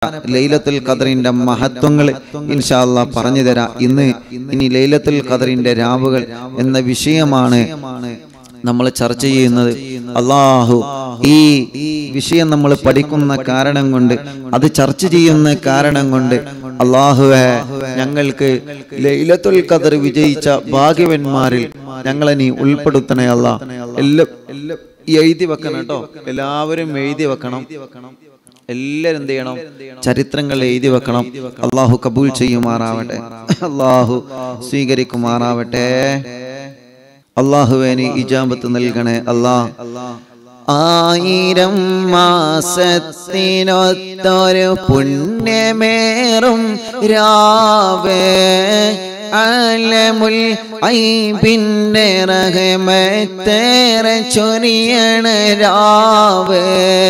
ലൈലത്തുൽ ഖദറിന്റെ മഹത്വങ്ങൾ ഇൻഷാല്ല പറഞ്ഞു തരാം ഇന്ന് ഇനി ലൈലത്തുൽ ഖദറിന്റെ രാവുകൾ എന്ന വിഷയമാണ് നമ്മൾ ചർച്ച ചെയ്യുന്നത് അള്ളാഹു ഈ വിഷയം നമ്മൾ പഠിക്കുന്ന കാരണം കൊണ്ട് അത് ചർച്ച ചെയ്യുന്ന കാരണം കൊണ്ട് അള്ളാഹുവെ ഞങ്ങൾക്ക് ലൈലത്തുൽ ഖദർ വിജയിച്ച ഭാഗ്യവന്മാരിൽ ഞങ്ങളെ നീ ഉൾപ്പെടുത്തണേ അല്ല എല്ലാം എല്ലാം എഴുതി വെക്കണം കേട്ടോ എല്ലാവരും എഴുതി വെക്കണം എല്ലാവരും എന്ത് ചെയ്യണം ചരിത്രങ്ങൾ എഴുതി വെക്കണം അള്ളാഹു കബൂൽ ചെയ്യുമാറാവട്ടെ അള്ളാഹു സ്വീകരിക്കുമാറാവട്ടെ അള്ളാഹുവേനി ഇജാബത്ത് നൽകണേ അല്ലാ ആയിരം മാസത്തിനൊത്തൊരു പുണ്യമേറും രാവേ അലമുൽ ഐബിന്റെ റഹമത്തേറെ ചൊരിയണ രാവേ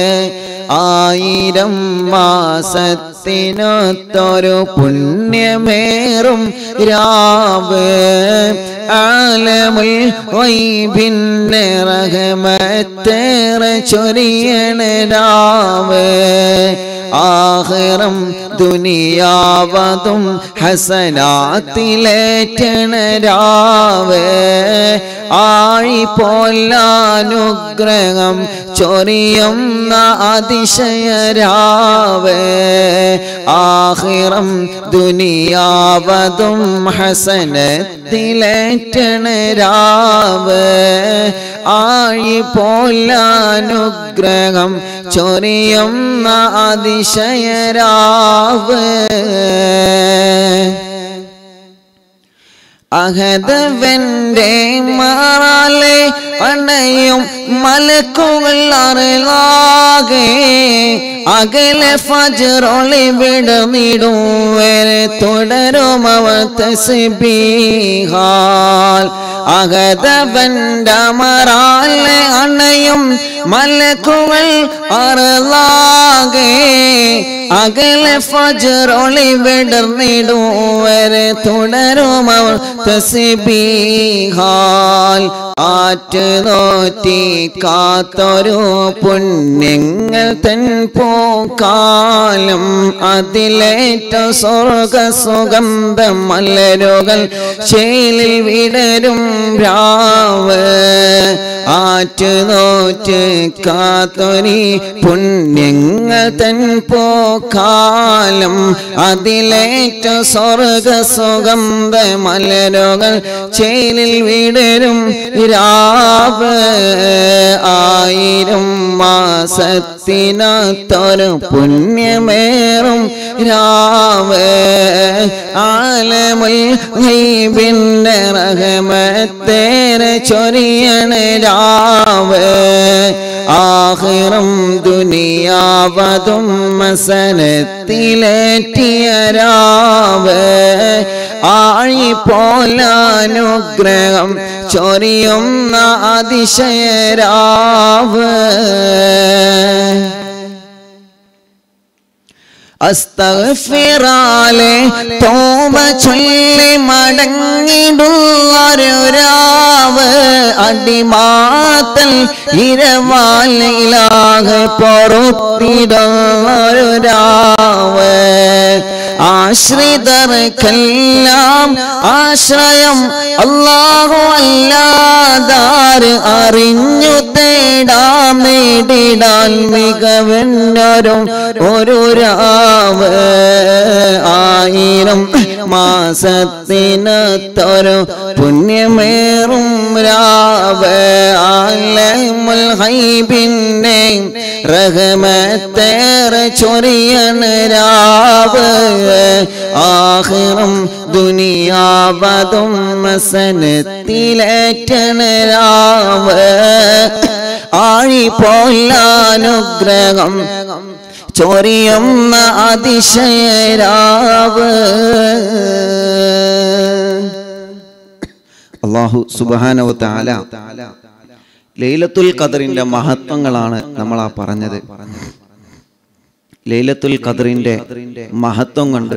ആയിരം മാസത്തിനൊത്തൊരു പുണ്യമേറും രാവ് ആലമുൽ വൈബിന്റെ റഹമത്തേറെ ചൊരിയണ രാവ് ആഹിറം ദുനിയാവതും ഹസനാത്തിലേറ്റണ രാവ് ആഴി പോലാനുഗ്രഹം ചൊരിയുന്ന അതിശയരാവ് ആഹിറം ദുനിയാവതും ഹസനത്തിലേറ്റണ രാവ് ആഴി പോലാനുഗ്രഹം ചൊരിയുന്ന അതിശയരാവ് അഹദവന്റെ മാറാലെ അണയും മലക്കുകൾ അറിലാകെ അകലെ ഫജറൊളി വിടന്നിടും വരെ തുടരും അവർ തസ്ബീഹാൽ അകതവന്റെ മറാലെ അണയും മലക്കുകൾ അറലാകെ അകലെ ഫജറൊളി വിടർന്നിടും വരെ തുടരും അവർ തസ്ബീഹാൽ ആറ്റ് നോറ്റി കാത്തൊരു പുണ്യങ്ങൾ തൻ പോക്കാലം അതിലേറ്റ സ്വർഗ സുഗന്ധ മലരുകൾ ശേലിൽ വിടരും രാവ് ആറ്റ് നോറ്റ് കാത്തൊരി പുണ്യങ്ങൾ തൻ പോക്കാലം അതിലേറ്റ സ്വർഗ സുഗന്ധ മലരുകൾ ചേലിൽ വിടരും രാവ് ആയിരം മാസത്തിനത്തൊരു പുണ്യമേറും രാവ് ആലമുൽ ഹൈബിന്റെ റഹമത്തേറെ ചൊരിയണ രാവ് ആഹിറും ദുനിയാവതും മസനത്തിലേറ്റിയ രാവ് ആഴി പോലാനുഗ്രഹം ചൊരിയുന്ന അതിശയരാവ് അസ്തഫിറാലെ തോമ ചൊല്ലി മടങ്ങിടുള്ളൊരു രാവ് അടിമാത്തൽ ഇരവാലിലാകെ പൊറുത്തിടുള്ളൊരു രാവ് ആശ്രിതർക്കെല്ലാം ആശ്രയം അല്ലാഹു അല്ലാതാര് അറിഞ്ഞു തേടാം നേടിടാൻ മികവന്നൊരു ഒരു രാവ് ആയിരം മാസത്തിനത്തൊരു പുണ്യമേറും രാവ് ആലമുൽ ഹൈബിന്റെ റഹമത്തേറെ ചൊരിയണ രാവ് ആഹിറും ദുനിയാവതും മസനത്തിലേറ്റണ രാവ് ആഴി പോലാനുഗ്രഹം ചൊരിയുന്ന അതിശയരാവ് അള്ളാഹു സുബാനവ താല ലൈലത്തുൽ ഖദറിന്റെ മഹത്വങ്ങളാണ് നമ്മൾ ആ പറഞ്ഞത് ലൈലത്തുൽ ഖദറിന്റെ മഹത്വം കൊണ്ട്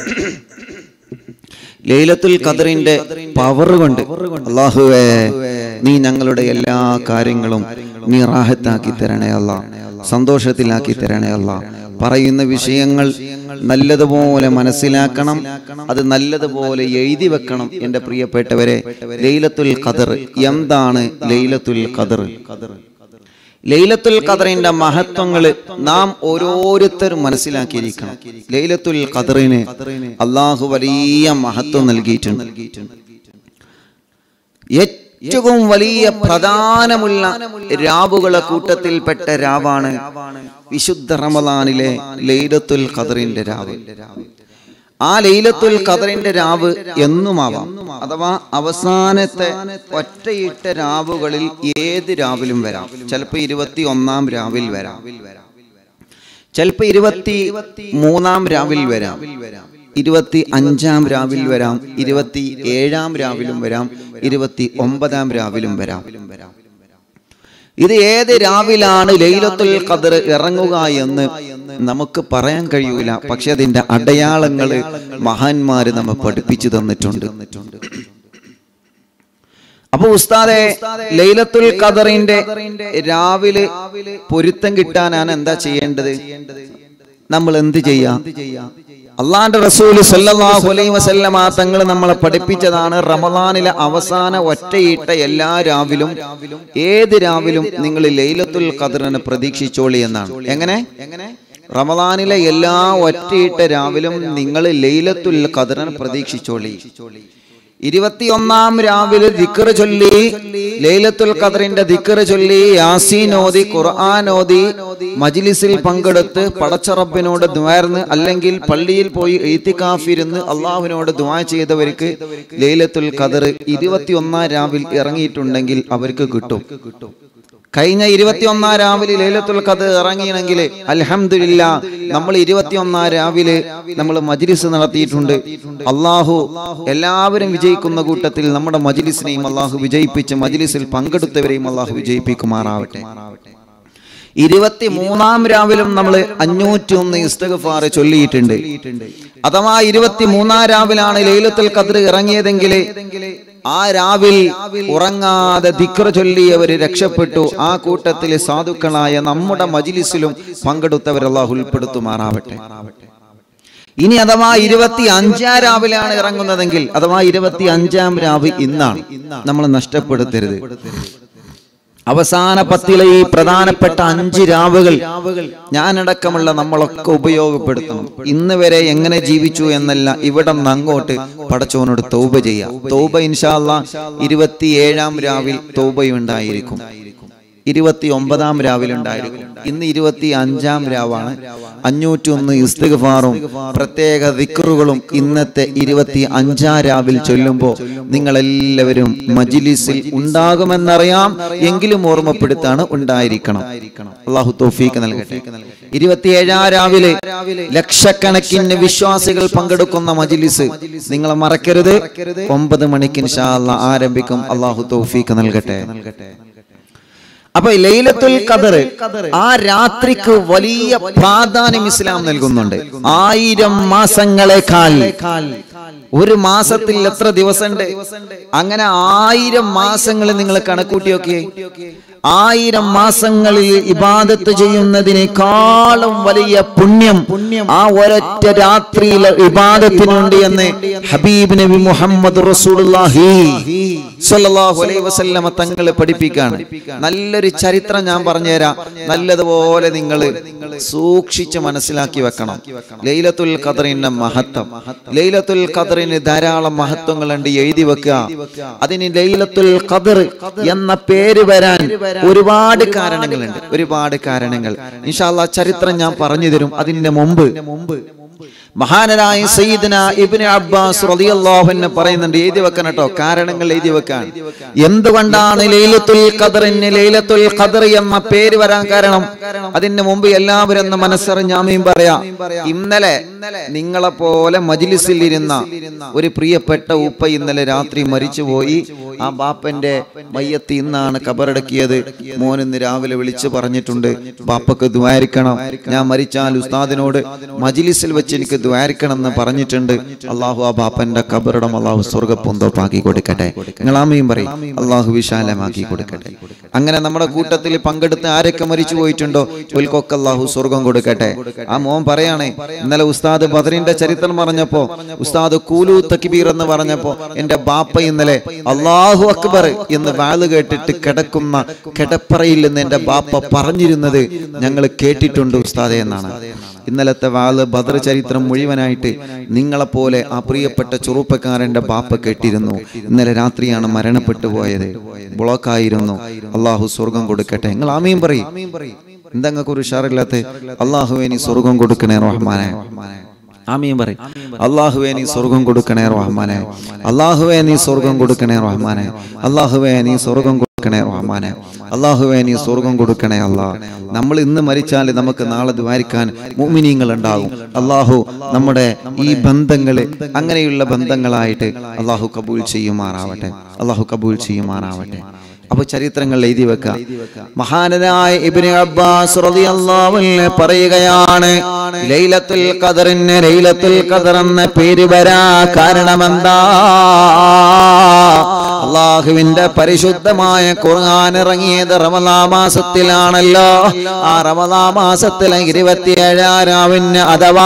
ലൈലത്തുൽ ഖദറിന്റെ പവർ കൊണ്ട് അള്ളാഹുവേ നീ ഞങ്ങളുടെ എല്ലാ കാര്യങ്ങളും നീ റാഹത്താക്കി തരണേ അല്ല സന്തോഷത്തിലാക്കി തരണേ അല്ല പറയുന്ന വിഷയങ്ങൾ നല്ലതുപോലെ മനസ്സിലാക്കണം അത് നല്ലതുപോലെ എഴുതി വെക്കണം എൻ്റെ പ്രിയപ്പെട്ടവരെ ലൈലത്തുൽ ഖദർ എന്താണ് ലൈലത്തുൽ ഖദർ ലൈലത്തുൽ ഖദറിന്റെ മഹത്വങ്ങൾ നാം ഓരോരുത്തരും മനസ്സിലാക്കിയിരിക്കണം ലൈലത്തുൽ ഖദറിന് അള്ളാഹു വലിയ മഹത്വം നൽകിയിട്ടുണ്ട് ഏറ്റവും വലിയ പ്രധാനമുള്ള രാവുകളെ കൂട്ടത്തിൽപ്പെട്ട രാവാണ് വിശുദ്ധ റമദാനിലെ ലൈലത്തുൽ ഖദറിന്റെ രാവ് ആ ലൈലത്തുൽ ഖദറിന്റെ രാവ് എന്നുമാവാം അഥവാ അവസാനത്തെ ഒറ്റയിട്ട രാവുകളിൽ ഏത് രാവിലും വരാം ചിലപ്പോൾ ഇരുപത്തി ഒന്നാം രാവിൽ വരാം ചിലപ്പോൾ ഇരുപത്തി മൂന്നാം രാവിൽ വരാം ഇരുപത്തി അഞ്ചാം രാവിൽ വരാം ഇരുപത്തി ഏഴാം രാവിലും വരാം ഇരുപത്തി ഒമ്പതാം രാവിലും വരാം ഇത് ഏത് രാവിലാണ് ലൈലത്തുൽ ഖദർ ഇറങ്ങുക എന്ന് നമുക്ക് പറയാൻ കഴിയൂല പക്ഷെ അതിന്റെ അടയാളങ്ങൾ മഹാന്മാര് നമ്മെ പഠിപ്പിച്ചു തന്നിട്ടുണ്ട് അപ്പൊ ഉസ്താദെ ലൈലത്തുൽ ഖദറിന്റെ രാവിലെ പൊരുത്തം കിട്ടാനാണ് എന്താ ചെയ്യേണ്ടത് നമ്മൾ എന്ത് ചെയ്യാം അള്ളാന്റെ റസൂല് സല്ലല്ലാഹു അലൈഹി വസല്ലമ തങ്ങൾ നമ്മളെ പഠിപ്പിച്ചതാണ് റമദാനിലെ അവസാന ഒറ്റയിട്ട എല്ലാ രാവിലും ഏത് രാവിലും നിങ്ങൾ ലൈലത്തുൽ ഖദറിനെ പ്രതീക്ഷിച്ചോളി എന്നാണ് എങ്ങനെ എങ്ങനെ റമദാനിലെ എല്ലാ ഒറ്റയിട്ട രാവിലും നിങ്ങൾ ലൈലത്തുൽ ഖദറിനെ പ്രതീക്ഷിച്ചോളി ഇരുപത്തിയൊന്നാം രാവിലെ ദിക്കർ ചൊല്ലി ലൈലത്തുൽ ഖദറിന്റെ ദിക്കർ ചൊല്ലി യാസീൻ ഓതി ഖുർആൻ ഓതി മജ്ലിസിൽ പങ്കെടുത്ത് പടച്ചറബിനോട് ദ്വാർന്ന് അല്ലെങ്കിൽ പള്ളിയിൽ പോയി എയ്ത്തിക്കാഫിരുന്ന് അള്ളാഹുവിനോട് ദ്വാ ചെയ്തവർക്ക് ലൈലത്തുൽ ഖദർ ഇരുപത്തിയൊന്നാം രാവിൽ ഇറങ്ങിയിട്ടുണ്ടെങ്കിൽ അവർക്ക് കിട്ടും കഴിഞ്ഞ ഇരുപത്തിയൊന്നാം രാവിലെ ലൈലത്തുൽ ഖദർ ഇറങ്ങിയെങ്കിൽ അൽഹംദുലില്ല നമ്മൾ ഇരുപത്തിയൊന്നാം രാവിലെ നമ്മൾ മജ്ലിസ് നടത്തിയിട്ടുണ്ട് അള്ളാഹു എല്ലാവരും വിജയിക്കുന്ന കൂട്ടത്തിൽ നമ്മുടെ മജ്ലിസിനെയും അള്ളാഹു വിജയിപ്പിച്ച് മജ്ലിസിൽ പങ്കെടുത്തവരെയും അള്ളാഹു വിജയിപ്പിക്കുമാറാവട്ടെ ഇരുപത്തി മൂന്നാം രാവിലും നമ്മൾ അഞ്ഞൂറ്റി ഒന്ന് ഇസ്തഗഫാർ ചൊല്ലിയിട്ടുണ്ട് അഥവാ ഇരുപത്തി മൂന്നാം രാവിലാണ് ലൈലത്തുൽ ഖദർ ഇറങ്ങിയതെങ്കിൽ ആ രാവിൽ ഉറങ്ങാതെ ദിക്ര ചൊല്ലിയവർ രക്ഷപ്പെട്ടു ആ കൂട്ടത്തിലെ സാധുക്കളായ നമ്മുടെ മജിലിസിലും പങ്കെടുത്തവർ അള്ളാഹു ഉൾപ്പെടുത്തുമാറാവട്ടെ ഇനി അഥവാ ഇരുപത്തി അഞ്ചാം രാവിലാണ് ഇറങ്ങുന്നതെങ്കിൽ അഥവാ ഇരുപത്തി അഞ്ചാം രാവ് ഇന്നാണ് നമ്മൾ നഷ്ടപ്പെടുത്തരുത് അവസാന പത്തിലെ ഈ പ്രധാനപ്പെട്ട അഞ്ച് രാവുകൾ ഞാനടക്കമുള്ള നമ്മളൊക്കെ ഉപയോഗപ്പെടുത്തണം ഇന്ന് വരെ എങ്ങനെ ജീവിച്ചു എന്നല്ല ഇവിടെ നിന്ന് അങ്ങോട്ട് പടച്ചോനോട് തൗബ ചെയ്യാം തൗബ ഇൻഷാല്ല ഇരുപത്തിയേഴാം രാവിൽ തൗബയുണ്ടായിരിക്കും ഇരുപത്തി ഒമ്പതാം രാവിലുണ്ടായിരിക്കും ഇന്ന് ഇരുപത്തി അഞ്ചാം രാവാണ് അഞ്ഞൂറ്റി ഒന്ന് ഇസ്തിഗ്ഫാറും പ്രത്യേക ദിക്റുകളും ഇന്നത്തെ ഇരുപത്തി അഞ്ചാം രാവിൽ ചൊല്ലുമ്പോൾ നിങ്ങൾ എല്ലാവരും മജിലിസിൽ ഉണ്ടാകുമെന്നറിയാം എങ്കിലും ഓർമ്മപ്പെടുത്താണ് ഉണ്ടായിരിക്കണം അള്ളാഹു തോഫീക്ക് നൽകട്ടെ ഇരുപത്തിയേഴാം രാവിലെ ലക്ഷക്കണക്കിന് വിശ്വാസികൾ പങ്കെടുക്കുന്ന മജിലിസ് നിങ്ങൾ മറക്കരുത് ഒമ്പത് മണിക്ക് ഇൻഷാ അല്ലാ ആരംഭിക്കും അള്ളാഹു തോഫീക്ക് നൽകട്ടെ അപ്പൊ ലൈലത്തുൽ ഖദർ ആ രാത്രിക്ക് വലിയ പ്രാധാന്യം ഇസ്ലാം നൽകുന്നുണ്ട് ആയിരം മാസങ്ങളെക്കാൾ ഒരു മാസത്തിൽ എത്ര ദിവസമുണ്ട് അങ്ങനെ ആയിരം മാസങ്ങൾ നിങ്ങൾ കണക്കൂട്ടി നോക്കിയേ ആയിരം മാസങ്ങളിൽ ഇബാദത്ത് ചെയ്യുന്നതിനേക്കാളും വലിയ പുണ്യം ആ ഒരൊറ്റ രാത്രിയിൽ ഇബാദത്തിനുണ്ട് എന്ന് ഹബീബ് നബി മുഹമ്മദ് റസൂലുള്ളാഹി സ്വല്ലല്ലാഹു അലൈഹി വസല്ലമ തങ്ങൾ പഠിപ്പിക്കാണ് നല്ലൊരു ചരിത്രം ഞാൻ പറഞ്ഞുതരാം നല്ലതുപോലെ നിങ്ങൾ സൂക്ഷിച്ച് മനസ്സിലാക്കി വെക്കണം ലൈലത്തുൽ ഖദറിന്റെ മഹത്വം ലൈലത്തുൽ ഖദറിന് ധാരാളം മഹത്വങ്ങളുണ്ട് എഴുതി വെക്കുക അതിന് ലൈലത്തുൽ ഖദർ എന്ന പേര് വരാൻ ഒരുപാട് കാരണങ്ങളുണ്ട് ഒരുപാട് കാരണങ്ങൾ ഇൻഷാല്ല ചരിത്രം ഞാൻ പറഞ്ഞു തരും അതിന്റെ മുമ്പ് മഹാനരായ സയ്യിദന ഇബ്നു അബ്ബാസ് റളിയല്ലാഹു അൻഹു പറയുന്നുണ്ട് എഴുതി വെക്കണം കേട്ടോ കാരണങ്ങൾ എഴുതി വെക്കാൻ എന്തുകൊണ്ടാണ് ലൈലത്തുൽ ഖദറിന് ലൈലത്തുൽ ഖദർ എന്ന പേര് വരാൻ കാരണം അതിന് മുമ്പ് എല്ലാവരും ഒന്ന് മനസ്സറിഞ്ഞാമയും പറയാം ഇന്നലെ നിങ്ങളെ പോലെ മജ്ലിസിൽ ഇരുന്ന ഒരു പ്രിയപ്പെട്ട ഉപ്പ ഇന്നലെ രാത്രി മരിച്ചുപോയി ആ ബാപ്പന്റെ മയ്യത്ത് ഇന്നാണ് കബറടക്കിയത് മോൻ ഇന്ന് രാവിലെ വിളിച്ചു പറഞ്ഞിട്ടുണ്ട് ബാപ്പക്ക് ദ്വാരിക്കണം ഞാൻ മരിച്ചാൽ ഉസ്താദിനോട് മജിലിസിൽ വെച്ച് വിളിച്ച് എനിക്ക് ദ്വാരിക്കണം എന്ന് പറഞ്ഞിട്ടുണ്ട് അള്ളാഹു ആ ബാപ്പന്റെ കബറിടം അള്ളാഹു സ്വർഗപ്പൂന്തോപ്പാക്കി കൊടുക്കട്ടെ നിങ്ങളാമയും പറയും അള്ളാഹു വിശാലമാക്കി കൊടുക്കട്ടെ അങ്ങനെ നമ്മുടെ കൂട്ടത്തിൽ പങ്കെടുത്ത് ആരൊക്കെ മരിച്ചു പോയിട്ടുണ്ടോ ഒൽക്കൊക്കെ അള്ളാഹു സ്വർഗം കൊടുക്കട്ടെ ആ മോൻ പറയാണേ ഇന്നലെ ഉസ്താദ് ബദറിന്റെ ചരിത്രം പറഞ്ഞപ്പോ ഉസ്താദ് കൂലു തക്ബീർ എന്ന് പറഞ്ഞപ്പോ എന്റെ ബാപ്പ ഇന്നലെ അള്ളാഹു അക്ബർ എന്ന് വാള് കേട്ടിട്ട് കിടക്കുന്ന കിടപ്പറയിൽ നിന്ന് എന്റെ ബാപ്പ പറഞ്ഞിരുന്നത് ഞങ്ങൾ കേട്ടിട്ടുണ്ട് ഉസ്താദെ എന്നാണ് ഇന്നലത്തെ വാള് ബദർ ചരിത്രം മുഴുവനായിട്ട് നിങ്ങളെപ്പോലെ ആ പ്രിയപ്പെട്ട ചെറുപ്പക്കാരന്റെ ബാപ്പ കേട്ടിരുന്നു ഇന്നലെ രാത്രിയാണ് മരണപ്പെട്ടു പോയത് ബ്ലോക്കായിരുന്നു അള്ളാഹു സ്വർഗം കൊടുക്കട്ടെ നിങ്ങൾ ആമയും പറയും എന്തങ്ങൾക്ക് ഒരു ഉഷാറില്ലാത്ത അള്ളാഹുവെ നീ സ്വർഗം കൊടുക്കണേ റഹ്മാനെ ആമീൻ പറയും അള്ളാഹുവെ നീ സ്വർഗം കൊടുക്കണേ റഹ്മാനെ അള്ളാഹുവെ നീ സ്വർഗം കൊടുക്കണേ റഹ്മാനെ അള്ളാഹുവെ നീ സ്വർഗം കൊടുക്കണേ റഹ്മാനെ അള്ളാഹുവെ നീ സ്വർഗം കൊടുക്കണേ അല്ലാ നമ്മൾ ഇന്ന് മരിച്ചാൽ നമുക്ക് നാളെ ദ്വാരിക്കാൻ മുമിനീങ്ങൾ ഉണ്ടാകും അള്ളാഹു നമ്മുടെ ഈ ബന്ധങ്ങള് അങ്ങനെയുള്ള ബന്ധങ്ങളായിട്ട് അള്ളാഹു കബൂൽ ചെയ്യുമാറാവട്ടെ അള്ളാഹു കബൂൽ ചെയ്യുമാറാവട്ടെ അപ്പൊ ചരിത്രങ്ങൾ എഴുതി വെക്കുക മഹാനനായ ഇബ്നു അബ്ബാസ് റളിയല്ലാഹു അൻഹു പറയുകയാണ് ലൈലത്തുൽ ഖദറിന് ലൈലത്തുൽ ഖദർ എന്ന പേര് വരാ കാരണമെന്താ അള്ളാഹുവിന്റെ പരിശുദ്ധമായ ഖുർആൻ ഇറങ്ങിയത് റമദാ മാസത്തിലാണല്ലോ ആ റമദാ മാസത്തിലെ ഇരുപത്തിയേഴാം രാവിന് അഥവാ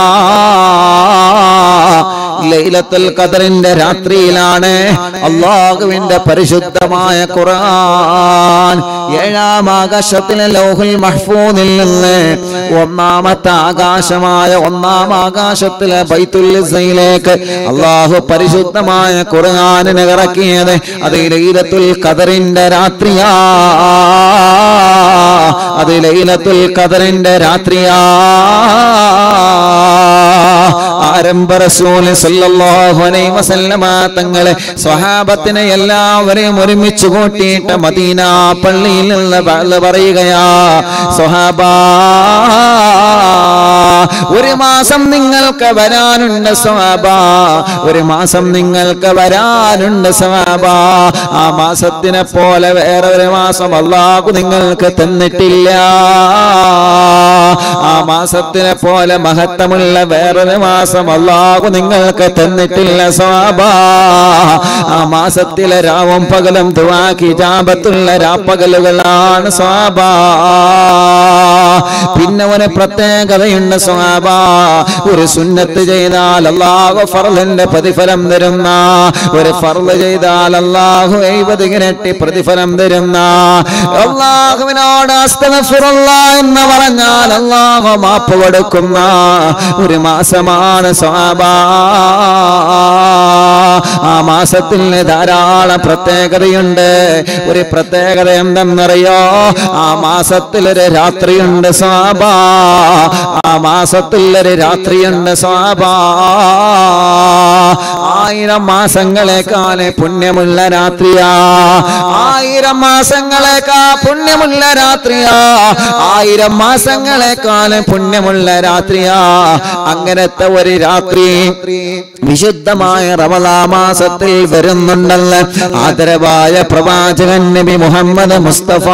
ലൈലത്തുൽ ഖദറിന്റെ രാത്രിയിലാണ് അള്ളാഹുവിന്റെ പരിശുദ്ധമായ ഖുർആൻ ഏഴാം ആകാശത്തിലെ ലോഹുൽ മഹ്ഫൂദിൽ നിന്ന് ഒന്നാമത്തെ ആകാശമായ ഒന്നാം ആകാശത്തിലെ ബൈത്തുൽ ഇസ്സയിലേക്ക് അള്ളാഹു പരിശുദ്ധമായ ഖുർആനിനെ ഇറക്കിയത് അത് ലൈലത്തുൽ ഖദറിന്റെ രാത്രിയാ അത് ലൈലത്തുൽ ഖദറിന്റെ രാത്രിയാ ആരംഭ റസൂൽ സല്ലല്ലാഹു അലൈഹി വസല്ലമ തങ്ങളെ സ്വഹാബത്തിനെ എല്ലാവരെയും ഒരുമിച്ച് കൂട്ടിയിട്ട് മദീന പള്ളിയിൽ നിന്ന് ബഅദ് പറയുകയാ സ്വഹാബ ഒരു മാസം നിങ്ങൾക്ക് വരാനുണ്ട് സ്വഹാബ ഒരു മാസം നിങ്ങൾക്ക് വരാനുണ്ട് സ്വഹാബ ആ മാസത്തിനെ പോലെ വേറെ ഒരു മാസം അള്ളാഹു നിങ്ങൾക്ക് തന്നിട്ടില്ല ആ മാസത്തിനെ പോലെ മഹത്വമുള്ള വേറൊരു മാസം അള്ളാഹു നിങ്ങൾക്ക് തന്നിട്ടില്ല സ്വാബ ആ മാസത്തിലെ രാവും പകലും ദുവാക്കി ജാപത്തുള്ള രാപ്പകലുകളാണ് സ്വാബ പിന്നെ ഒരു പ്രത്യേകതയുണ്ട് സ്വാബ ഒരു സുന്നത്ത് ചെയ്താൽ അള്ളാഹു ഫർലിന്റെ പ്രതിഫലം തരുന്ന ഒരു ഫർള് ചെയ്താൽ അള്ളാഹു എഴുപത് ഇരട്ടി പ്രതിഫലം തരുന്ന അള്ളാഹുവിനോട് അസ്തഗഫിറുള്ള എന്ന് പറഞ്ഞാൽ അള്ളാഹു മാപ്പ് കൊടുക്കുന്ന ഒരു മാസമാണ് സ്വാബ ആ മാസത്തിന് ധാരാളം പ്രത്യേകതയുണ്ട് ഒരു പ്രത്യേകത എന്തെന്നറിയോ ആ മാസത്തിലൊരു രാത്രിയുണ്ട് സ്വാബ ആ മാസത്തിലൊരു രാത്രിയുണ്ട് സ്വാബ ആയിരം മാസങ്ങളെക്കാളെ പുണ്യമുള്ള രാത്രിയാ ആയിരം മാസങ്ങളെക്കാ പുണ്യമുള്ള രാത്രിയാ ആയിരം മാസങ്ങളെക്കാളും പുണ്യമുള്ള രാത്രിയാ അങ്ങനത്തെ ഒരു രാത്രി വിശുദ്ധമായ റമദാ മാസത്തിൽ വരുന്നുണ്ടല്ലോ ആദരവായ പ്രവാചകൻ നബി മുഹമ്മദ് മുസ്തഫ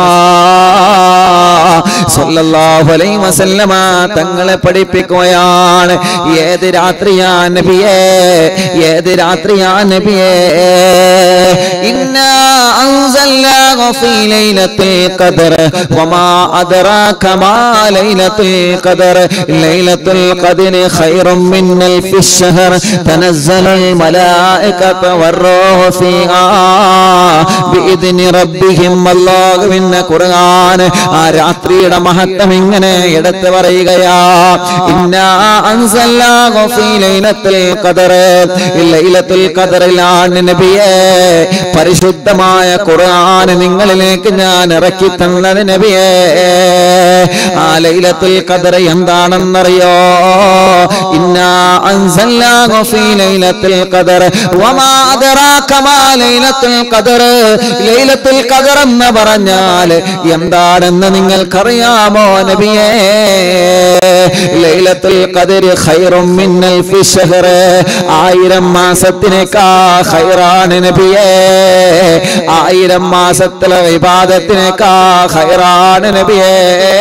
സല്ലല്ലാഹു അലൈഹി വസല്ലമ തങ്ങളെ പഠിപ്പിക്കുകയാണ് ഏത് രാത്രിയാ നബിയേ ഏത് രാത്രിയാ നബിയേ ഇന്നാ അൻസൽനാഹു ഫീ ലൈലത്തിൽ ഖദർ വമാ അദ്റാക മാ ലൈലത്തുൽ ഖദർ ലൈലത്തുൽ ഖദർ ഖൈറും മിൻ അൽഫി الشهر تنزل الملائكة والروح فيها بإذن ربهم الله من ഖുർആൻ ആ രാത്രിയുടെ മഹത്വം ഇങ്ങനെ എടുത്തു പറയുകയാ ഇന്നാ അൻസൽനാഹു ഫീ ലൈലത്തുൽ ഖദർ ലൈലത്തുൽ ഖദറിലാണ് നബിയേ പരിശുദ്ധമായ ഖുർആൻ നിങ്ങളിലേക്ക് ഞാൻ ഇറക്കി തന്നത് നബിയേ ആ ലൈലത്തുൽ ഖദർ എന്താണെന്നറിയോ ഇന്നാ അൻസൽനാഹു ഫീ ലൈലത്തുൽ ഖദർ വമാ അദ്റാക മാ ലൈലത്തുൽ ഖദർ ലൈലത്തുൽ ഖദർ എന്ന് പറഞ്ഞാൽ എന്താണെന്ന് നിങ്ങൾക്കറിയാമോ നബിയേ ലൈലത്തുൽ ഖദർ ഖൈറും മിൻ അൽഫി ഷഹർ ആയിരം മാസത്തിനേക്കാ ഖൈറാണ് നബിയേ ആയിരം മാസത്തിലെ വിവാദത്തിനേക്കാ ഖൈറാണ് നബിയേ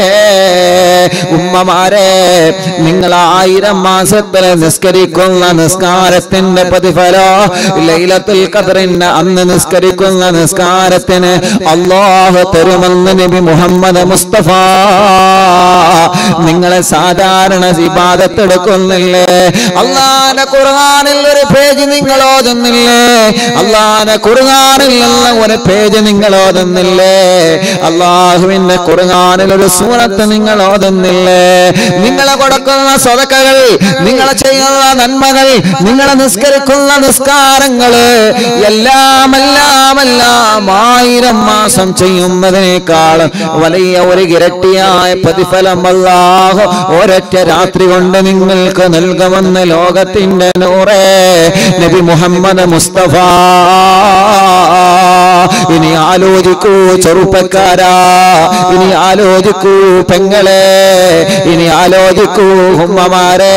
ഉമ്മമാരെ നിങ്ങൾ ആയിരം മാസത്തിലെ നിസ്കരിക്കുന്ന നിസ്കാരത്തിന്റെ പ്രതിഫലോ ലൈലത്തുൽ ഖദറിന്റെ അന്ന് നിസ്കരിക്കുന്ന നിസ്കാരത്തിന് അള്ളാഹു തരുമെന്ന് നബി മുഹമ്മദ് മുസ്തഫ നിങ്ങളെ സാധാരണ ഇബാദത്തെടുക്കുന്നില്ലേ അള്ളാന്റെ ഖുർആനിൽ ഒരു പേജ് നിങ്ങൾ ഓതുന്നില്ലേ അള്ളാന്റെ ഖുർആനിൽ ഉള്ള ഒരു പേജ് നിങ്ങൾ ഓതുന്നില്ലേ അള്ളാഹുവിന്റെ ഖുർആനിൽ ഒരു സൂറത്ത് നിങ്ങൾ ഓതുന്നില്ലേ നിങ്ങളെ കൊടുക്കുന്ന സ്വതക്കകൾ നിങ്ങളെ ചെയ്യുന്ന നന്മകൾ നിങ്ങളെ നിസ്കരിക്കുന്ന നിസ്കാരങ്ങള് എല്ലാം എല്ലാം എല്ലാം ആയിരം മാസം ചെയ്യുന്നതിനേക്കാൾ വലിയ ഒരു ഇരട്ടിയായ പ്രതിഫലം അല്ലാഹു ഒരൊറ്റ രാത്രി കൊണ്ട് നിങ്ങൾക്ക് നൽകുമെന്ന് ലോകത്തിന്റെ നൂറേ നബി മുഹമ്മദ് മുസ്തഫ ഇനി ആലോചിക്കൂ ചെറുപ്പക്കാരാ ഇനി ആലോചിക്കൂ പെങ്ങളെ ഇനി ആലോചിക്കൂ ഉമ്മമാരെ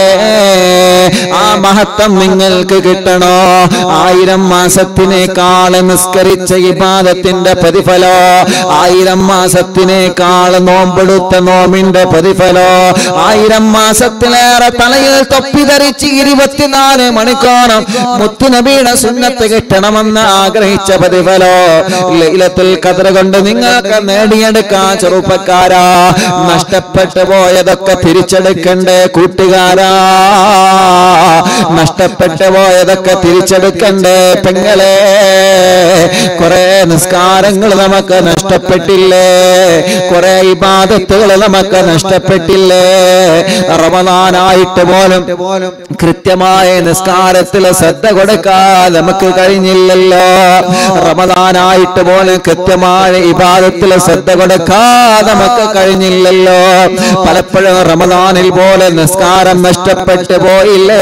ആ മഹത്വം നിങ്ങൾക്ക് കിട്ടണോ ആയിരം മാസത്തിനേക്കാൾ നിസ്കരിച്ച ഇബാദത്തിന്റെ പ്രതിഫലോ ആയിരം മാസത്തിനേക്കാൾ നോമ്പെടുത്ത നോമിന്റെ പ്രതിഫലോ ആയിരം മാസത്തിലേറെ തലയിൽ തൊപ്പി ധരിച്ച് ഇരുപത്തിനാല് മണിക്കോണം മുത്തുനബിയുടെ സുന്നത്ത് കിട്ടണമെന്ന് ആഗ്രഹിച്ച പ്രതിഫലോ ലൈലത്തുൽ ഖദർ കൊണ്ട് നിങ്ങൾക്ക് നേടിയെടുക്കാൻ ചെറുപ്പക്കാരാ നഷ്ടപ്പെട്ടു പോയതൊക്കെ തിരിച്ചെടുക്കണ്ടേ കൂട്ടുകാരാ നഷ്ടപ്പെട്ടു പോയതൊക്കെ തിരിച്ചെടുക്കണ്ടേ പെങ്ങളെ കുറെ നിസ്കാരങ്ങൾ നമുക്ക് നഷ്ടപ്പെട്ടില്ലേ കുറെ ഇബാദത്തുകൾ നമുക്ക് നഷ്ടപ്പെട്ടില്ലേ റമദാനായിട്ട് പോലും കൃത്യമായ നിസ്കാരത്തിൽ ശ്രദ്ധ കൊടുക്കാൻ നമുക്ക് കഴിഞ്ഞില്ലല്ലോ റമദാനായിട്ട് പോലും കൃത്യമായ ഇബാദത്തിൽ ശ്രദ്ധ കൊടുക്കാൻ നമുക്ക് കഴിഞ്ഞില്ലല്ലോ പലപ്പോഴും റമദാനിൽ പോലെ നിസ്കാരം നഷ്ടപ്പെട്ടു പോയില്ലേ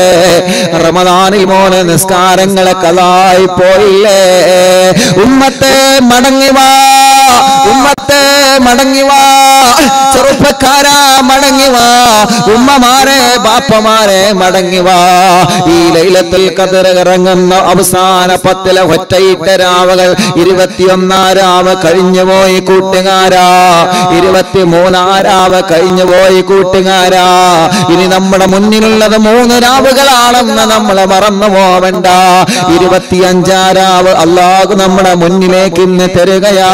റമദാനിൽ പോലെ നിസ്കാരങ്ങളെ കലായി പോയില്ലേ ഉമ്മത്തെ മടങ്ങി വാ ഉമ്മത്തെ മടങ്ങി വാ ചെറുപ്പക്കാരാ മടങ്ങി വാ ഉമ്മമാരെ ബാപ്പമാരെ മടങ്ങി വാ ഈ ലൈലത്തിൽ കതിർ ഇറങ്ങുന്ന അവസാന പത്തിലെ ഒറ്റയിട്ട രാവുകൾ ഇരുപത്തിയൊന്നാം രാവ് കഴിഞ്ഞുപോയി കൂട്ടുകാരാ ഇരുപത്തിമൂന്നാം രാവ് കഴിഞ്ഞുപോയി കൂട്ടുകാരാ ഇനി നമ്മുടെ മുന്നിലുള്ളത് മൂന്ന് രാവുകളാണെന്ന് നമ്മൾ മറന്നു പോവണ്ട ഇരുപത്തിയഞ്ചാം രാവ് അള്ളാഹു നമ്മുടെ മുന്നിലേക്ക് ഇന്ന് തരികയാ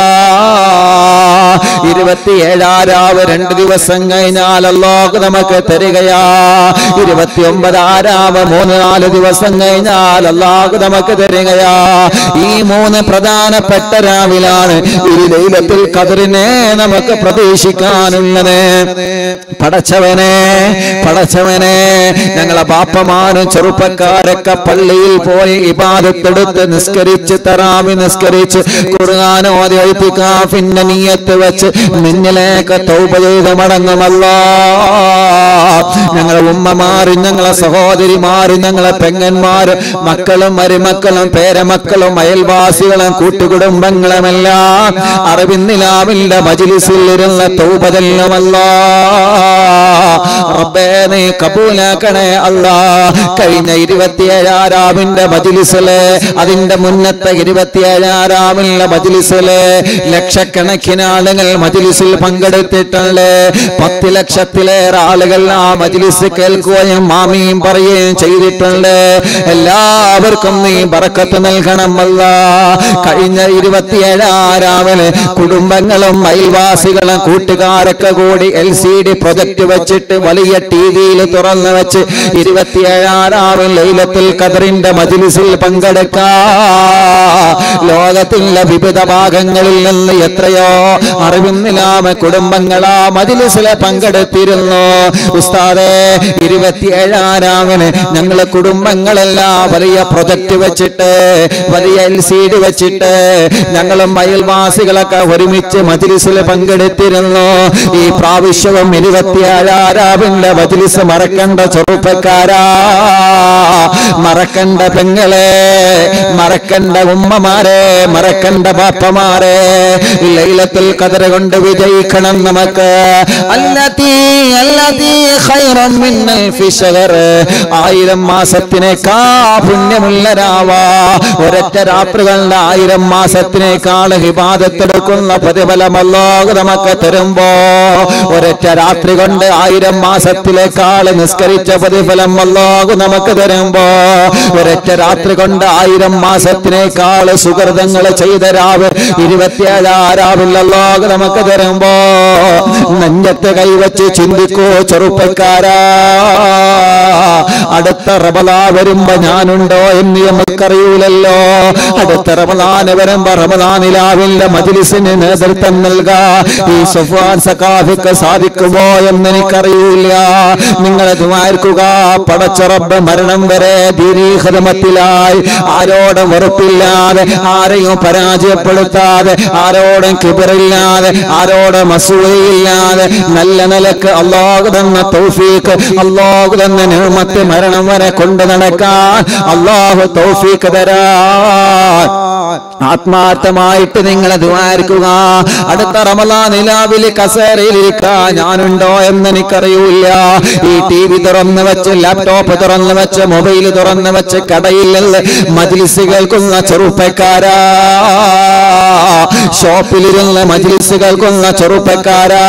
ഇരുപത്തിയേഴാം രാവ് രണ്ട് ദിവസം കഴിഞ്ഞാൽ അള്ളാഹു നമുക്ക് തരികയാ ഇരുപത്തിയൊമ്പതാം രാവ് മൂന്ന് നാല് ദിവസം കഴിഞ്ഞാൽ അള്ളാഹു നമുക്ക് തരികയാ ഈ മൂന്ന് പ്രധാനപ്പെട്ട രാവിലാണ് ഈ ലൈലത്തിൽ കതിറിനെ നമുക്ക് പ്രതീക്ഷിക്കാനുള്ളത് പടച്ചവനെ പടച്ചവനെ ഞങ്ങളെ ബാപ്പമാരും ചെറുപ്പക്കാരൊക്കെ പള്ളിയിൽ പോയി ഇബാദത്തെടുത്ത് നിസ്കരിച്ച് തറാമി നിസ്കരിച്ച് ഖുർആാനോതി ഒഴിപ്പിക്കാഫിന്റെ നീയത്ത് വെച്ച് നിന്നിലേക്ക് തൗപ ചെയ്ത് മടങ്ങുമല്ലോ ഞങ്ങളെ ഉമ്മമാരും ഞങ്ങളെ സഹോദരിമാരും ഞങ്ങളെ പെങ്ങന്മാരും മക്കളും മരുമക്കളും പേരമക്കളും അയൽവാസികളും കൂട്ടുകുടുംബങ്ങളുമെല്ലാം അറിവിന്നിലാവില്ല മജിലിസിൽ ഇരുന്ന തൗപതല്ലുമല്ലോ റബ്ബേ നീ കബൂലാക്കണേ അല്ലാ കഴിഞ്ഞ ഇരുപത്തിയേഴാറാമിന്റെ മജിലിസില് അതിന്റെ മുന്നത്തെ ഇരുപത്തിയേഴാറാമിലെ മജിലിസില് ലക്ഷക്കണക്കിന് ആളുകൾ മജിലിസിൽ പങ്കെടുത്തിട്ടുണ്ട് പത്ത് ലക്ഷത്തിലേറെ ആളുകൾ ആ മജിലിസ് കേൾക്കുകയും മാമിയും പറയുകയും ചെയ്തിട്ടുണ്ട് എല്ലാവർക്കും നീ ബറക്കത്ത് നൽകണം അല്ല കഴിഞ്ഞ ഇരുപത്തിയേഴാറാമില് കുടുംബങ്ങളും അയൽവാസികളും കൂട്ടുകാരൊക്കെ കൂടി എൽ സി ഡി പ്രൊജക്ട് വെച്ചിട്ട് വലിയ ടി വിയിൽ തുറന്നു വെച്ച് ഇരുപത്തിയേഴാറാമിൽ ലൈലത്തിൽ ഖദറിന്റെ മജിലിസിൽ പങ്കെടുക്കാ ലോകത്തിന്റെ വിവിധ ഭാഗങ്ങളിൽ നിന്ന് എത്രയോ അറിവിന്നിലാമ കുടുംബങ്ങളാ മജിലിസിലെ പങ്കെടുത്തിരുന്നു ഉസ്താദെ ഇരുപത്തിയേഴാറാമിന് ഞങ്ങളെ കുടുംബങ്ങളെല്ലാം വലിയ പ്രൊജക്ട് വെച്ചിട്ട് വലിയ എൽ സി ഡി വെച്ചിട്ട് ഞങ്ങളും അയൽവാസികളൊക്കെ ഒരുമിച്ച് മജിലിസിൽ പങ്കെടുത്തിരുന്നു ഈ പ്രാവശ്യവും ഇരുപത്തിയേഴാറാവിന്റെ മജിലിസ് മറക്കണ്ട ചെറുപ്പക്കാരാ മറക്കണ്ട പെങ്ങളെ മറക്കണ്ട ഉമ്മമാരെ മറക്കണ്ട പാപ്പമാരെ ലൈലത്തുൽ കതിര കൊണ്ട് വിജയിക്കണം നമുക്ക് അല്ലതീ അല്ലതീ ഖൈറൻ മിൻ അൽഫി ശഹർ ആയിരം മാസത്തിനേക്കാ പുണ്യമുള്ള രാവാ ഒരൊറ്റ രാത്രികളുടെ ആയിരം മാസത്തിനേക്കാൾ ഹിബാദത്തെടുക്കുന്ന പ്രതിഫലം അല്ലാഹു നമുക്ക് തരുമ്പോ ഒരൊറ്റ രാത്രി കൊണ്ട് ആയിരം മാസത്തിലേക്കാൾ നിസ്കരിച്ച പ്രതിഫലം അല്ലാഹു നമുക്ക് തരുമ്പോ ഒരൊറ്റ രാത്രി കൊണ്ട് ആയിരം മാസത്തിനേക്കാൾ സുഹൃതങ്ങൾ ചെയ്ത രാവ് ഇരുപത്തിയേഴാരാവിൽ അല്ലാഹു നമുക്ക് തരുമ്പോ നെഞ്ചത്ത് കൈവച്ച് ചിന്തിക്കൂ ചെറുപ്പക്കാരാ അടുത്ത റമലാ വരുമ്പോ ഞാനുണ്ടോ എന്ന് നമുക്കറിയൂലല്ലോ അടുത്ത റമലാന് വരുമ്പോ റമലാനിലാവില്ല മജിലിസിന് നേതൃത്വം നൽകാ ഈ സുഫാൻ സഖാഫിക്ക് സാധിക്കുമോ എന്ന് എനിക്കറിയൂല നിങ്ങളെ ദ്വാർക്കുക പടച്ചുറപ്പ് മരണം വരെ ദീനീഹതമത്തിലായി ആരോടും വെറുപ്പില്ലാതെ ആരെയും പരാജയപ്പെടുത്താതെ ആരോടും കിബറില്ലാതെ ആരോടും അസൂയയില്ലാതെ നല്ല നിലക്ക് അള്ളാഹു തന്ന തൗഫീക്ക് അള്ളാഹു തന്ന നിർമ്മത്ത് മരണം വരെ കൊണ്ടു നടക്കാൻ അള്ളാഹു തൗഫീക്ക് തരാ ആത്മാർത്ഥമായിട്ട് നിങ്ങൾ ദ്വാരിക്കുക അടുത്ത റമലാ നിലാവിൽ കസേരയിൽ ഇരിക്കാൻ ഞാനുണ്ടോ എന്ന് എനിക്കറിയൂല ഈ ടി വി തുറന്നു വെച്ച് ലാപ്ടോപ്പ് തുറന്നു വെച്ച് മൊബൈൽ തുറന്നു വെച്ച് കടയിൽ മജ്ലിസ് കേൾക്കുന്ന ചെറുപ്പക്കാരാ ഷോപ്പിലിരുന്ന് മജ്ലിസ് കേൾക്കുന്ന ചെറുപ്പക്കാരാ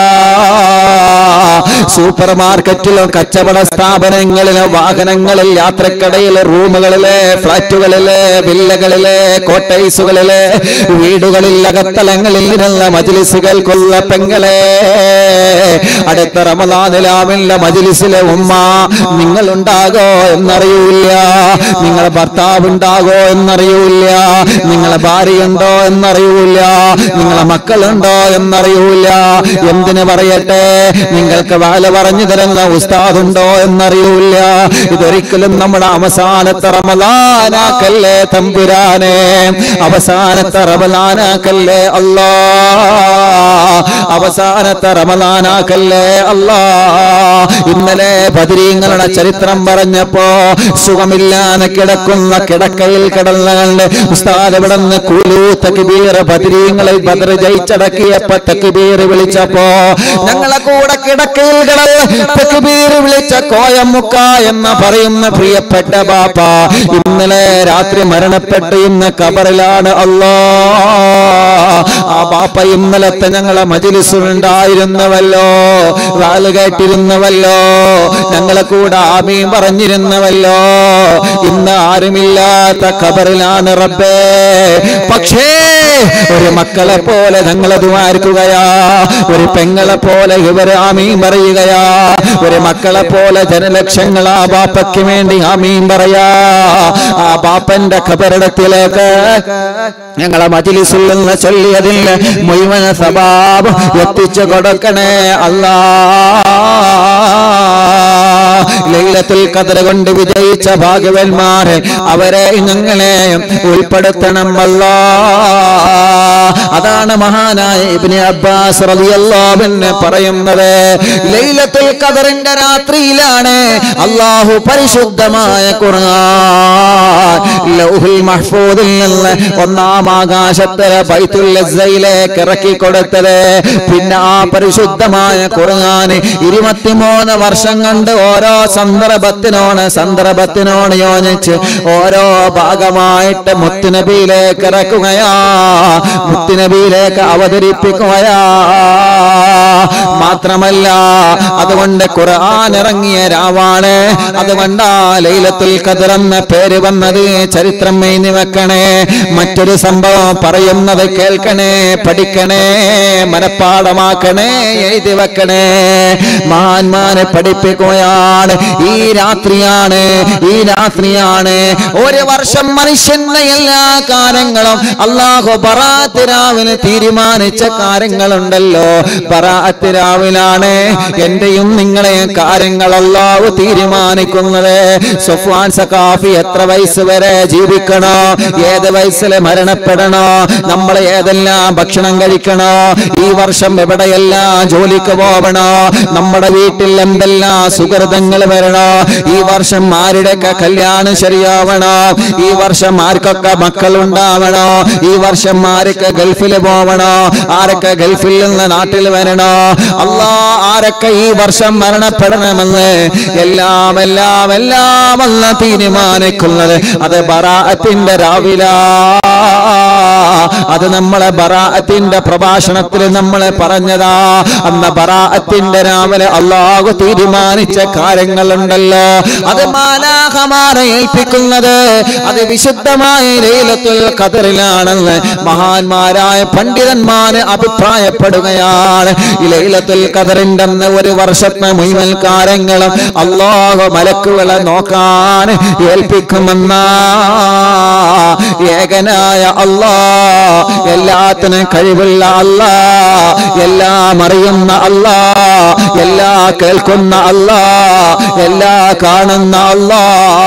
സൂപ്പർ മാർക്കറ്റിലും കച്ചവട സ്ഥാപനങ്ങളിലെ വാഹനങ്ങളിൽ യാത്രക്കടയിലെ റൂമുകളിലെ ഫ്ലാറ്റുകളിലെ വില്ലകളിലെ കോട്ടൈസുകളിലെ വീടുകളിൽ അകത്തലങ്ങളിൽ ഇരുന്ന മജിലിസുകൾ കൊല്ല പെങ്ങളെ അടുത്ത റമദാനിലാവില്ല മജിലിസിലെ ഉമ്മ നിങ്ങൾ ഉണ്ടാകോ എന്നറിയൂല നിങ്ങളെ ഭർത്താവ് ഉണ്ടാകോ എന്നറിയൂല നിങ്ങളെ ഭാര്യയുണ്ടോ എന്നറിയൂല നിങ്ങളെ മക്കളുണ്ടോ എന്നറിയൂല എന്തിനു പറയട്ടെ നിങ്ങൾക്ക് വാല പറഞ്ഞു തരുന്ന ഉസ്താദുണ്ടോ എന്നറിയൂല ഇതൊരിക്കലും നമ്മുടെ അവസാനത്തെ റമദാനാക്കല്ലേ തമ്പുരാനെ അവസാനത്തെ റമദാനാക്കല്ലേ അല്ലാ അവസാനത്തെ റമദാനാക്കല്ലേ അല്ലാ ഇന്നലെ ബദരീങ്ങളുടെ ചരിത്രം പറഞ്ഞപ്പോ സുഖമില്ലാതെ കിടക്കുന്ന കിടക്കയിൽ കിടന്നുകൊണ്ട് ഉസ്താദ് ഇവിടെ നിന്ന് കൂലു തക്ബീർ ബദരീങ്ങളെ ബദർ ജയിച്ചടക്കിയപ്പോ തക്ബീർ വിളിച്ചപ്പോ ഞങ്ങളെ കൂടെ കിടക്കയിൽ കിടന്ന് തക്ബീർ വിളിച്ച കോയമുക്ക എന്ന് പറയുന്ന പ്രിയപ്പെട്ട ബാപ്പ ഇന്നലെ രാത്രി മരണപ്പെട്ട് ഇന്ന് കബറിലാണ് അല്ലാ ആ ബാപ്പ ഇന്നലത്തെ ഞങ്ങളെ മജിലിസുണ്ടായിരുന്നവല്ലോ വാല് കേട്ടിരുന്നവല്ലോ ഞങ്ങളെ കൂടെ ആമീൻ പറഞ്ഞിരുന്നവല്ലോ ഇന്ന് ആരുമില്ലാത്ത ഖബറിലാണ് റബ്ബേ പക്ഷേ ഒരു മക്കളെ പോലെ ഞങ്ങളെ ദ്വാരിക്കുകയാ ഒരു പെങ്ങളെ പോലെ ഇവർ ആമീൻ പറയുകയാ ഒരു മക്കളെ പോലെ ജനലക്ഷങ്ങൾ ആ ബാപ്പയ്ക്ക് വേണ്ടി ആമീൻ പറയാ ആ ബാപ്പന്റെ ഖബറിടത്തിലേക്ക് ഞങ്ങളെ മജിലിസിൽ നിന്ന് ചൊല്ലിയതിൽ മുഴുവൻ സബാബ് എത്തിച്ചു കൊടുക്കണേ അല്ലാ ലൈലത്തുൽ ഖദർ കൊണ്ട് വിജയിച്ച ഭാഗ്യവന്മാരെ അവരെ ഞങ്ങളെ ഉൾപ്പെടുത്തണം അല്ലാ അതാണ് മഹാനായ ഇബ്നു അബ്ബാസ് റളിയല്ലാഹു അൻഹു പറയുന്നത് ലൈലത്തുൽ ഖദറിന്റെ രാത്രിയിലാണ് അല്ലാഹു പരിശുദ്ധമായ ഖുർആൻ ലൗഹുൽ മഹ്ഫൂദിൽ നിന്ന് ഒന്നാം ആകാശത്തിലെ ബൈത്തുൽ ഇസ്സയിലേക്ക് ഇറക്കി കൊടുത്തത് പിന്നെ ആ പരിശുദ്ധമായ ഖുർആൻ ഇരുപത്തിമൂന്ന് വർഷം കൊണ്ട് ഓരോ സന്ദർഭത്തിനോട് സന്ദർഭത്തിനോട് യോജിച്ച് ഓരോ ഭാഗമായിട്ട് മുത്തുനബിയിലേക്ക് ഇറക്കുകയാ മുത്തുനബിയിലേക്ക് അവതരിപ്പിക്കുകയാ മാത്രമല്ല അതുകൊണ്ട് ഖുർആൻ ഇറങ്ങിയ രാവാണ് അതുകൊണ്ടാ ലൈലത്തുൽ ഖദർ എന്ന പേര് വന്നത് ചരിത്രം എഴുതി വെക്കണേ മറ്റൊരു സംഭവം പറയുന്നത് കേൾക്കണേ പഠിക്കണേ മനപ്പാടമാക്കണേ എഴുതി വെക്കണേ മഹാന്മാരെ പഠിപ്പിക്കുകയാണ് ഈ രാത്രിയാണ് ഈ രാത്രിയാണ് ഒരു വർഷം മനുഷ്യന്റെ എല്ലാ കാര്യങ്ങളും അള്ളാഹു ബറാത്ത് രാവിലെ തീരുമാനിച്ച കാര്യങ്ങളുണ്ടല്ലോ ബറാ ബറാഅത്ത് രാവിലാണ് എന്റെയും നിങ്ങളെയും കാര്യങ്ങൾ അല്ലാഹു തീരുമാനിക്കുന്നത് സുഫ്വാൻ സഖാഫി എത്ര വയസ്സ് വരെ ജീവിക്കണോ ഏത് വയസ്സിൽ മരണപ്പെടണോ നമ്മൾ ഏതെല്ലാം ഭക്ഷണം കഴിക്കണോ ഈ വർഷം എവിടെയെല്ലാം ജോലിക്ക് പോവണോ നമ്മുടെ വീട്ടിൽ എന്തെല്ലാം സുഹൃതങ്ങൾ വരണോ ഈ വർഷം ആരുടെയൊക്കെ കല്യാണം ശരിയാവണോ ഈ വർഷം ആർക്കൊക്കെ മക്കൾ ഉണ്ടാവണോ ഈ വർഷം ആരൊക്കെ ഗൾഫിൽ പോവണോ ആരൊക്കെ ഗൾഫിൽ നിന്ന് നാട്ടിൽ വരണോ അല്ലാ ആരൊക്കെ ഈ വർഷം മരണപ്പെടണമെന്ന് എല്ലാം എല്ലാം എല്ലാം അല്ല തീരുമാനിക്കുന്നത് അത് ബറാഅത്തിന്റെ രാവിലാ അത് നമ്മളെ ബറാഅത്തിന്റെ പ്രഭാഷണത്തിൽ നമ്മളെ പറഞ്ഞതാ അന്ന് ബറാഅത്തിന്റെ രാവിലെ അള്ളാഹു തീരുമാനിച്ച കാര്യങ്ങളുണ്ടല്ലോ അത് മാലാഹമാരെ ഏൽപ്പിക്കുന്നത് അത് വിശുദ്ധമായ ലൈലത്തുൽ ഖദറിലാണെന്ന് മഹാന്മാരായ പണ്ഡിതന്മാര് അഭിപ്രായപ്പെടുകയാണ് ഈ ലൈലത്തുൽ ഖദറിന്റെ അന്ന് ഒരു വർഷത്തെ മുഴുവൻ കാര്യങ്ങളും അള്ളാഹു മലക്കുകളെ നോക്കാൻ ഏൽപ്പിക്കുമെന്നാ ഏകനായ അല്ലാ എല്ലാത്തിനും കഴിവുള്ള അല്ലാ എല്ലാം അറിയുന്ന അല്ലാ എല്ലാ കേൾക്കുന്ന അല്ലാ എല്ലാ കാണുന്ന അല്ലാ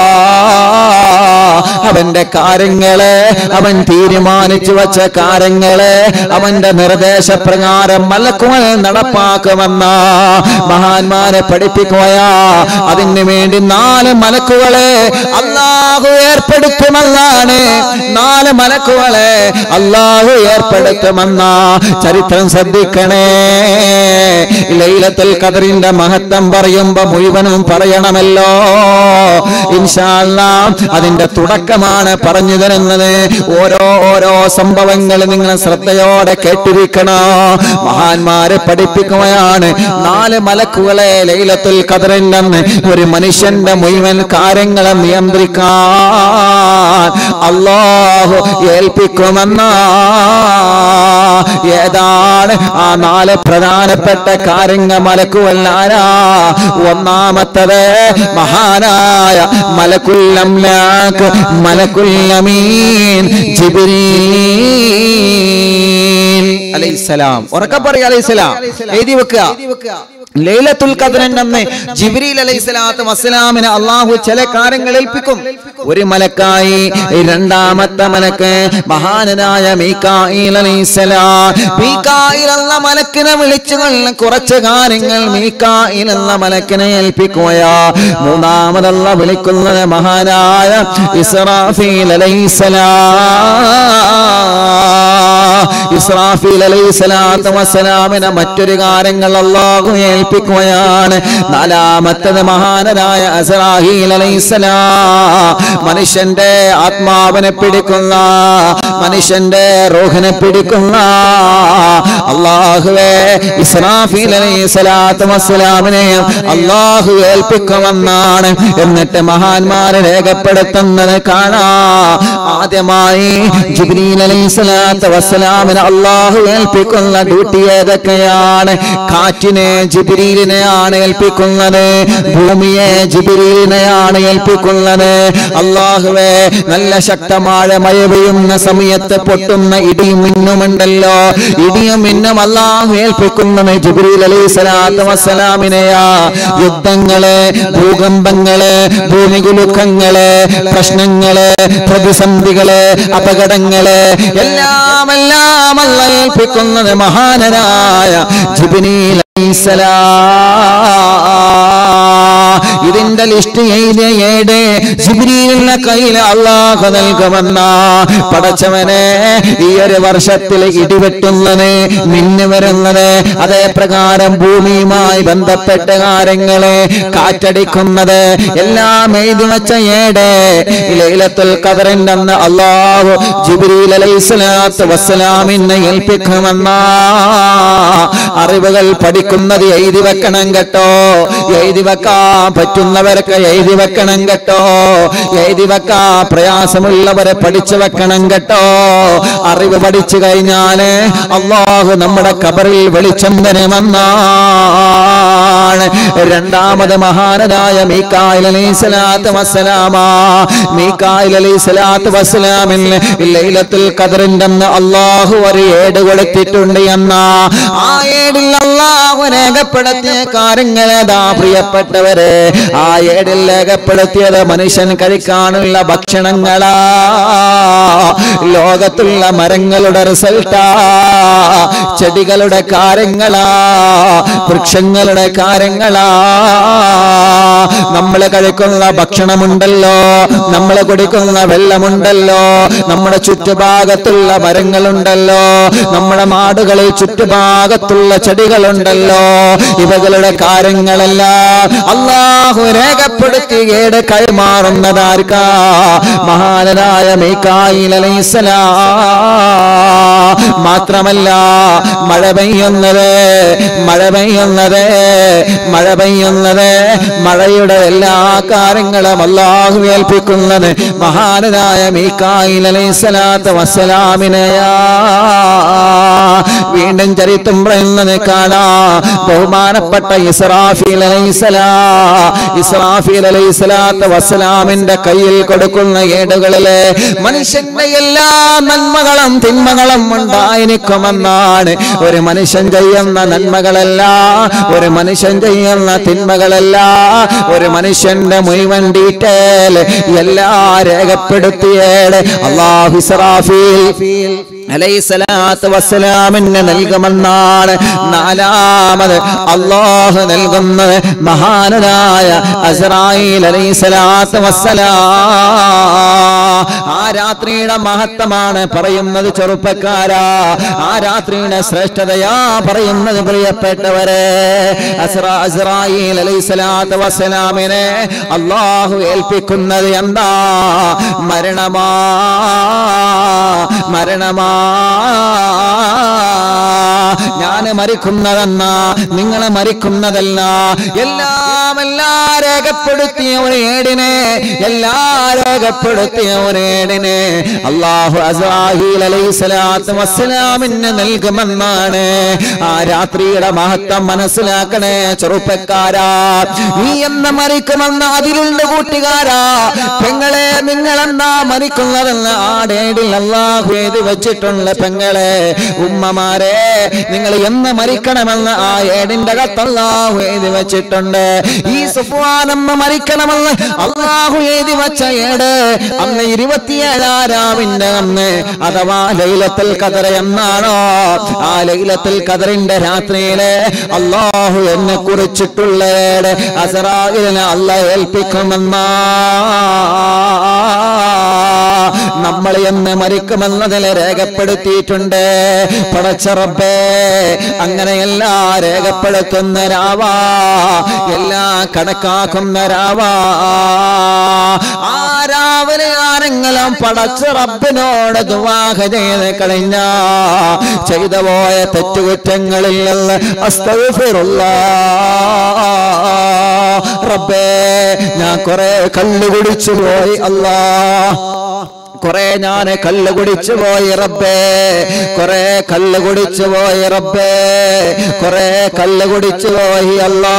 അവന്റെ കാര്യങ്ങളെ അവൻ തീരുമാനിച്ചു വച്ച കാര്യങ്ങളെ അവന്റെ നിർദ്ദേശപ്രകാരം മലക്കുമൽ നടപ്പാക്കുമെന്ന മഹാന്മാരെ പഠിപ്പിക്കുകയാ അതിനു വേണ്ടി നാല് മലക്കുകളെ അള്ളാഹു ഏർപ്പെടുത്തുമെന്നാണ് നാല് മലക്കുകളെ അള്ളാഹു ഏർപ്പെടുത്തുമെന്ന ചരിത്രം ശ്രദ്ധിക്കണേ ലൈലത്തുൽ ഖദറിന്റെ മഹത്വം പറയുമ്പോ മുഴുവനും പറയണമല്ലോ ഇൻഷാല്ലാ അതിന്റെ തുടക്കമാണ് പറഞ്ഞു തരുന്നത് ഓരോ ഓരോ സംഭവങ്ങൾ നിങ്ങൾ ശ്രദ്ധയോടെ കേട്ടിരിക്കണോ മഹാന്മാരെ പഠിപ്പിക്കുകയാണ് നാല് മലക്കുകളെ ലൈലത്തുൽ ഖദറിന്റെ അന്ന് ഒരു മനുഷ്യന്റെ മുഴുവൻ കാര്യങ്ങളെ നിയന്ത്രിക്കാൻ അള്ളാഹു ഏൽപ്പിക്കുമെന്ന ഏതാണ് ആ നാല് പ്രധാനപ്പെട്ട കാര്യങ്ങൾ മലക്കുവല്ലാരാ ഒന്നാമത്തത് മഹാനായ മലക്കുല്ലംലാക്ക് മലക്കുല്ലമീൻ ജിബ്രീൽ അലൈഹിസ്സലാം ഉറക്കെ പറയാ അലൈഹിസ്സലാം എഴുതി വെക്കുക ലൈലത്തുൽ ഖദ്റിന്റെ അന്ന് ജിബ്രീൽ അലൈഹിസ്സലാത്തു വസ്സലാമിനെ അള്ളാഹു ചില കാര്യങ്ങൾ ഏൽപ്പിക്കും ഒരു മലക്കായി രണ്ടാമത്തെ മലക്ക് മഹാനായ മീകായിൽ അലൈഹിസ്സലാം മീകായിൽ എന്ന മലക്കിനെ വിളിച്ചുകൊള്ള കുറച്ച് കാര്യങ്ങൾ മീകായിൽ എന്ന മലക്കിനെ ഏൽപ്പിക്കുകയാ മൂന്നാമതല്ല വിളിക്കുന്നത് മഹാനായ ഇസ്രാഫീൽ അലൈഹിസ്സലാം ഇസ്രാഫീൽ അലൈഹിസ്സലാത്തു വസ്സലാമിനെ മറ്റൊരു കാര്യങ്ങൾ അള്ളാഹു ഏൽപ്പിക്കുകയാണ് നാലാമത്തത് മഹാനരായ അസ്രാഹീൽ അലൈഹിസ്സലാം മനുഷ്യന്റെ ആത്മാവിനെ പിടിക്കുന്ന മനുഷ്യന്റെ റോഹിനെ പിടിക്കുന്ന അള്ളാഹുവേ ഇസ്രാഫീൽ അലൈഹിസ്സലാത്തു വസ്സലാമിനെ അള്ളാഹു ഏൽപ്പിക്കുമെന്നാണ് എന്നിട്ട് മഹാന്മാരെ രേഖപ്പെടുത്തുന്നത് കാണാ ആദ്യമായി ജിബ്രീൽ അലൈഹിസ്സലാത്തു വസ്സലാമിനെ അള്ളാഹു ഏൽപ്പിക്കുന്ന ഡ്യൂട്ടി ഏതൊക്കെയാണ് കാറ്റിനെ ജിബ്രീലിനെയാണ് ഏൽപ്പിക്കുന്നത് ഭൂമിയെ ജിബ്രീലിനെയാണ് ഏൽപ്പിക്കുന്നത് അള്ളാഹുവേ നല്ല ശക്തമായ മഴ പെയ്യുന്ന സമയത്ത് പൊട്ടുന്ന ഇടിയും മിന്നുമുണ്ടല്ലോ ഇടിയും മിന്നും അള്ളാഹു ഏൽപ്പിക്കുന്നത് ജിബ്രീൽ അലൈഹി സ്വലാത്തു വസ്സലാമിനെയാ യുദ്ധങ്ങള് ഭൂകമ്പങ്ങള് ഭൂമികുലുക്കങ്ങള് പ്രശ്നങ്ങള് പ്രതിസന്ധികള് അപകടങ്ങള് എല്ലാം എല്ലാം അല്ല ഏൽപ്പിക്കുന്നത് മഹാനരായ ജിബ്രീൽ അലൈഹിസ്സലാം ഇതിന്റെ ലിസ്റ്റ് എഴുതിയ ഏട് ജിബ്രീലിന്റെ കയ്യിൽ അള്ളാഹു നൽകുമെന്ന പടച്ചവനെ ഈ ഒരു വർഷത്തിൽ ഇടിവെട്ടുന്നത് മിന്നു വരുന്നത് അതേ പ്രകാരം ഭൂമിയുമായി ബന്ധപ്പെട്ട കാര്യങ്ങളെ കാറ്റടിക്കുന്നത് എല്ലാം എഴുതി വെച്ച ഏട് ലൈലത്തുൽ ഖദറിന്റെ അന്ന് അള്ളാഹു ജിബ്രീൽ അലൈഹിസ്സലാത്തു വസ്സലാമിനെ ഏൽപ്പിക്കുമെന്ന അറിവുകൾ പഠിക്കുന്നത് എഴുതി വെക്കണം കേട്ടോ എഴുതി വെക്കാൻ പറ്റുന്നവരൊക്കെ എഴുതി വെക്കണം കേട്ടോ എഴുതി വെക്കാൻ പ്രയാസമുള്ളവരെ പഠിച്ചു വെക്കണം കേട്ടോ അറിവ് പഠിച്ചു കഴിഞ്ഞാല് അള്ളാഹു നമ്മുടെ കബറിൽ വെളിച്ചം തരുമെന്നാണ് രണ്ടാമത് മഹാനരായ മീക്കായിൽ അലൈഹി സ്വലാത്ത് വസ്സലാമ മീക്കായിൽ അലൈഹി സ്വലാത്ത് വസ്സലാമിൽ ലൈലത്തുൽ ഖദറിന്റെ അന്ന് അള്ളാഹു ഒരു ഏട് കൊടുത്തിട്ടുണ്ട് എന്ന ആ ഏടിൽ അല്ല അള്ളാഹു രേഖപ്പെടുത്തിയ കാര്യങ്ങളേതാ പ്രിയപ്പെട്ടവരെ ആ ഏടിൽ രേഖപ്പെടുത്തിയത് മനുഷ്യൻ കഴിക്കാനുള്ള ഭക്ഷണങ്ങളാ ലോകത്തുള്ള മരങ്ങളുടെ റിസൾട്ടാ ചെടികളുടെ കാര്യങ്ങളാ വൃക്ഷങ്ങളുടെ കാര്യങ്ങളാ നമ്മൾ കഴിക്കുന്ന ഭക്ഷണമുണ്ടല്ലോ നമ്മൾ കുടിക്കുന്ന വെള്ളമുണ്ടല്ലോ നമ്മുടെ ചുറ്റുഭാഗത്തുള്ള മരങ്ങളുണ്ടല്ലോ നമ്മുടെ നാടുകളിൽ ചുറ്റുഭാഗത്തുള്ള ചെടികളുണ്ടല്ലോ ഇവകളുടെ കാര്യങ്ങളെല്ലാം അള്ളാഹു രേഖപ്പെടുത്തി ഏട് കൈമാറുന്നതാർക്കാ മഹാനരായ മീക്കായിൽ അലൈസലാ മാത്രമല്ല മഴ പെയ്യുന്നത് മഴ പെയ്യുന്നത് മഴ പെയ്യുന്നത് മഴയുടെ എല്ലാ കാര്യങ്ങളും അള്ളാഹു ഏൽപ്പിക്കുന്നത് മഹാനരായ മീക്കായിൽ അലൈസലാത്ത വസ്സലാമിനെയാ വീണ്ടും ചരിത്രം പറയുന്നത് കാണാ ബഹുമാനപ്പെട്ട ഇസ്രാഫീൽ അലൈസലാ ഇസ്രാഫീൽ അലൈസലാത്ത വസ്സലാമിന്റെ കയ്യിൽ കൊടുക്കുന്ന ഏടുകളിലെ മനുഷ്യന്റെ എല്ലാ നന്മകളും തിന്മകളും ഉണ്ടായിരിക്കുമെന്നാണ് ഒരു മനുഷ്യൻ ചെയ്യുന്ന നന്മകളല്ല ഒരു മനുഷ്യൻ ചെയ്യുന്ന തിന്മകളല്ല ഒരു മനുഷ്യന്റെ മുഴുവൻ ഡീറ്റെയിൽ എല്ലാ രേഖപ്പെടുത്തിയേടെ അള്ളാഹു ഇസ്രാഫീൽ അലൈസലാത്ത് വസ്സലാമിന് നൽകുമെന്നാണ് നാലാമത് അള്ളാഹു നൽകുന്നത് മഹാനനായ അസ്രായിൽ അലൈസലാത്ത് വസ്സലാ ആ രാത്രിയുടെ മഹത്വമാണ് പറയുന്നത് ചെറുപ്പക്കാരാ ആ രാത്രിയുടെ ശ്രേഷ്ഠതയാ പറയുന്നത് പ്രിയപ്പെട്ടവരെ അസ്രാ അസ്രായിൽ അലൈസലാത്ത് വസ്സലാമിനെ അള്ളാഹു ഏൽപ്പിക്കുന്നത് എന്താ മരണമാ മരണമാ ഞാൻ മരിക്കുന്നതെന്ന നിങ്ങൾ മരിക്കുന്നതല്ല എല്ലാം എല്ലാം രേഖപ്പെടുത്തിയ ഒരു ഏടിനെ എല്ലാ രേഖപ്പെടുത്തിയ ഒരു ഏടിനെ അള്ളാഹു അസാഹിൽ അലൈഹിസ്സലാത്തു വസ്സലാമിന് നൽകുമെന്നാണ് ആ രാത്രിയുടെ മഹത്വം മനസ്സിലാക്കണേ ചെറുപ്പക്കാരാ നീ എന്ന് മരിക്കുമെന്ന് അതിലുണ്ട് കൂട്ടുകാരാ പെങ്ങളെ നിങ്ങളെന്നാ മരിക്കുന്നതെന്ന് ആ ഡേഡിൽ അള്ളാഹു എഴുതി വെച്ചിട്ടുണ്ട് പെങ്ങളെ ഉമ്മമാരെ നിങ്ങൾ എന്ന് മരിക്കണമെന്ന് ആ ഏടിന്റെ കത്തല്ലാഹു എഴുതി വെച്ചിട്ടുണ്ട് ഈ സുഫാനമ്മ മരിക്കണമെന്ന് അള്ളാഹു എഴുതി വെച്ച ഏട് അന്ന് ഇരുപത്തിയേഴാരാവിന്റെ അന്ന് അഥവാ ലൈലത്തിൽ കതറ എന്നാണോ ആ ലൈലത്തിൽ കതറിന്റെ രാത്രിയില് അള്ളാഹു എന്നെ കുറിച്ചിട്ടുള്ള ഏട് അസറായിലിനെ അല്ല ഏൽപ്പിക്കുമെന്നാ നമ്മൾ എന്ന് മരിക്കുമെന്നതിൽ രേഖപ്പെടുത്തിയിട്ടുണ്ട് പടച്ചറബേ അങ്ങനെയെല്ലാം രേഖപ്പെടുത്തുന്ന രാവാ എല്ലാം കണക്കാക്കുന്ന രാവാ ആ രാവിലെ ആരെങ്കിലും പടച്ച റബ്ബിനോട് ദുവാഹ ചെയ്ത് കഴിഞ്ഞ ചെയ്തു പോയ തെറ്റുകുറ്റങ്ങളിൽ നിന്ന് അസ്തഗ്ഫിറുല്ലാ റബ്ബേ ഞാൻ കുറെ കല്ല് കുടിച്ചു പോയി അല്ലാ കുറെ ഞാൻ കല്ല് കുടിച്ചു പോയി റബ്ബേ കുറെ കല്ല് കുടിച്ചു പോയി റബ്ബേ കുറെ കല്ല് കുടിച്ചു പോയി അല്ലാ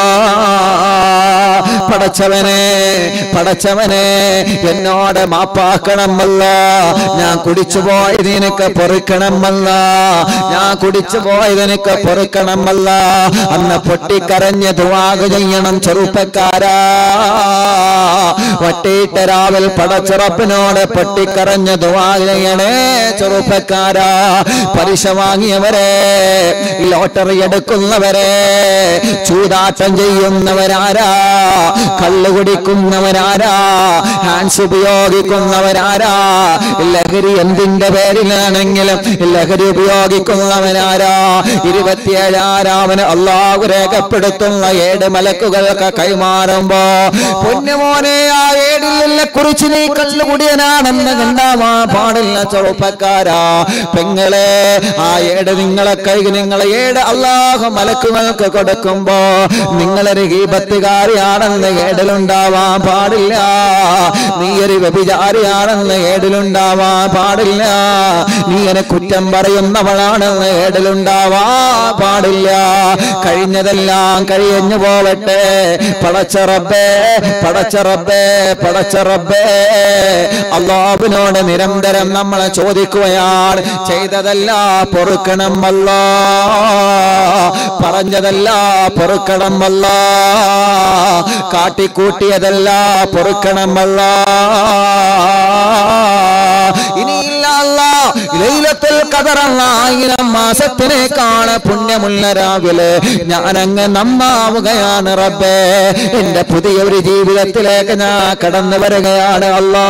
പടച്ചവനെ പടച്ചവനെ എന്നോട് മാപ്പാക്കണമല്ല ഞാൻ കുടിച്ചു പോയത് നിനക്ക് പൊറുക്കണമല്ല ഞാൻ കുടിച്ചു പോയത് നിനക്ക് പൊറുക്കണമല്ല അന്ന് പൊട്ടിക്കരഞ്ഞ് ദുവാഗ് ചെയ്യണം ചെറുപ്പക്കാരാ വട്ടിയിട്ട രാവിൽ പടച്ചുറപ്പിനോട് പൊട്ടിക്കരഞ്ഞ് ദുവാഗ് ചെയ്യണേ ചെറുപ്പക്കാരാ പലിശ വാങ്ങിയവരെ ലോട്ടറി എടുക്കുന്നവരെ ചൂതാട്ടം ചെയ്യുന്നവരാരാ കള്ളു കുടിക്കുന്നവരാരാ ഹാൻസ് ഉപയോഗിക്കുന്നവരാരാ ലഹരി എന്തിന്റെ പേരിലാണെങ്കിലും ലഹരി ഉപയോഗിക്കുന്നവനാരാ ഇരുപത്തിയേഴാരാമന് അള്ളാഹു രേഖപ്പെടുത്തുന്ന ഏഴ് മലക്കുകൾക്ക് കൈമാറുമ്പോ പൊന്നുമോനെ ആ ഏടിലെ കുറിച്ച് നീ കള്ളുകുടിയനാണെന്ന് കണ്ടാവാ പാടില്ല ചെറുപ്പക്കാരാ പെങ്ങളെ ആ ഏട് നിങ്ങളെ കൈ നിങ്ങളെ ഏട് അള്ളാഹു മലക്കുകൾക്ക് കൊടുക്കുമ്പോ നിങ്ങളൊരു ഗീപത്തുകാരിയാണെന്ന് ഏടിലുണ്ടാവാൻ പാടില്ല നീ ഒരു വ്യഭിചാരിയാണെന്ന് ഏടിലുണ്ടാവാൻ പാടില്ല നീ എന്നെ കുറ്റം പറയുന്നവളാണെന്ന് ഏടിലുണ്ടാവാൻ പാടില്ല കഴിഞ്ഞതെല്ലാം കഴിഞ്ഞു പോവട്ടെ പടച്ചറബേ പടച്ചറബേ പടച്ചറബേ റബ്ബേ അള്ളാഹുവിനോട് നിരന്തരം നമ്മളെ ചോദിക്കുകയാണ് ചെയ്തതല്ല പൊറുക്കണം അല്ലാ പറഞ്ഞതല്ല പൊറുക്കണം അല്ലാ കാട്ടിക്കൂട്ടിയതല്ല പൊറുക്കണം അല്ലാ ഇനിയില്ല അല്ലാ ലൈലത്തുൽ ഖദർ എന്ന ആയിരം മാസത്തിനേക്കാണ് പുണ്യമുള്ള രാവിലെ ഞാനങ്ങ് നന്നാവുകയാണ് റബ്ബേ എന്റെ പുതിയ ഒരു ജീവിതത്തിലേക്ക് ഞാൻ കടന്നു വരികയാണ് അല്ലാ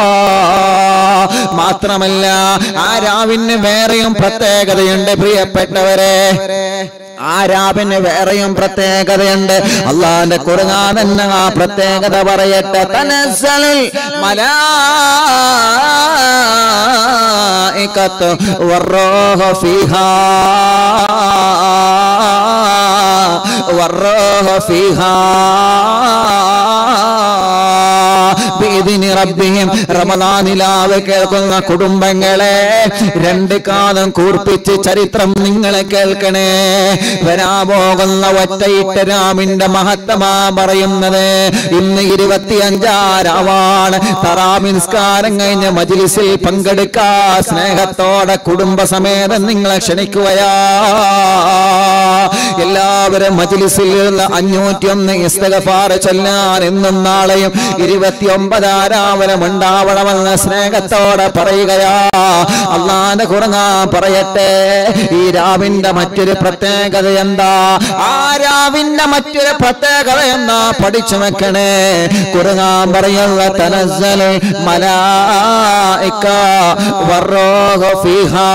മാത്രമല്ല ആ രാവിന് വേറെയും പ്രത്യേകതയുണ്ട് പ്രിയപ്പെട്ടവരെ ആ രാവിന് വേറെയും പ്രത്യേകതയുണ്ട് അള്ളാന്റെ കുറുകാൻ തന്നെ ആ പ്രത്യേകത പറയട്ടെ തനസ്സലുൽ മലായികത്തു വറൂഹു ഫീഹാ വറൂഹു ഫീഹാ ബിഇദ്നി റബ്ബിഹിം റമദാനിലാവ് കേൾക്കുന്ന കുടുംബങ്ങളെ രണ്ട് കാലം കൂർപ്പിച്ച് ചരിത്രം നിങ്ങളെ കേൾക്കണേ വരാ പോകുന്ന ഒറ്റയിട്ട രാമിന്റെ മഹത്തമാ പറയുന്നത് ഇന്ന് ഇരുപത്തിയഞ്ചാരാവാണ് തറാമിൻസ്കാരം കഴിഞ്ഞ മജിലിസിൽ പങ്കെടുക്കാ സ്നേഹത്തോടെ കുടുംബസമേതം നിങ്ങളെ ക്ഷണിക്കുകയാ എല്ലാവരും മജിലിസിൽ നിന്ന് അഞ്ഞൂറ്റി ഒന്ന് ഇസ്തഗഫാർ ചൊല്ലാൻ ഇന്നും നാളെയും ഇരുപത്തി ഒമ്പതാരാവനം ഉണ്ടാവണമെന്ന് സ്നേഹത്തോടെ പറയുകയാ അള്ളാന്റെ കുറങ്ങ പറയട്ടെ ഈ രാവിന്റെ മറ്റൊരു പ്രത്യേകത എന്താ ആ രാവിന്റെ മറ്റൊരു പ്രത്യേകത എന്താ പഠിച്ചു വെക്കണേ കുറുങ്ങാൻ പറയുന്ന തനസ്സല് മലായിക്ക വറോഹ ഫിഹാ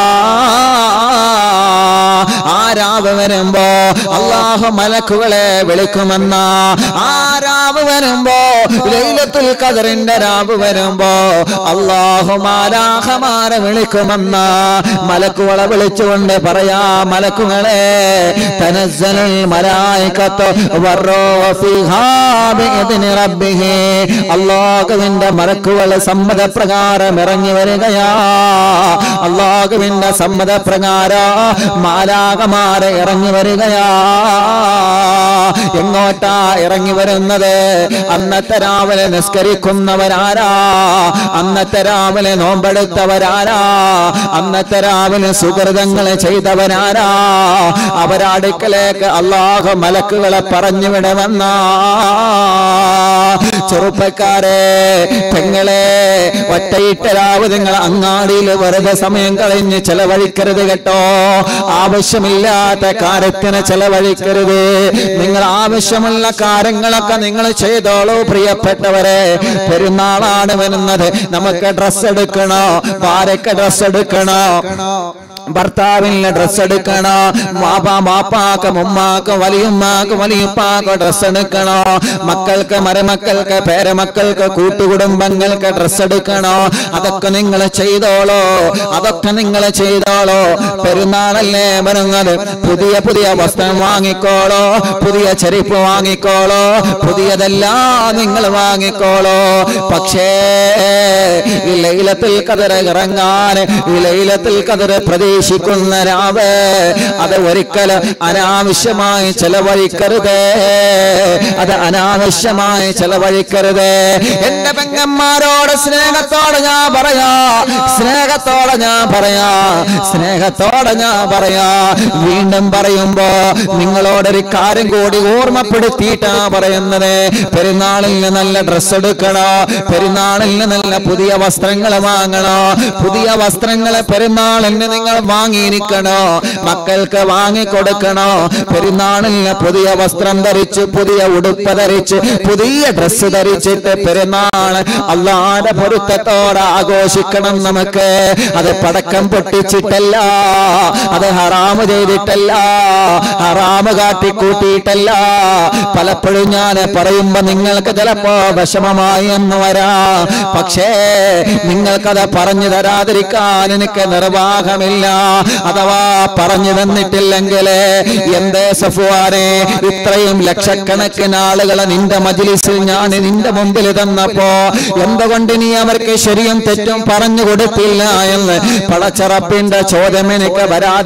ആ രാവ് വരുമ്പോ അള്ളാഹു മലക്കുകളെ വിളിക്കുമെന്ന ആ രാവ് വരുമ്പോ ലൈലത്തുൽ ഖദറിന്റെ രാവ് വരുമ്പോ അള്ളാഹു മാലാഹമാരെ വിളിക്കുമെന്ന മലക്കുകളെ വിളിച്ചുകൊണ്ട് പറയാ മലക്കുകളെ തനസ്സലുൽ മലായികത്തു വറൂഹു ഫീഹാ ബിഇദ്നി റബ്ബിഹി അള്ളാഹുവിന്റെ മലക്കുകൾ സമ്മതപ്രകാരം ഇറങ്ങി വരികയാ അള്ളാഹുവിന്റെ സമ്മതപ്രകാരം മാലാകമാരെ ഇറങ്ങി വരികയാ എങ്ങോട്ടാ ഇറങ്ങി വരുന്നത് അന്നത്തെ രാവിലെ നിസ്കരിക്കുന്നവരാരാ അന്നത്തെ രാവിലെ നോമ്പെടുത്തവരാരാ അന്നത്തെ രാവിലെ സുഹൃതങ്ങൾ ചെയ്തവരാരാ അവരടുക്കലേക്ക് അള്ളാഹു മലക്കുകളെ പറഞ്ഞു വിടുമെന്ന ചെറുപ്പക്കാരെ പെങ്ങളെ ഒറ്റയിട്ട രാവ് നിങ്ങൾ അങ്ങാടിയിൽ വെറുതെ സമയം കളഞ്ഞ് ചെലവഴിക്കരുത് കേട്ടോ ആവശ്യമില്ലാത്ത കാര്യത്തിന് ചെലവഴിക്കരുത് നിങ്ങൾ ആവശ്യമുള്ള കാര്യങ്ങളൊക്കെ നിങ്ങൾ ചെയ്തോളൂ പ്രിയപ്പെട്ടവരെ പെരുന്നാളാണ് വരുന്നത് നമുക്ക് ഡ്രസ് എടുക്കണോ ഭാര്യക്ക് ഡ്രസ് എടുക്കണോ ഭർത്താവിന് ഡ്രസ് എടുക്കണോ മാപ്പാ മാപ്പാക്ക് മുമ്മാക്ക് വലിയുമ്മാക്ക് വലിയുപ്പാക്ക് ഡ്രസ് എടുക്കണോ മക്കൾക്ക് മരുമക്കൾക്ക് പേരമക്കൾക്ക് കൂട്ടുകുടുംബങ്ങൾക്ക് ഡ്രസ് എടുക്കണോ അതൊക്കെ നിങ്ങൾ ചെയ്തോളോ അതൊക്കെ നിങ്ങൾ ചെയ്തോളോ പെരുന്നാളല്ലേ വരുന്നത് പുതിയ പുതിയ വസ്ത്രം വാങ്ങിക്കോളോ പുതിയ ചെരുപ്പ് വാങ്ങിക്കോളോ പുതിയതെല്ലാം നിങ്ങൾ വാങ്ങിക്കോളോ പക്ഷേ ഈ ലൈലത്തിൽ കതിര ഇറങ്ങാൻ ഈ ലൈലത്തിൽ കതിര പ്രതീക്ഷിക്കുന്ന രാവ് അത് ഒരിക്കലും അനാവശ്യമായി ചെലവഴിക്കരുത് അത് അനാവശ്യമായി ചെലവഴിക്കരുത് എന്റെ പെങ്ങന്മാരോട് സ്നേഹത്തോടെ ഞാൻ പറയാ സ്നേഹത്തോടെ ഞാൻ പറയാ സ്നേഹത്തോടെ ഞാൻ പറയാ വീണ്ടും പറയുമ്പോ നിങ്ങളോടൊരു കാര്യം കൂടി ഓർമ്മപ്പെടുത്തിയിട്ടാ പറയുന്നത് പെരുന്നാളിന് നല്ല ഡ്രസ് എടുക്കണോ പെരുന്നാളിന് നല്ല പുതിയ വസ്ത്രങ്ങൾ വാങ്ങണോ പുതിയ വസ്ത്രങ്ങൾ പെരുന്നാളിന് നിങ്ങൾ വാങ്ങിയിരിക്കണോ മക്കൾക്ക് വാങ്ങിക്കൊടുക്കണോ പെരുന്നാളിന് പുതിയ വസ്ത്രം ധരിച്ച് പുതിയ ഉടുപ്പ് ധരിച്ച് പുതിയ ഡ്രസ്സ് ധരിച്ചിട്ട് പെരുന്നാൾ അള്ളാന്റെ പൊരുത്തത്തോടെ ആഘോഷിക്കണം നമുക്ക് അത് പടക്കം പൊട്ടിച്ചിട്ടല്ല അത് ഹറാമ് ചെയ്തിട്ടല്ല ഹറാമ് കാട്ടിക്കൂട്ടിയിട്ടല്ല പലപ്പോഴും ഞാൻ പറയുമ്പോ നിങ്ങൾക്ക് ചിലപ്പോ വിഷമമായി എന്ന് വരാ പക്ഷേ നിങ്ങൾക്കത് പറഞ്ഞു തരാതിരിക്കാൻ എനിക്ക് നിർവാഹമില്ല അഥവാ പറഞ്ഞു തന്നിട്ടില്ലെങ്കിൽ എന്തേ സഫുവാനെ ഇത്രയും ലക്ഷക്കണക്കിന് ആളുകളെ നിന്റെ മജിലിസിൽ ഞാൻ നിന്റെ മുമ്പിൽ തന്നപ്പോ എന്തുകൊണ്ട് നീ അവർക്ക് ശരിയും തെറ്റും പറഞ്ഞു കൊടുത്തില്ല എന്ന് പടച്ചറപ്പിന്റെ ചോദ്യം എനിക്ക് വരാതിരിക്കാൻ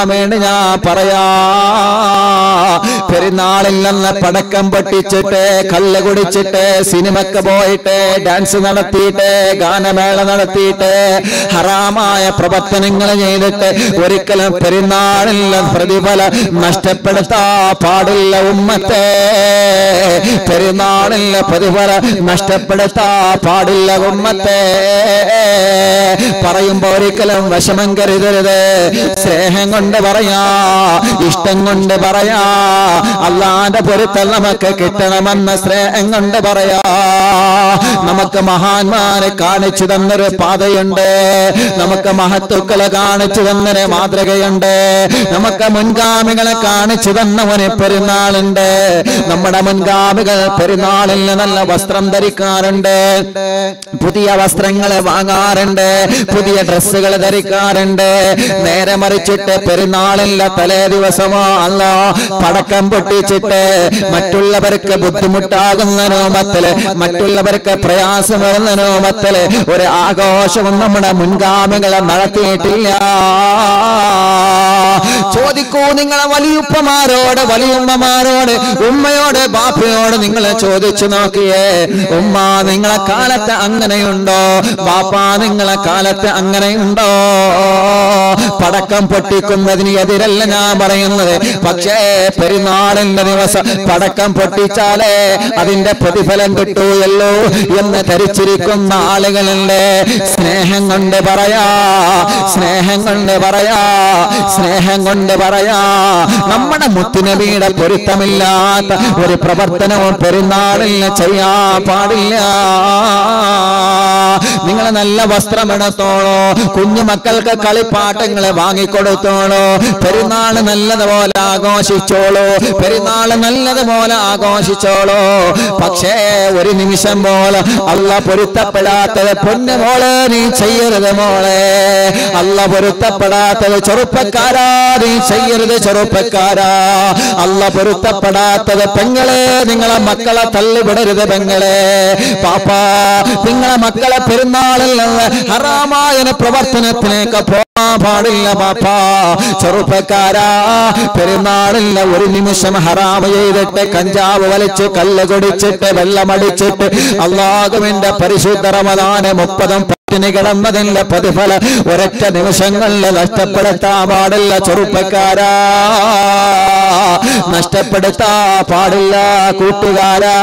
വേണ്ടി ഞാൻ പറയാ പെരുന്നാളിൽ നിന്ന് പടക്കം പൊട്ടിച്ചിട്ട് കല്ല് കുടിച്ചിട്ട് സിനിമക്ക് പോയിട്ട് ഡാൻസ് നടത്തിയിട്ട് ഗാനമേള നടത്തിയിട്ട് ഹറാമായ പ്രവർത്തനങ്ങൾ ചെയ്തിട്ട് ഒരിക്കലും പെരുന്നാളിൽ പ്രതിഫലം നഷ്ടപ്പെടുത്താ പാടില്ല ഉമ്മത്തെ പെരുന്നാളിൽ പ്രതിഫലം നഷ്ടപ്പെടുത്താ പാടില്ല ഉമ്മത്തെ പറയുമ്പോ ഒരിക്കലും വിഷമം കരുതരുത് സ്നേഹം കൊണ്ട് പറയാ ഇഷ്ടം കൊണ്ട് പറയാ അള്ളാന്റെ പൊരുത്തൽ നമുക്ക് കിട്ടണമെന്ന സ്നേഹം കൊണ്ട് പറയാ നമുക്ക് മഹാന്മാരെ കാണിച്ചു തന്നൊരു പാതയുണ്ട് നമുക്ക് മഹത്തുക്കളെ കാണിച്ചു തന്നൊരു മാതൃകയുണ്ട് നമുക്ക് മുൻഗാമികളെ കാണിച്ചു തന്ന ഒരു പെരുന്നാളുണ്ട് നമ്മുടെ മുൻഗാമികൾ പെരുന്നാളിൽ നല്ല വസ്ത്രം ധരിക്കാറുണ്ട് പുതിയ വസ്ത്രങ്ങൾ വാങ്ങാറുണ്ട് പുതിയ ഡ്രസ്സുകൾ ധരിക്കാറുണ്ട് നേരെ മറിച്ചിട്ട് പെരുന്നാളില്ല തലേ ദിവസമോ അല്ല പടക്കം പൊട്ടിച്ചിട്ട് മറ്റുള്ളവർക്ക് ബുദ്ധിമുട്ടാകുന്ന രൂപത്തില് മറ്റുള്ളവർക്ക് പ്രയാസം വരുന്ന രൂപത്തില് ഒരു ആഘോഷവും നമ്മുടെ മുൻഗാമികളെ നടത്തിയിട്ടില്ല ചോദിക്കൂ നിങ്ങളെ വലിയുപ്പമാരോട് വലിയുമ്മമാരോട് ഉമ്മയോട് ബാപ്പയോട് നിങ്ങൾ ചോദിച്ചു നോക്കിയേ ഉമ്മ നിങ്ങളെ കാലത്ത് അങ്ങനെയുണ്ടോ ബാപ്പ നിങ്ങളെ കാലത്ത് അങ്ങനെയുണ്ടോ പടക്കം പൊട്ടിക്കുന്നതിന് എതിരല്ല ഞാൻ പറയുന്നത് പക്ഷേ പെരുന്നാളിന്റെ ദിവസം പടക്കം പൊട്ടിച്ചാലേ അതിന്റെ പ്രതിഫലം കിട്ടൂയല്ലോ എന്ന് ധരിച്ചിരിക്കുന്ന ആളുകളുണ്ട് സ്നേഹം കൊണ്ട് പറയാ സ്നേഹം കൊണ്ട് പറയാ സ്നേഹം കൊണ്ട് പറയാ നമ്മുടെ മുത്തുനബിയുടെ പൊരുത്തമില്ലാത്ത ഒരു പ്രവർത്തനവും പെരുന്നാളിൽ ചെയ്യാൻ പാടില്ല നിങ്ങൾ നല്ല വസ്ത്രം എടുത്തോളോ കുഞ്ഞുമക്കൾക്ക് കളിപ്പാട്ടങ്ങളെ വാങ്ങിക്കൊടുത്തോളോ പെരുന്നാൾ നല്ലതുപോലെ ആഘോഷിച്ചോളൂ പെരുന്നാൾ നല്ലതുപോലെ ആഘോഷിച്ചോളൂ പക്ഷേ ഒരു നിമിഷം പോലെ അല്ല പൊരുത്തപ്പെടാത്തത് പൊന്നു മോളെ നീ ചെയ്യരുത് മോളെ അല്ല പൊരുത്തപ്പെടാത്തത് ചെറുപ്പക്കാരാ നീ ചെയ്യരുത് ചെറുപ്പക്കാരാ അല്ല പൊരുത്തപ്പെടാത്തത് പെങ്ങളെ നിങ്ങളെ മക്കളെ തള്ളിവിടരുത് പെങ്ങളെ പാപ്പാ നിങ്ങളെ മക്കളെ പെരുന്നാളിൽ നിന്ന് ഹറാമായ പ്രവർത്തനത്തിലേക്ക് പോകാൻ പാടില്ല പാപ്പാ ചെറുപ്പക്കാരാ പെരുന്നാളില്ല ഒരു നിമിഷം ഹറാമ ചെയ്തിട്ട് കഞ്ചാവ് വലിച്ച് കല്ല് കുടിച്ചിട്ട് വെള്ളമടിച്ചിട്ട് അള്ളാഹുവിന്റെ പരിശുദ്ധ റമദാന് മുപ്പതും പത്തിന് കിടന്നതിന്റെ പ്രതിഫലം ഒരൊറ്റ നിമിഷങ്ങളിൽ നഷ്ടപ്പെടുത്താൻ പാടില്ല ചെറുപ്പക്കാരാ നഷ്ടപ്പെടുത്താ പാടില്ല കൂട്ടുകാരാ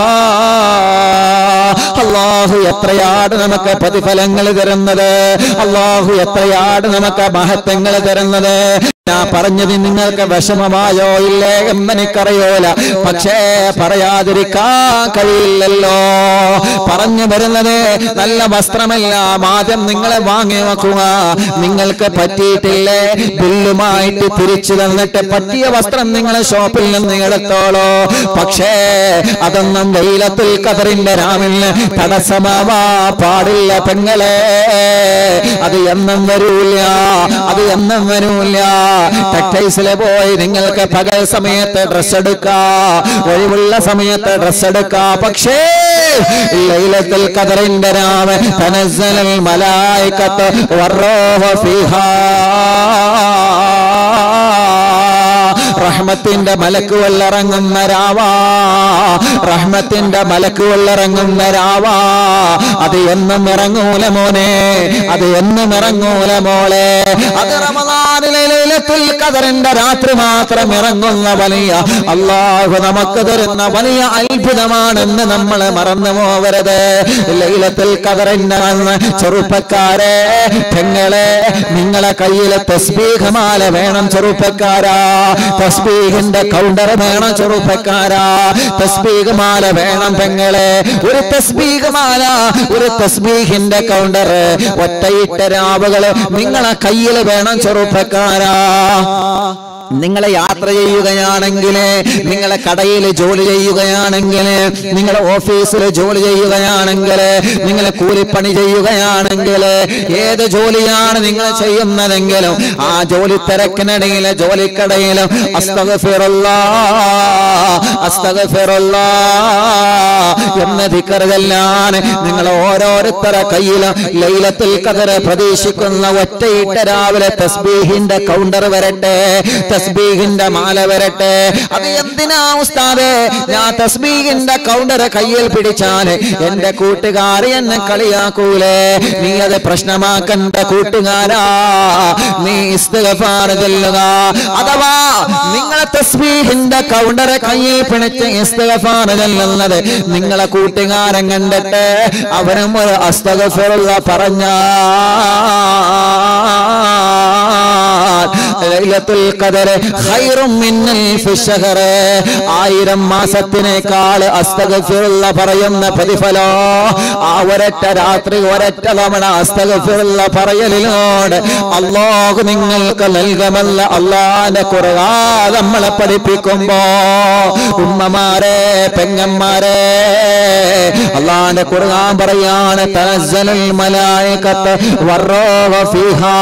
അള്ളാഹു എത്രയാണ് നമുക്ക് പ്രതിഫലങ്ങൾ തരുന്നത് അള്ളാഹു എത്രയാണ് നമുക്ക് മഹത്വങ്ങൾ തരുന്നത് ഞാൻ പറഞ്ഞത് നിങ്ങൾക്ക് വിഷമമായോ ഇല്ലേ എന്നെനിക്കറിയൂല പക്ഷേ പറയാതിരിക്കാൻ കഴിയില്ലല്ലോ പറഞ്ഞു വരുന്നത് നല്ല വസ്ത്രമെല്ലാം ആദ്യം നിങ്ങളെ വാങ്ങി വെക്കുക നിങ്ങൾക്ക് പറ്റിയിട്ടില്ലേ ബില്ലുമായിട്ട് തിരിച്ചു തന്നിട്ട് പറ്റിയ വസ്ത്രം നിങ്ങളെ ഷോപ്പിൽ നിന്ന് എടുത്തോളൂ പക്ഷേ അതൊന്നും വെയിലത്തിൽ കതറിന്റെ രാമിന് തടസ്സമാവാ പാടില്ല പെങ്ങളെ അത് എന്നും വരൂല അത് എന്നും വരൂല ടെക്ടൈസിലെ പോയി നിങ്ങൾക്ക് പകൽ സമയത്ത് ഡ്രസ് എടുക്കാ ഒഴിവുള്ള സമയത്ത് ഡ്രസ് എടുക്കാ പക്ഷേ ലൈലത്തിൽ കതറിന്റെ രാമ തനസ്സലൽ മലായിക്കത്ത് വർറോഹ ഫിഹാ റഹ്മത്തിന്റെ മലക്ക് വല്ലിറങ്ങുന്ന രാവാ റഹ്മത്തിന്റെ മലക്ക് വല്ലിറങ്ങുന്ന രാവാ അത് എന്നും ഇറങ്ങൂല മോനെ അത് എന്നും ഇറങ്ങൂല മോളെ അത് റമദാനിലെ ലൈലത്തുൽ ഖദറിന്റെ രാത്രി മാത്രം ഇറങ്ങുന്ന വലിയ അള്ളാഹു നമുക്ക് തരുന്ന വലിയ അത്ഭുതമാണെന്ന് നമ്മൾ മറന്നു പോവരുത് ലൈലത്തുൽ ഖദറിന്റെ അന്ന് ചെറുപ്പക്കാരെ പെങ്ങളെ നിങ്ങളെ കയ്യിലെ തസ്ബീഹമാല വേണം ചെറുപ്പക്കാരാ തസ്ബീഹിന്റെ കൗണ്ടർ വേണം ചെറുപ്പക്കാരാ തസ്ബീഹ് മാല വേണം പെങ്ങളെ ഒരു തസ്ബീഹ് മാല ഒരു തസ്ബീഹിന്റെ കൗണ്ടർ ഒറ്റയിട്ട രാവുകള് നിങ്ങളെ കയ്യിൽ വേണം ചെറുപ്പക്കാരാ നിങ്ങൾ യാത്ര ചെയ്യുകയാണെങ്കിൽ നിങ്ങളെ കടയിൽ ജോലി ചെയ്യുകയാണെങ്കിൽ നിങ്ങളെ ഓഫീസിൽ ജോലി ചെയ്യുകയാണെങ്കിൽ നിങ്ങൾ കൂലിപ്പണി ചെയ്യുകയാണെങ്കിൽ ഏത് ജോലിയാണ് നിങ്ങൾ ചെയ്യുന്നതെങ്കിലും ആ ജോലി തിരക്കിനിടയിൽ ജോലിക്കടയിലും അസ്തഗഫിറുല്ലാ അസ്തഗഫിറുല്ലാ എന്ന ധിക്കറുകല്ലാണ് നിങ്ങൾ ഓരോരുത്തരെ കയ്യിലും ലൈലത്തിൽ കതറ് പ്രതീക്ഷിക്കുന്ന ഒറ്റയിട്ട രാവിലെ തസ്ബീഹിന്റെ കൗണ്ടർ വരട്ടെ തസ്ബീഹിന്റെ മാല വരട്ടെ അത് എന്തിനാ ഉസ്താദേ ഞാൻ തസ്ബീഹിന്റെ കൗണ്ടർ കയ്യിൽ പിടിച്ചാല് എന്റെ കൂട്ടുകാർ എന്നെ കളിയാക്കൂലേ നീ അത് പ്രശ്നമാക്കണ്ട കൂട്ടുകാരാ നീ ഇസ്തിഗ്ഫാർ ചൊല്ലുക അഥവാ നിങ്ങളെ തസ്ബീഹിന്റെ കൗണ്ടർ കയ്യിൽ പിടിച്ച് ഇസ്തിഗ്ഫാർ ചൊല്ലുന്നത് നിങ്ങളെ കൂട്ടുകാരൻ കണ്ടിട്ട് അവനും ഒരു അസ്തഗഫറുള്ള പറഞ്ഞ ലൈലത്തുൽ ഖദർ ഖൈറും മിന്നൽ ഫിശ്ശഹർ ആയിരം മാസത്തിനേക്കാൾ അസ്തഗഫിറുള്ള പറയുന്ന പ്രതിഫലോ ആ ഒരൊറ്റ രാത്രി ഒരൊറ്റ തവണ അസ്തഗഫിറുള്ള പറയലിനോട് അള്ളാഹു നിങ്ങൾക്ക് നൽകുമല്ല അള്ളാന്റെ കുറവാ നമ്മളെ പഠിപ്പിക്കുമ്പോ ഉമ്മമാരെ പെങ്ങന്മാരെ അള്ളാന്റെ ഖുർആൻ പറയാണ് തനസ്സലുൽ മലായികത്ത് വറോഹ ഫിഹാ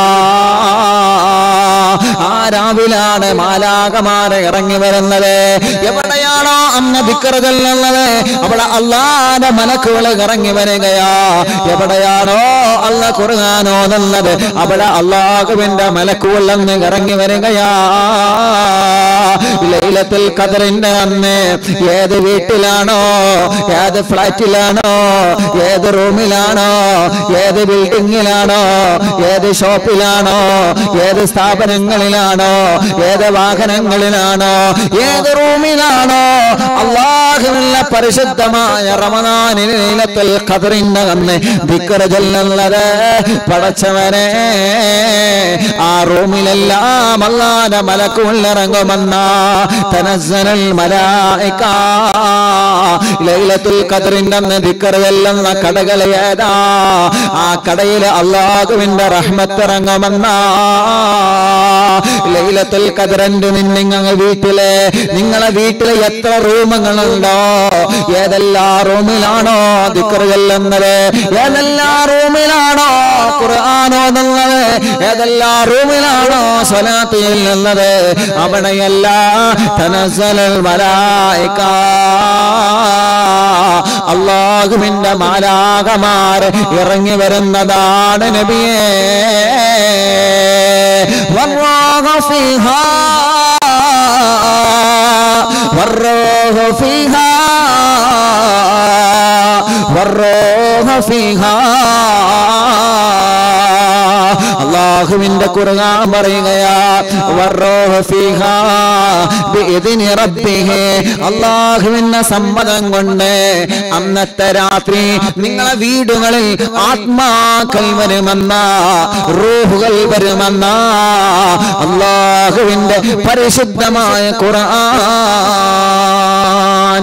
ആ രാവിലാണ് മാലാകമാരെ ഇറങ്ങി വരുന്നത് എവിടെയാണോ അന്ന് വിക്രതല്ലുള്ളത് അവിടെ അള്ളാന്റെ മലക്കുകൾ ഇറങ്ങി വരികയാ എവിടെയാണോ അല്ല കുറുകാനോ എന്നുള്ളത് അവിടെ അള്ളാഹുവിന്റെ മലക്കുകൾ അന്ന് ഇറങ്ങി വരികയാ ലൈലത്തിൽ കതറിന്റെ അന്ന് ഏത് വീട്ടിലാണോ ഏത് ഫ്ലാറ്റിലാണോ ഏത് റൂമിലാണോ ഏത് ബിൽഡിങ്ങിലാണോ ഏത് ഷോപ്പിലാണോ ഏത് സ്ഥാപനങ്ങളിലാണോ ഏത് വാഹനങ്ങളിലാണോ ഏത് റൂമിലാണോ അള്ളാഹുവില്ല പരിശുദ്ധമായ റമദാനിൽ ലൈലത്തുൽ ഖദറിന്റെ അന്ന് ദിക്ർ ചൊല്ലുന്നത് പടച്ചവനെ ആ റൂമിലെല്ലാം അള്ളാന്റെ മലക്കുള്ളിറങ്ങുമെന്ന തനസ്സനുൽ മലായിക ലൈലത്തുൽ ഖദറിന്റെ അന്ന് ദിക്ർ ചൊല്ലുന്ന കടകൾ ഏതാ ആ കടയിൽ അള്ളാഹുവിന്റെ റഹ്മത്ത് ഇറങ്ങുമെന്ന ലൈലത്തുൽ ഖദറിന്റെ നിന്നിങ്ങ വീട്ടിലെ നിങ്ങളെ വീട്ടിലെ എത്ര റൂമുകളുണ്ടോ ഏതെല്ലാം റൂമിലാണോ ദിക്ർ ചൊല്ലുന്നത് ഏതെല്ലാം റൂമിലാണോ ഖുർആാനോന്നുള്ളത് ഏതെല്ലാം റൂമിലാണോ സ്വലാത്ത് ചെല്ലുന്നത് അവിടെയല്ല തനസലൽ മലായിക അള്ളാഹുവിന്റെ മാലാകമാർ ഇറങ്ങി വരുന്നതാണ് നബിയേ والروح فيها والروح فيها والروح فيها അള്ളാഹുവിന്റെ ഖുർആൻ പറയുകയാ വറോഹ ഫീഹാ ബിഇദ്നി റബ്ബിഹി അള്ളാഹുവിന്റെ സമ്മതം കൊണ്ട് അന്നത്തെ രാത്രി നിങ്ങളെ വീടുകളിൽ ആത്മാക്കൾ വരുമെന്ന റൂഹുകൾ വരുമെന്ന അള്ളാഹുവിന്റെ പരിശുദ്ധമായ ഖുർആൻ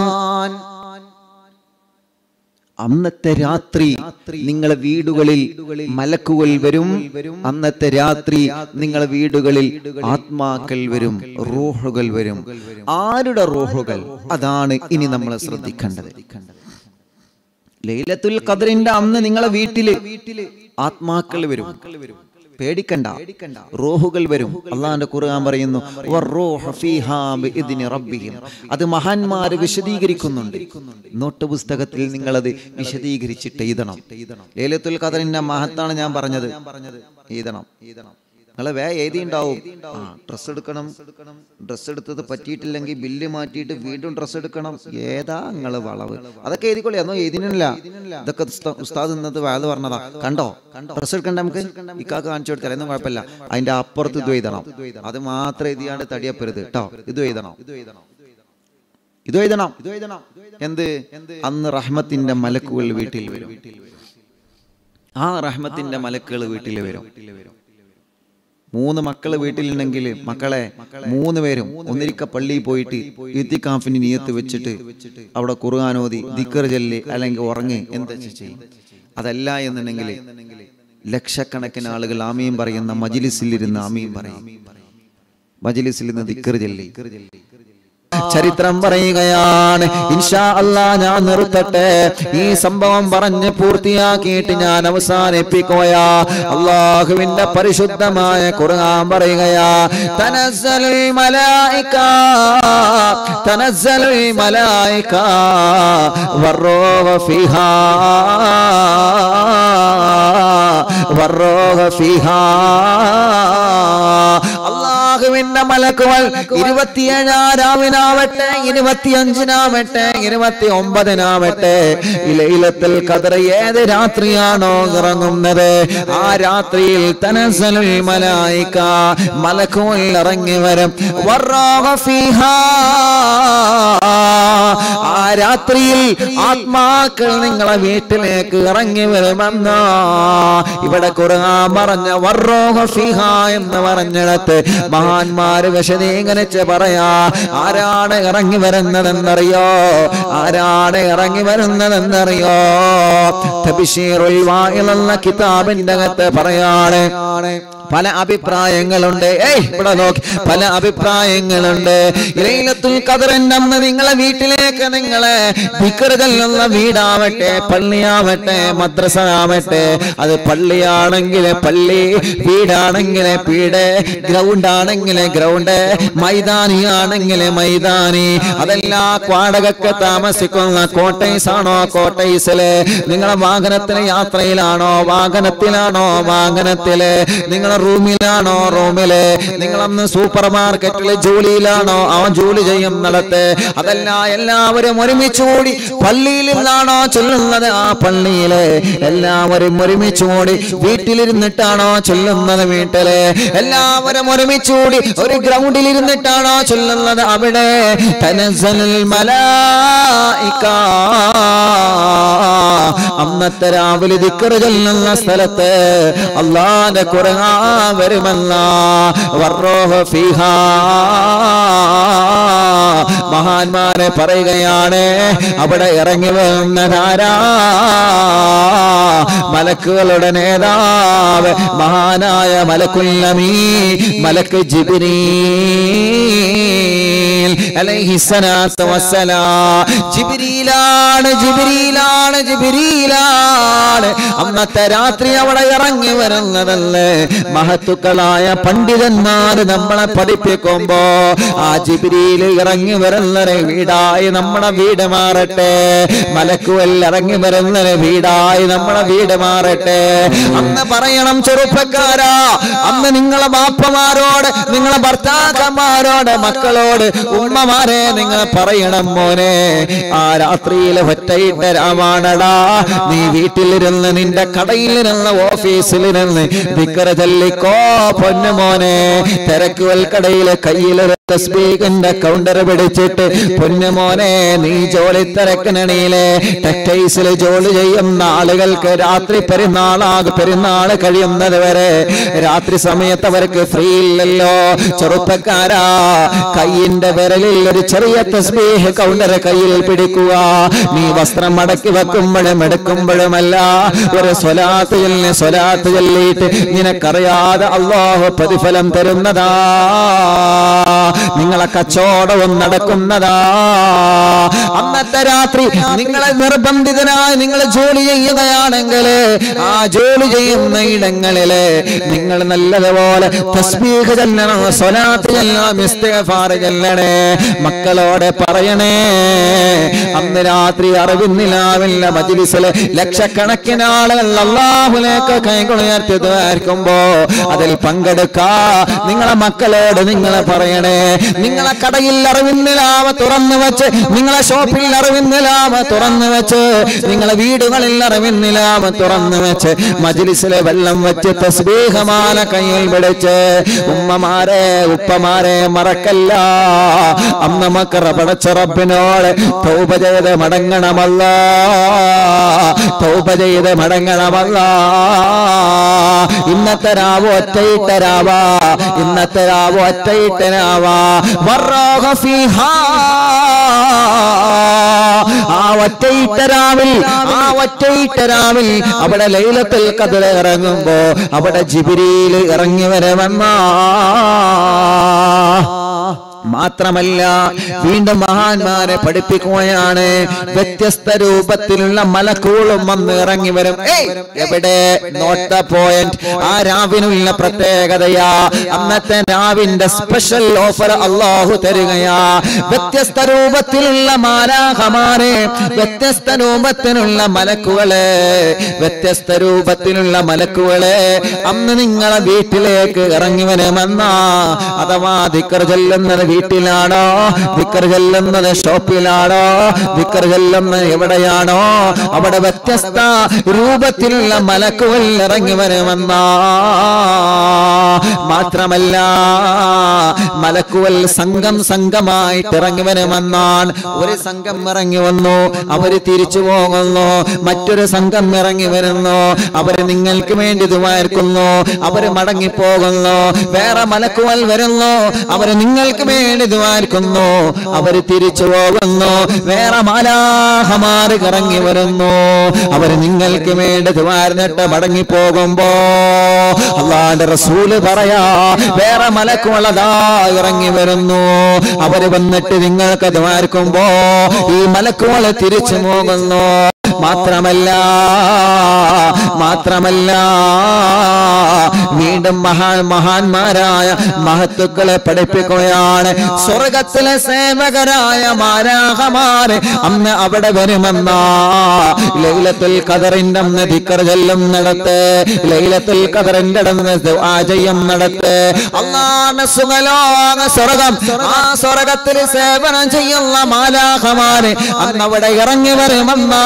അന്നത്തെ രാത്രി നിങ്ങളെ വീടുകളിൽ മലക്കുകൾ വരും അന്നത്തെ രാത്രി നിങ്ങളെ വീടുകളിൽ ആത്മാക്കൾ വരും റൂഹുകൾ വരും ആരുടെ റൂഹുകൾ അതാണ് ഇനി നമ്മൾ ശ്രദ്ധിക്കേണ്ടത് ലൈലത്തുൽ ഖദറിന്റെ അന്ന് നിങ്ങളെ വീട്ടില് ആത്മാക്കൾ വരും പേടിക്കണ്ട റോഹുകൾ വരും അള്ളാന്റെ ഖുർആൻ പറയുന്നു വറൂഹ ഫീഹാ ബിഇദ്നി റബ്ബിഹിം. അത് മഹാന്മാര് വിശദീകരിക്കുന്നുണ്ട് നോട്ട് പുസ്തകത്തിൽ നിങ്ങൾ അത് വിശദീകരിച്ചിട്ട് എഴുതണം ലേലത്തുൽ ഖദറിന്റെ മഹത്താണ് ഞാൻ പറഞ്ഞത് എഴുതണം നിങ്ങൾ വേ എഴുതിണ്ടാവും ആ ഡ്രസ്സ് എടുക്കണം ഡ്രസ്സ് എടുത്തത് പറ്റിയിട്ടില്ലെങ്കിൽ ബില്ല് മാറ്റിയിട്ട് വീണ്ടും ഡ്രസ്സ് എടുക്കണം ഏതാ നിങ്ങൾ വളവ് അതൊക്കെ എഴുതിക്കൊള്ളി അതൊന്നും എഴുതിനില്ല ഇതൊക്കെ ഉസ്ത- ഉസ്താദ് ഇന്നത്തെ വാത് പറഞ്ഞതാ കണ്ടോ ഡ്രസ്സ് എടുക്കണ്ട നമുക്ക് ഇക്കാക്ക് കാണിച്ചു കൊടുത്താൽ ഒന്നും കുഴപ്പമില്ല അതിന്റെ അപ്പുറത്ത് ഇത് എഴുതണം അത് മാത്രം എഴുതിയാണ്ട് തടിയപ്പരുത് കേട്ടോ ഇത് എഴുതണം ഇത് എഴുതണം എന്ത് അന്ന് റഹ്മത്തിന്റെ മലക്കുകൾ വീട്ടിൽ വരും ആ റഹ്മത്തിന്റെ മലക്കുകൾ വീട്ടിൽ വരും മൂന്ന് മക്കള് വീട്ടിലുണ്ടെങ്കിൽ മക്കളെ മൂന്ന് പേരും ഒന്നിരിക്ക പള്ളിയിൽ പോയിട്ട് ഇത്തിക്കാഫിന് നിയത്ത് വെച്ചിട്ട് അവിടെ ഖുർആാനോദി ദിക്കർ ചൊല്ലി അല്ലെങ്കിൽ ഉറങ്ങി എന്താ ചെയ്യും അതല്ല എന്നുണ്ടെങ്കിൽ ലക്ഷക്കണക്കിന് ആളുകൾ ആമീൻ പറയുന്ന മജിലിസിൽ ഇരുന്ന് ആമീൻ പറയും മജ്ലിസിൽ നിന്ന് ദിക്ർ ചൊല്ലി ചരിത്രം പറയുകയാണ് ഇൻഷാ അല്ലാ ഞാൻ നിർത്തട്ടെ ഈ സംഭവം പറഞ്ഞ് പൂർത്തിയാക്കിയിട്ട് ഞാൻ അവസാനിപ്പിക്കുകയാ അള്ളാഹുവിന്റെ പരിശുദ്ധമായ ഖുർആൻ പറയുകയാ തനസ്സലുൽ മലായിക തനസ്സലുൽ മലായിക വറൂഹ ഫിഹാ വറൂഹ ഫിഹാ അള്ളാഹുവിന്റെ മലക്കുകൾ ഇരുപത്തിയേഴാം രാവിനാവട്ടെ ഇരുപത്തിയഞ്ചിനാവട്ടെ ഇരുപത്തി ഒമ്പതിനാവട്ടെ ഇലയിലത്തിൽ കതറ ഏത് രാത്രിയാണോ ഇറങ്ങുന്നത് ആ രാത്രിയിൽ തനസലുൽ മലായിക്ക മലക്കുകൾ ഇറങ്ങി വരും വറോഹ ഫീഹാ. ആ രാത്രിയിൽ ആത്മാക്കൾ നിങ്ങളെ വീട്ടിലേക്ക് ഇറങ്ങി വരുമെന്നോ ഇവിടെ ഖുർആൻ പറഞ്ഞ വറോഹ ഫിഹ എന്ന് പറഞ്ഞിടത്ത് മഹാന്മാര് വിശദീകരിച്ച് പറയാ ആരാണ് ഇറങ്ങി വരുന്നതെന്നറിയോ ആരാണ് ഇറങ്ങി വരുന്നതെന്നറിയോ തബിഷീറുൽ വായിൽ എന്ന കിതാബിന്റെ അകത്ത് പറയാണ് പല അഭിപ്രായങ്ങളുണ്ട് ഏയ് ഇവിടെ നോക്കി പല അഭിപ്രായങ്ങളുണ്ട് ലൈലത്തുൽ ഖദറിന്റെ അന്ന് നിങ്ങളെ വീട്ടിലേക്ക് നിങ്ങളെ വികൃതലുള്ള വീടാവട്ടെ പള്ളിയാവട്ടെ മദ്രസ ആവട്ടെ അത് പള്ളിയാണെങ്കിൽ പള്ളി വീടാണെങ്കിൽ വീട് ഗ്രൗണ്ട് ആണെങ്കിൽ ഗ്രൗണ്ട് മൈതാനി ആണെങ്കിൽ മൈതാനി അതെല്ലാ വാടകക്ക് താമസിക്കുന്ന കോട്ടേഴ്സ് ആണോ കോട്ടേഴ്സില് നിങ്ങളെ വാഹനത്തിന് യാത്രയിലാണോ വാഹനത്തിലാണോ വാഹനത്തില് നിങ്ങളെ റൂമിലാണോ റൂമില് നിങ്ങളന്ന് സൂപ്പർ മാർക്കറ്റിലെ ജോലിയിലാണോ ആ ജോലി ചെയ്യുന്നിടത്ത് അതല്ല എല്ലാവരും ഒരുമിച്ച് കൂടി പള്ളിയിൽ നിന്നാണോ ചൊല്ലുന്നത് ആ പള്ളിയില് എല്ലാവരും ഒരുമിച്ച് കൂടി വീട്ടിലിരുന്നിട്ടാണോ ചൊല്ലുന്നത് വീട്ടില് എല്ലാവരും ഒരുമിച്ച് കൂടി ഒരു ഗ്രൗണ്ടിൽ ഇരുന്നിട്ടാണോ ചൊല്ലുന്നത് അവിടെ തനസ്സലുൽ മലായിക അന്നത്തെ രാവിലെ ദിക്കറ് ചൊല്ലുന്ന സ്ഥലത്ത് അള്ളാന്റെ ഖുർആൻ വരുമല്ല വർറോഹ ഫിഹാ മഹാന്മാരെ പറയുകയാണ് അവിടെ ഇറങ്ങി വരുന്നതാരാ മലക്കുകളുടെ നേതാവ് മഹാനായ മലക്കുല്ലമീ മലക്ക് ജിബ്രീൽ അലൈഹിസ്സലാത്തു വസ്സലാം ജിബ്രീലാണ് ജിബ്രീലാണ് ജിബ്രീലാണ് അന്നത്തെ രാത്രി അവിടെ ഇറങ്ങി വരുന്നതല്ലേ മഹത്തുക്കളായ പണ്ഡിതന്മാര് നമ്മളെ പഠിപ്പിക്കുമ്പോ ആ ജിബ്രീൽ ഇറങ്ങി വരുന്നൊരു വീടായി നമ്മുടെ വീട് മാറട്ടെ മലക്കുവൽ ഇറങ്ങി വരുന്നൊരു വീടായി നമ്മുടെ വീട് മാറട്ടെ അന്ന് പറയണം ചെറുപ്പക്കാരാ അന്ന് നിങ്ങളെ ബാപ്പമാരോട് നിങ്ങളെ ഭർത്താക്കന്മാരോട് മക്കളോട് ഉമ്മമാരെ നിങ്ങൾ പറയണം മോനെ ആ രാത്രിയിലെ ഒറ്റയിട്ട രാമാണടാ നീ വീട്ടിലിരുന്ന് നിന്റെ കടയിലിരുന്ന് ഓഫീസിലിരുന്ന് വിക്കറ ചൊല്ലിക്കോ പൊന്നു മോനെ തിരക്കുവൽ കടയിലെ കയ്യിലൊരു തസ്ബീഖിന്റെ കൗണ്ടർ പിടിച്ചിട്ട് പൊന്നു മോനെ നീ ജോലി തിരക്കണണിയിലെ ടെക്ടൈസിൽ ജോലി ചെയ്യുന്ന ആളുകൾക്ക് രാത്രി പെരുന്നാളാകെ പെരുന്നാൾ കഴിയുന്നത് വരെ രാത്രി സമയത്ത് അവർക്ക് ഫ്രീ ഇല്ലല്ലോ ചെറുപ്പക്കാരാ കയ്യിന്റെ വിരലിൽ ഒരു ചെറിയ തസ്ബീഹ് കൗണ്ടർ കയ്യിൽ പിടിക്കുക നീ വസ്ത്രം മടക്കി വെക്കുമ്പോഴും എടുക്കുമ്പോഴുമല്ല ഒരു സ്വലാത്ത് ചൊല്ലി സ്വലാത്ത് ചൊല്ലിയിട്ട് നിനക്കറിയാതെ അള്ളാഹു പ്രതിഫലം തരുന്നതാ നിങ്ങളെ കച്ചവടവും നടക്കുന്നതാ അന്നത്തെ രാത്രി നിങ്ങളെ നിർബന്ധിതനായി നിങ്ങൾ ജോലി ചെയ്യുകയാണെങ്കിൽ ആ ജോലി ചെയ്യുന്ന ഇടങ്ങളില് നിങ്ങൾ നല്ലതുപോലെ തസ്ബീഹ് ചെല്ലണം സ്വലാത്ത് ചെല്ലണം ഇസ്തിഗ്ഫാർ ചെല്ലണേ മക്കളോടെ പറയണേ അന്ന് രാത്രി അറിവിന്നിലാവില്ല മജിലിസില് ലക്ഷക്കണക്കിന് ആളുകൾ അള്ളാഹുലേക്ക് കൈകൊളുയർത്തി ദ്വാരിക്കുമ്പോ അതിൽ പങ്കെടുക്കാ നിങ്ങളെ മക്കളോട് നിങ്ങളെ പറയണേ നിങ്ങളെ കടയിൽ അറിവിന്നിലാവ തുറന്നു വെച്ച് നിങ്ങളെ ഷോപ്പിൽ അറിവിന്നിലാവ തുറന്നു വെച്ച് നിങ്ങളെ വീടുകളിൽ അറിവിന്നിലാവ തുറന്നു വെച്ച് മജിലിസിലെ വെള്ളം വെച്ച് തസ്ബീഹമാല കയ്യിൽ പിടിച്ച് ഉമ്മമാരെ ഉപ്പമാരെ മറക്കല്ല അമ്മ മക്കറ പടച്ച റബ്ബിനോട് തൗബ ചെയ്ത് മടങ്ങണമല്ല തൗബ ചെയ്ത് മടങ്ങണമല്ല ഇന്നത്തെ രാവ് ഒറ്റയിട്ട രാവാ ഇന്നത്തെ രാവ് ഒറ്റയിട്ട രാവാ വറോഹ ഫിഹാ ആ ഒറ്റയിട്ട രാവിൽ ആ ഒറ്റയിട്ട രാവിൽ അവിടെ ലൈലത്തിൽ കതിർ ഇറങ്ങുമ്പോ അവിടെ ജിബിരിയിൽ ഇറങ്ങി വരവെന്നാ മാത്രമല്ല വീണ്ടും മഹാന്മാരെ പഠിപ്പിക്കുകയാണ് വ്യത്യസ്ത രൂപത്തിലുള്ള മലക്കൂളും വന്ന് ഇറങ്ങി വരും ഏയ്, എവിടെ നോട്ട് ദ പോയിന്റ് ആ രാവിനുള്ള പ്രത്യേകതയാ അന്നത്തെ രാവിന്റെ സ്പെഷ്യൽ ഓഫർ അള്ളാഹു തരികയാ വ്യത്യസ്ത രൂപത്തിലുള്ള മാലാഹമാരെ വ്യത്യസ്ത രൂപത്തിലുള്ള മലക്കുകളെ വ്യത്യസ്ത രൂപത്തിലുള്ള മലക്കുകളെ അന്ന് നിങ്ങളെ വീട്ടിലേക്ക് ഇറങ്ങി വരുമെന്നാ അഥവാ ദിക്കർ ചൊല്ലുന്നത് വീട്ടിലാണോ ദിക്കർ ചൊല്ലുന്നത് ഷോപ്പിലാണോ ദിക്കർ ചൊല്ലുന്നത് എവിടെയാണോ അവിടെ വ്യത്യസ്ത രൂപത്തിലുള്ള മലക്കുകൾ ഇറങ്ങി വരുമെന്നാ മാത്രമല്ല മലക്കുകൾ സംഘം സംഘമായിട്ട് ഇറങ്ങി വരുമെന്നാണ് ഒരു സംഘം ഇറങ്ങി വന്നു അവര് തിരിച്ചു പോകുന്നു മറ്റൊരു സംഘം ഇറങ്ങി വരുന്നു അവര് നിങ്ങൾക്ക് വേണ്ടി ദുവാർക്കുന്നു അവര് മടങ്ങിപ്പോകുന്നു വേറെ മലക്കുകൾ വരുന്നു അവര് നിങ്ങൾക്ക് വേണ്ടി ദുവാർക്കുന്നു അവര് തിരിച്ചു പോകുന്നു വേറെ മാലാഹമാർ ഇറങ്ങി വരുന്നു അവര് നിങ്ങൾക്ക് വേണ്ടി ദുവാർന്നിട്ട് മടങ്ങിപ്പോകുമ്പോ അള്ളാന്റെ റസൂല് പറയാ വേറെ മലക്കുകളതാ ഇറങ്ങി വരുന്നു അവര് വന്നിട്ട് നിങ്ങൾക്ക് ദ്വാർക്കുമ്പോ ഈ മലക്കുകളെ തിരിച്ചു പോകുന്നു മാത്രമല്ല മാത്രമല്ല വീണ്ടും മഹാൻ മഹാന്മാരായ മഹത്തുക്കളെ പഠിപ്പിക്കുകയാണ് സ്വർഗത്തിലെ സേവകരായ മാരാഹമാര് അന്ന് അവിടെ വരുമെന്ന ലൈലത്തുൽ ഖദറിന്റെ അന്ന് ദിക്കർ ചെല്ലും നടത്ത് ലൈലത്തുൽ ഖദറിന്റെ അടന്ന് ആജയം നടത്ത് അള്ളാഹ് സുഖലോക സ്വർഗം ആ സ്വർഗത്തിൽ സേവനം ചെയ്യുന്ന മാലാഹമാര് അന്ന് അവിടെ ഇറങ്ങി വരുമെന്നാ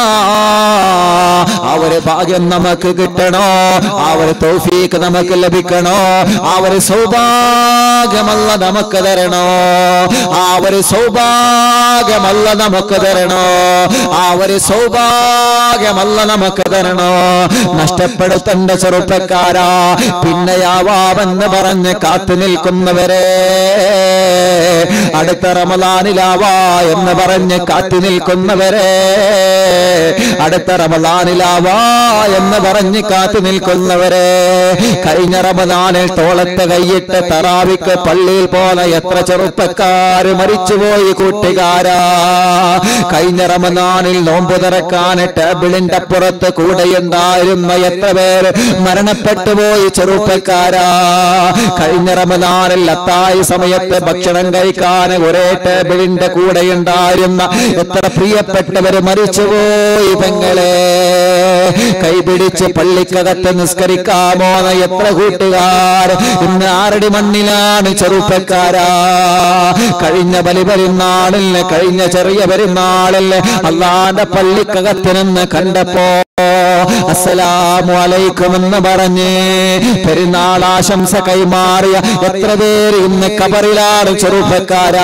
ആ ഒരു ഭാഗ്യം നമുക്ക് കിട്ടണോ ആ ഒരു തൗഫീക്ക് നമുക്ക് ലഭിക്കണോ ആ ഒരു സൗഭാഗ്യമല്ല നമുക്ക് തരണോ ആ ഒരു സൗഭാഗ്യമല്ല നമുക്ക് തരണോ ആ ഒരു സൗഭാഗ്യമല്ല നമുക്ക് തരണോ നഷ്ടപ്പെടുത്തേണ്ട ചെറുപ്പക്കാരാ പിന്നെയാവാമെന്ന് പറഞ്ഞ് കാത്തു നിൽക്കുന്നവരെ അടുത്ത റമദാനിലാവാ എന്ന് പറഞ്ഞ് കാത്തു നിൽക്കുന്നവരെ അടുത്ത റമദാനിലാവാ എന്ന് പറഞ്ഞ് കാത്തു നിൽക്കുന്നവരെ കഴിഞ്ഞ റമദാനിൽ തോളത്ത് കൈയിട്ട് തറാവിക്ക് പള്ളിയിൽ പോന്ന എത്ര ചെറുപ്പക്കാര് മരിച്ചുപോയി കൂട്ടുകാരാ കഴിഞ്ഞ റമദാനിൽ നോമ്പ് തുറക്കാൻ ടേബിളിന്റെ അപ്പുറത്ത് കൂടെയുണ്ടായിരുന്ന എത്ര പേര് മരണപ്പെട്ടു പോയി ചെറുപ്പക്കാരാ കഴിഞ്ഞ റമദാനിൽ അത്തായി സമയത്ത് ഭക്ഷണം കഴിക്കാൻ ഒരേ ടേബിളിന്റെ കൂടെ ഉണ്ടായിരുന്ന എത്ര പ്രിയപ്പെട്ടവര് മരിച്ചുപോയി പെങ്ങളെ കൈപിടിച്ച് പള്ളിക്കകത്ത് നിസ്കരിക്കാമോ എന്ന് എത്ര കൂട്ടുകാർ ഇന്ന് ആറടി മണ്ണിലാണ് ചെറുപ്പക്കാരാ കഴിഞ്ഞ ബലി പെരുന്നാളിൽ കഴിഞ്ഞ ചെറിയ പെരുന്നാളിൽ അള്ളാന്റെ പള്ളിക്കകത്ത് നിന്ന് കണ്ടപ്പോ അസ്സലാമു അലൈക്കും എന്ന് പറഞ്ഞ് പെരുന്നാൾ ആശംസ കൈമാറിയ എത്ര പേര് ഇന്ന് കബറിലാണ് ചെറുപ്പക്കാരാ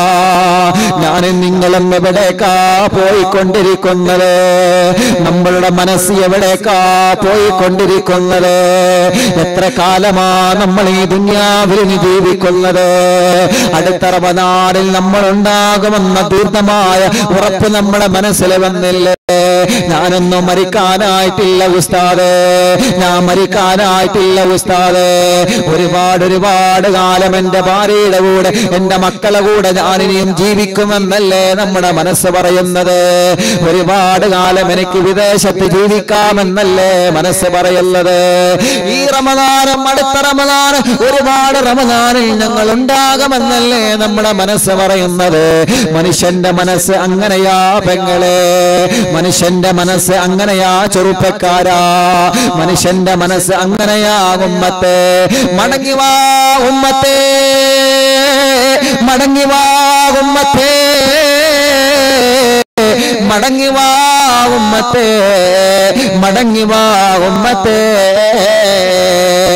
ഞാനും നിങ്ങളും എവിടേക്കാ പോയിക്കൊണ്ടിരിക്കുന്നത് നമ്മളുടെ മനസ്സ് എവിടേക്കാ പോയിക്കൊണ്ടിരിക്കുന്നത് എത്ര കാലമാ നമ്മൾ ഈ ദുന്യാവിൽ ഇനി ജീവിക്കുന്നത് അടുത്ത റമദാനിൽ നമ്മൾ ഉണ്ടാകുമെന്ന ദീർഘമായ ഉറപ്പ് നമ്മുടെ മനസ്സിൽ വന്നില്ലേ ഞാനൊന്നും മരിക്കാനായിട്ടില്ല ഉസ്താദ് ഞാൻ മരിക്കാനായിട്ടില്ല ഉസ്താദ് ഒരുപാട് ഒരുപാട് കാലം എന്റെ ഭാര്യയുടെ കൂടെ എന്റെ മക്കളെ കൂടെ ഞാൻ ഇനിയും ജീവിക്കുമെന്നല്ലേ നമ്മുടെ മനസ്സ് പറയുന്നത് ഒരുപാട് കാലം എനിക്ക് വിദേശത്ത് ജീവിക്കാമെന്നല്ലേ മനസ്സ് പറയുന്നത് ഈ റമദാനം അടുത്ത റമദാനം ഒരുപാട് റമദാനിൽ ഞങ്ങൾ ഉണ്ടാകുമെന്നല്ലേ നമ്മുടെ മനസ്സ് പറയുന്നത് മനുഷ്യന്റെ മനസ്സ് അങ്ങനെയാ പെങ്ങളെ മനുഷ്യന്റെ മനസ്സ് അങ്ങനെയാ ചെറുപ്പക്കാരാ മനുഷ്യന്റെ മനസ്സ് അങ്ങനെയാ ഉമ്മത്തെ മടങ്ങി വാ ഉമ്മത്തെ മടങ്ങി വാ ഉമ്മത്തെ മടങ്ങി വാ ഉമ്മത്തെ മടങ്ങി വാ ഉമ്മത്തെ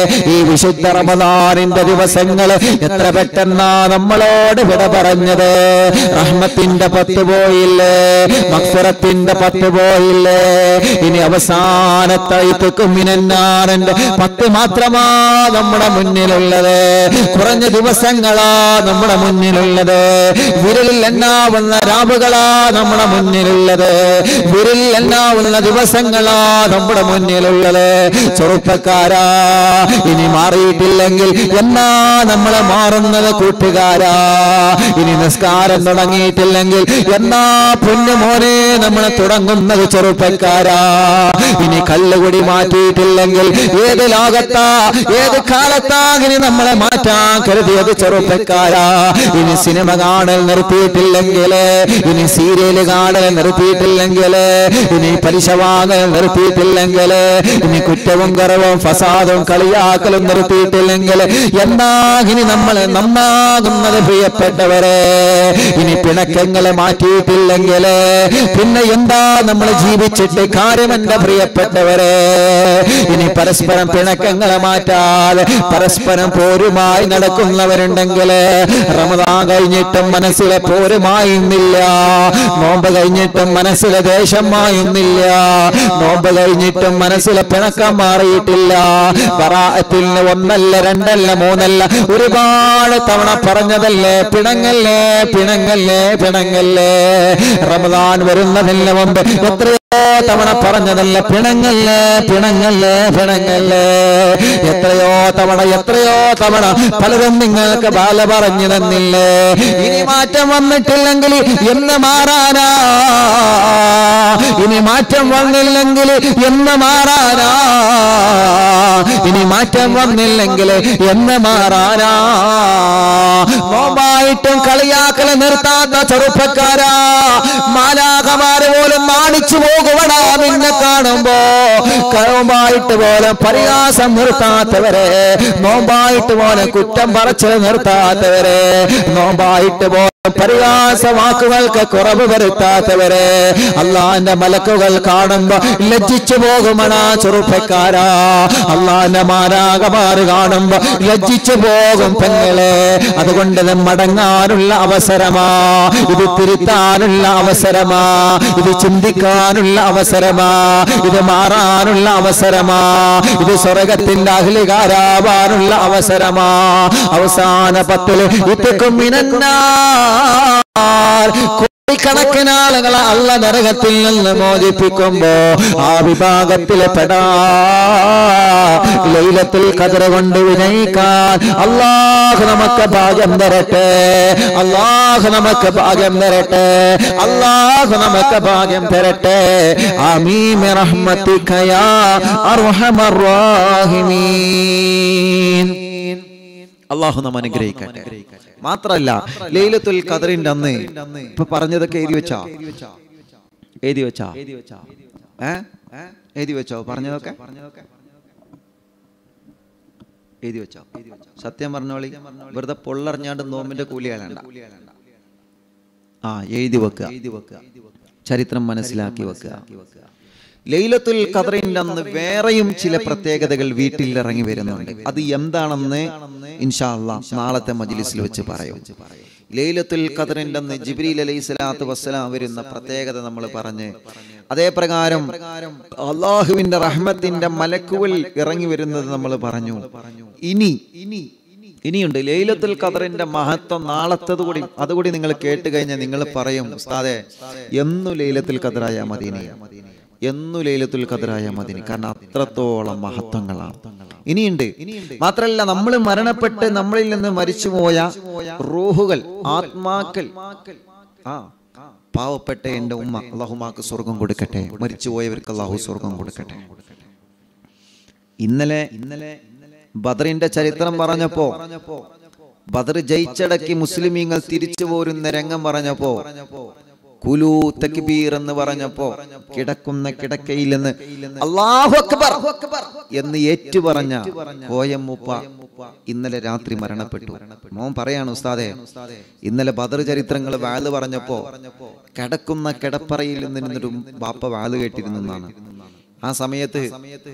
ഈ വിശുദ്ധ റമദാനിന്റെ ദിവസങ്ങൾ എത്ര പെട്ടെന്നാ നമ്മളോട് വിട പറഞ്ഞത് റഹ്മത്തിന്റെ പത്ത് പോയില്ലേ മക്ഫറത്തിന്റെ പത്ത് പോയില്ലേ ഇനി അവസാനത്തെ മിനന്നാറിന്റെ പത്ത് മാത്രമാ നമ്മുടെ മുന്നിലുള്ളത് കുറഞ്ഞ ദിവസങ്ങളാ നമ്മുടെ മുന്നിലുള്ളത് വിരലിൽ എണ്ണാവുന്ന രാവുകളാ നമ്മുടെ മുന്നിലുള്ളത് വിരലിൽ എണ്ണാവുന്ന ദിവസങ്ങളാ നമ്മുടെ മുന്നിലുള്ളത് ചെറുപ്പക്കാരാ ഇനി മാറിയിട്ടില്ലെങ്കിൽ എന്നാ നമ്മളെ മാറുന്നത് കൂട്ടുകാരാ ഇനി നിസ്കാരം തുടങ്ങിയിട്ടില്ലെങ്കിൽ എന്നാ പൊന്നു മോനെ നമ്മളെ തുടങ്ങുന്നത് ചെറുപ്പക്കാരാ ഇനി കല്ലുകുടി മാറ്റിയിട്ടില്ലെങ്കിൽ ഏത് ലോകത്താ ഏത് കാലത്താ ഇനി നമ്മളെ മാറ്റാൻ കരുതിയത് ചെറുപ്പക്കാരാ ഇനി സിനിമ കാണൽ നിർത്തിയിട്ടില്ലെങ്കിൽ ഇനി സീരിയല് കാണൽ നിർത്തിയിട്ടില്ലെങ്കിൽ ഇനി പലിശ വാങ്ങൽ നിർത്തിയിട്ടില്ലെങ്കിൽ ഇനി കുറ്റവും കുറവും ഫസാദും കളിയാക്കലും നിർത്തിയിട്ടില്ലെങ്കിൽ എന്താ ഇനി നമ്മൾ നന്നാകുന്നത് പ്രിയപ്പെട്ടവരെ ഇനി പിണക്കങ്ങളെ മാറ്റിയിട്ടില്ലെങ്കിൽ പിന്നെ എന്താ നമ്മൾ ജീവിച്ചിട്ട് കാര്യം എന്റെ പ്രിയപ്പെട്ടവരെ ഇനി പരസ്പരം പിണക്കങ്ങളെ മാറ്റാതെ പരസ്പരം പോരുമായി നടക്കുന്നവരുണ്ടെങ്കിൽ റമദാൻ കഴിഞ്ഞിട്ടും മനസ്സിലെ പോരുമായുന്നില്ല നോമ്പ് കഴിഞ്ഞിട്ടും മനസ്സിലെ ദേഷ്യമായുന്നില്ല നോമ്പ് കഴിഞ്ഞിട്ടും മനസ്സിലെ പിണക്കം മാറിയിട്ടില്ല ബറാഅത്തിന് ഒന്നല്ല രണ്ടല്ല മൂന്നല്ല ഒരുപാട് തവണ പറഞ്ഞതല്ലേ പിണങ്ങല്ലേ പിണങ്ങല്ലേ പിണങ്ങല്ലേ റമദാൻ വരുന്നതിന് മുമ്പ് എത്രയോ തവണ പറഞ്ഞതല്ല പിണങ്ങല്ലേ പിണങ്ങല്ലേ പിണങ്ങല്ലേ എത്രയോ തവണ എത്രയോ തവണ പലരും നിങ്ങൾക്ക് ബാല പറഞ്ഞു തന്നില്ലേ ഇനി മാറ്റം വന്നിട്ടില്ലെങ്കിൽ എന്ന് മാറാനാ ഇനി മാറ്റം വന്നില്ലെങ്കിൽ എന്ന് മാറാനാ ഇനി മാറ്റം വന്നില്ലെങ്കിൽ എന്ന് മാറാനാ നോമ്പായിട്ടും കളിയാക്കല് നിർത്താത്ത ചെറുപ്പക്കാരാ മാലാകമാര് പോലും നാണിച്ചു പോകുവടാ നിന്നെ കാണുമ്പോ നോമ്പായിട്ട് പോലും പരിഹാസം നിർത്താത്തവരെ നോമ്പായിട്ട് പോലും കുറ്റം പറച്ചിൽ നിർത്താത്തവരെ നോമ്പായിട്ട് പോലും പരിഹാസ വാക്കുകൾക്ക് കുറവ് വരുത്താത്തവരെ അള്ളാന്റെ മലക്കുകൾ കാണുമ്പോ ലജ്ജിച്ചു പോകുമണ ചെറുപ്പക്കാരാ അള്ളാന്റെ മാരാകമാര് കാണുമ്പോ ലജ്ജിച്ചു പോകും പെങ്ങളെ അതുകൊണ്ട് ഇത് മടങ്ങാനുള്ള അവസരമാ ഇത് തിരുത്താനുള്ള അവസരമാ ഇത് ചിന്തിക്കാനുള്ള അവസരമാ ഇത് മാറാനുള്ള അവസരമാ ഇത് സ്വർഗത്തിന്റെ അഹ്ലികാരാവാനുള്ള അവസരമാ അവസാന പത്തില് ഇത്തക്കും മിനന്നാ കോടിക്കണക്കിന് ആളുകളെ അല്ല നരകത്തിൽ നിന്ന് മോചിപ്പിക്കുമ്പോ ആ വിഭാഗത്തിൽ പെടാ ലൈലത്തിൽ കതിര കൊണ്ട് വിനയിക്കാൻ അള്ളാഹ് നമുക്ക് ഭാഗ്യം തരട്ടെ അള്ളാഹ് നമുക്ക് ഭാഗ്യം തരട്ടെ അള്ളാഹ് നമുക്ക് ഭാഗ്യം തരട്ടെ ആമീൻ റഹ്മത്തിക്കയാ അർഹമർ റാഹിമീൻ അള്ളാഹു നാം അനുഗ്രഹിക്കട്ടെ മാത്രല്ല ലൈലത്തുൽ ഖദറിന്റെ അന്ന് ഇപ്പൊ പറഞ്ഞതൊക്കെ എഴുതി വെച്ചാ എഴുതി വെച്ചാ ഏ എഴുതി വെച്ചോ പറഞ്ഞതൊക്കെ എഴുതി വെച്ചോ സത്യം പറഞ്ഞോളി വെറുതെ പൊള്ളറിഞ്ഞാണ്ട് നോമ്പിന്റെ കൂലിയാളണ്ട ആ എഴുതി വെക്കുക എഴുതി വെക്കുക ചരിത്രം മനസ്സിലാക്കി വെക്കുക ലൈലത്തുൽ ഖദറിന്റെ അന്ന് വേറെയും ചില പ്രത്യേകതകൾ വീട്ടിൽ ഇറങ്ങി വരുന്നുണ്ട് അത് എന്താണെന്ന് ഇൻഷാ അല്ലാ നാളത്തെ മജ്ലിസിൽ വെച്ച് പറയും ലൈലത്തുൽ ഖദറിന്റെ അന്ന് ജിബ്രീൽ അലൈഹി സ്വലാത്തു വസ്സലാം വരുന്ന പ്രത്യേകത നമ്മൾ പറഞ്ഞ് അതേ പ്രകാരം അള്ളാഹുവിന്റെ റഹ്മത്തിന്റെ മലക്കുകൾ ഇറങ്ങി വരുന്നത് നമ്മൾ പറഞ്ഞു ഇനി ഇനി ഇനിയുണ്ട് ലൈലത്തുൽ ഖദറിന്റെ മഹത്വം നാളത്തത് കൂടി അതുകൂടി നിങ്ങൾ കേട്ട് കഴിഞ്ഞാൽ നിങ്ങൾ പറയും ഉസ്താദെ എന്നു ലൈലത്തുൽ ഖദറായ മദീന എന്നു ലൈലത്തുൽ ഖദറായ മദീന കാരണം അത്രത്തോളം മഹത്വങ്ങളാണ് ഇനിയുണ്ട് മാത്രല്ല നമ്മൾ മരണപ്പെട്ട് നമ്മളിൽ നിന്ന് മരിച്ചുപോയ റൂഹുകൾ ആത്മാക്കൾ ആ പാവപ്പെട്ട എന്റെ ഉമ്മ അള്ളാഹുമാക്ക് സ്വർഗം കൊടുക്കട്ടെ മരിച്ചുപോയവർക്ക് അള്ളാഹു സ്വർഗം കൊടുക്കട്ടെ ഇന്നലെ ഇന്നലെ ബദറിന്റെ ചരിത്രം പറഞ്ഞപ്പോ ബദർ ജയിച്ചടക്കി മുസ്ലിമീങ്ങൾ തിരിച്ചു പോരുന്ന രംഗം പറഞ്ഞപ്പോ കുലു തക്ബീർ എന്ന് പറഞ്ഞപ്പോ കിടക്കുന്ന കിടക്കയിൽ നിന്ന് അല്ലാഹു അക്ബർ എന്ന് ഏറ്റു പറഞ്ഞ കോയമ്മൂപ്പ ഇന്നലെ രാത്രി മരണപ്പെട്ടു മോൻ പറയാണ് ഉസ്താദെ ഇന്നലെ ബദർ ചരിത്രങ്ങൾ വാല് പറഞ്ഞപ്പോ കിടക്കുന്ന കിടപ്പറയിൽ നിന്നിരുന്നൊരു ബാപ്പ വാല് കേട്ടിരുന്നെന്നാണ് ആ സമയത്ത്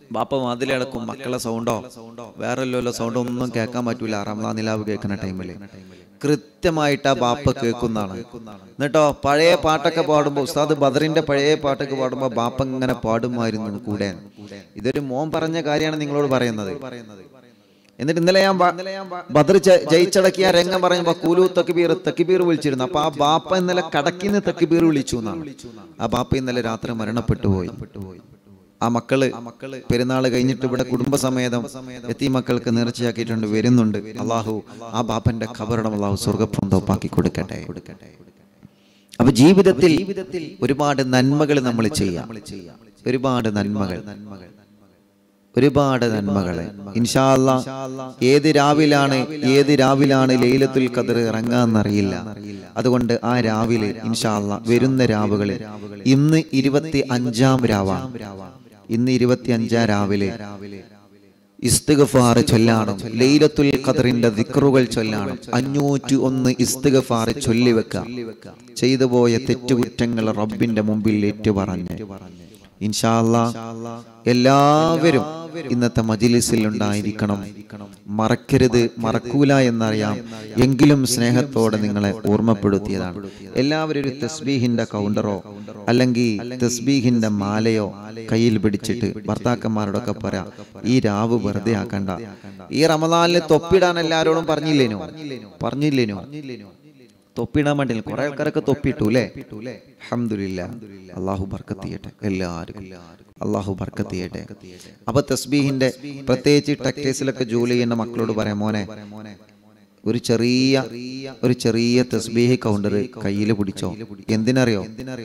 ബാപ്പ മതിലടക്കും മക്കളെ സൗണ്ടോ വേറെ വല്ല സൗണ്ടോ ഒന്നും കേൾക്കാൻ പറ്റൂല റംലാ നിലാവ് കേൾക്കുന്ന ടൈമിൽ കൃത്യമായിട്ട് ആ ബാപ്പ കേൾക്കുന്നതാണ് എന്നിട്ടോ പഴയ പാട്ടൊക്കെ പാടുമ്പോൾ ഉസ്താദ് ബദറിന്റെ പഴയ പാട്ടൊക്കെ പാടുമ്പോൾ ബാപ്പ ഇങ്ങനെ പാടുമായിരുന്നു കൂടെ ഇതൊരു മോൻ പറഞ്ഞ കാര്യമാണ് നിങ്ങളോട് പറയുന്നത് എന്നിട്ട് ഇന്നലെ ഞാൻ ബ- ബദർ ജ- ജയിച്ചടക്കിയ രംഗം പറയുമ്പോ കൂലു തക്ബീർ തക്ബീർ വിളിച്ചിരുന്നു അപ്പൊ ആ ബാപ്പ ഇന്നലെ കടക്കിന്ന് തക്ബീർ വിളിച്ചു എന്നാണ് ആ ബാപ്പ ഇന്നലെ രാത്രി മരണപ്പെട്ടു പോയി ആ മക്കള് പെരുന്നാള് കഴിഞ്ഞിട്ട് ഇവിടെ കുടുംബസമേതം എത്തി മക്കൾക്ക് നേർച്ചയാക്കിയിട്ടുണ്ട് വരുന്നുണ്ട് അള്ളാഹു ആ ബാപ്പന്റെ ഖബറിടം അള്ളാഹു സ്വർഗപ്രന്തോപ്പാക്കി കൊടുക്കട്ടെ അപ്പൊ ജീവിതത്തിൽ ഒരുപാട് നന്മകൾ നമ്മൾ ചെയ്യാം ഒരുപാട് നന്മകൾ ഒരുപാട് നന്മകളെ ഇൻഷാല്ല ഏത് രാവിലാണ് ഏത് രാവിലാണ് ലൈലത്തുൽ ഖദർ ഇറങ്ങാന്നറിയില്ല അതുകൊണ്ട് ആ രാവിലെ ഇൻഷാല്ല വരുന്ന രാവുകളിൽ ഇന്ന് ഇരുപത്തി അഞ്ചാം രാവാണ് ഇന്ന് ഇരുപത്തി അഞ്ചാം രാവിലെ ഇസ്തിഗഫാർ ചൊല്ലാണം ലൈലത്തുൽ ഖദറിന്റെ ദിക്റുകൾ ചൊല്ലാണം അഞ്ഞൂറ്റി ഒന്ന് ഇസ്തിഗഫാർ ചൊല്ലിവെക്കാം ചെയ്തു പോയ തെറ്റുകുറ്റങ്ങൾ റബ്ബിന്റെ മുമ്പിൽ ഏറ്റുപറഞ്ഞ് ഇൻഷാല്ല എല്ലാവരും ഇന്നത്തെ മജിലിസിൽ ഉണ്ടായിരിക്കണം മറക്കരുത് മറക്കൂല എന്നറിയാം എങ്കിലും സ്നേഹത്തോടെ നിങ്ങളെ ഓർമ്മപ്പെടുത്തിയതാണ് എല്ലാവരും ഒരു തസ്ബീഹിന്റെ കൗണ്ടറോ അല്ലെങ്കിൽ തസ്ബീഹിന്റെ മാലയോ കയ്യിൽ പിടിച്ചിട്ട് ഭർത്താക്കന്മാരോടൊക്കെ പറയാം ഈ രാവ് വെറുതെ ആക്കണ്ട ഈ റമദാനിൽ തൊപ്പിടാൻ എല്ലാവരോടും പറഞ്ഞില്ലേനോ പറഞ്ഞില്ലേനോ തൊപ്പിടാൻ വേണ്ടി കുറെ ആൾക്കാരൊക്കെ തൊപ്പിട്ടു അല്ലേ അഹമ്മദില്ല അള്ളാഹു ബർക്കത്ത് ചെയ്യട്ടെ എല്ലാവർക്കും അള്ളാഹു ബർക്കത്ത് ചെയ്യട്ടെ അപ്പൊ തസ്ബീഹിന്റെ പ്രത്യേകിച്ച് ടെക്ടൈസിലൊക്കെ ജോലി ചെയ്യുന്ന മക്കളോട് പറയാം മോനെ ഒരു ചെറിയ ഒരു ചെറിയ തസ്ബീഹ് കൗണ്ടർ കയ്യിൽ പിടിച്ചോ എന്തിനറിയോ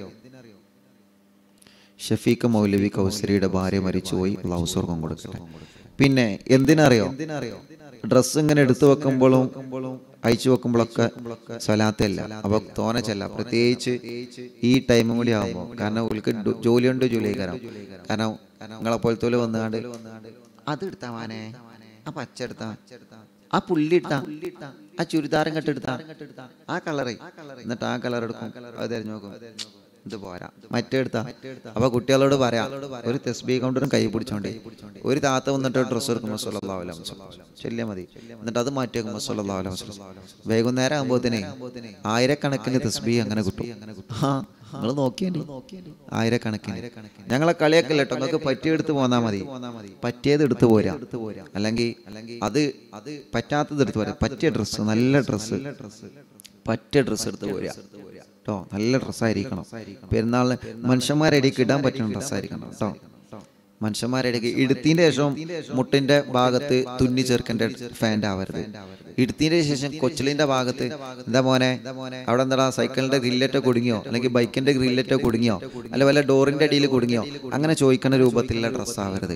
ഷഫീഖ് മൗലവി കൗസരിയുടെ ഭാര്യ മരിച്ചുപോയി അള്ളാഹു സ്വർഗം കൊടുക്കട്ടെ പിന്നെ എന്തിനറിയോ ഡ്രസ്സ് ഇങ്ങനെ എടുത്തു വെക്കുമ്പോഴും അയച്ചു വെക്കുമ്പോഴൊക്കെ സ്വലാത്തല്ല അപ്പൊ തോനച്ചല്ല പ്രത്യേകിച്ച് ഈ ടൈമും കൂടി ആകുമ്പോൾ കാരണം ഓൾക്ക് ഡു- ജോലിയുണ്ട് ജോലി കാരണം കാരണം നിങ്ങളെ പോലത്തെ വന്നുകൊണ്ട് അത് എടുത്താ മാനെ ആ പച്ച എടുത്താ ആ പുള്ളി ഇട്ടാ ആ ചുരിദാറും കെട്ടെടുത്താ ആ കളറ് എന്നിട്ട് ആ കളർ എടുക്കും അത് തിരഞ്ഞു നോക്കും ഇത് പോരാ മറ്റേ എടുത്താ അപ്പൊ കുട്ടികളോട് പറയാം ഒരു തെസ്ബി കൗണ്ടറും കൈ പിടിച്ചോണ്ടേ ഒരു താത്ത വന്നിട്ട് ഡ്രസ്സ് എടുക്കുമ്പോൾ സൊല്ലാഹുലം ചെല്ലിയാ മതി എന്നിട്ട് അത് മാറ്റി വെക്കുമ്പോൾ സൊല്ലാഹുലം വൈകുന്നേരം ആകുമ്പോഴത്തേനെ ആയിരക്കണക്കിന് തെസ്ബി അങ്ങനെ കിട്ടും ആ നിങ്ങൾ നോക്കിയേ ആയിരക്കണക്കിന് ഞങ്ങളെ കളിയൊക്കെ കേട്ടോ നിങ്ങൾക്ക് പറ്റിയെടുത്ത് പോന്നാ മതി പറ്റിയത് എടുത്തു പോരാ അല്ലെങ്കിൽ അത് അത് പറ്റാത്തത് എടുത്ത് പോരാ പറ്റിയ ഡ്രസ്സ് നല്ല ഡ്രസ്സ് പറ്റിയ ഡ്രസ്സ് എടുത്ത് പോരാ കേട്ടോ നല്ല ഡ്രസ്സായിരിക്കണം പെരുന്നാളിന് മനുഷ്യന്മാരെ ഇടയ്ക്ക് ഇടാൻ പറ്റുന്ന ഡ്രസ്സായിരിക്കണം കേട്ടോ മനുഷ്യന്മാരുടെ ഇടയ്ക്ക് ഇടുത്തിന്റെ ശേഷം മുട്ടിന്റെ ഭാഗത്ത് തുന്നി ചേർക്കേണ്ട ഫാൻ്റ് ആവരുത് ഇടുത്തിന്റെ ശേഷം കൊച്ചിലിന്റെ ഭാഗത്ത് എന്താ മോനെ അവിടെ എന്താ സൈക്കിളിന്റെ ഗ്രില്ലറ്റോ കുടുങ്ങിയോ അല്ലെങ്കിൽ ബൈക്കിന്റെ ഗ്രില്ലറ്റോ കുടുങ്ങിയോ അല്ലെ വല്ല ഡോറിന്റെ അടിയിൽ കുടുങ്ങിയോ അങ്ങനെ ചോദിക്കുന്ന രൂപത്തിലുള്ള ഡ്രസ്സ് ആവരുത്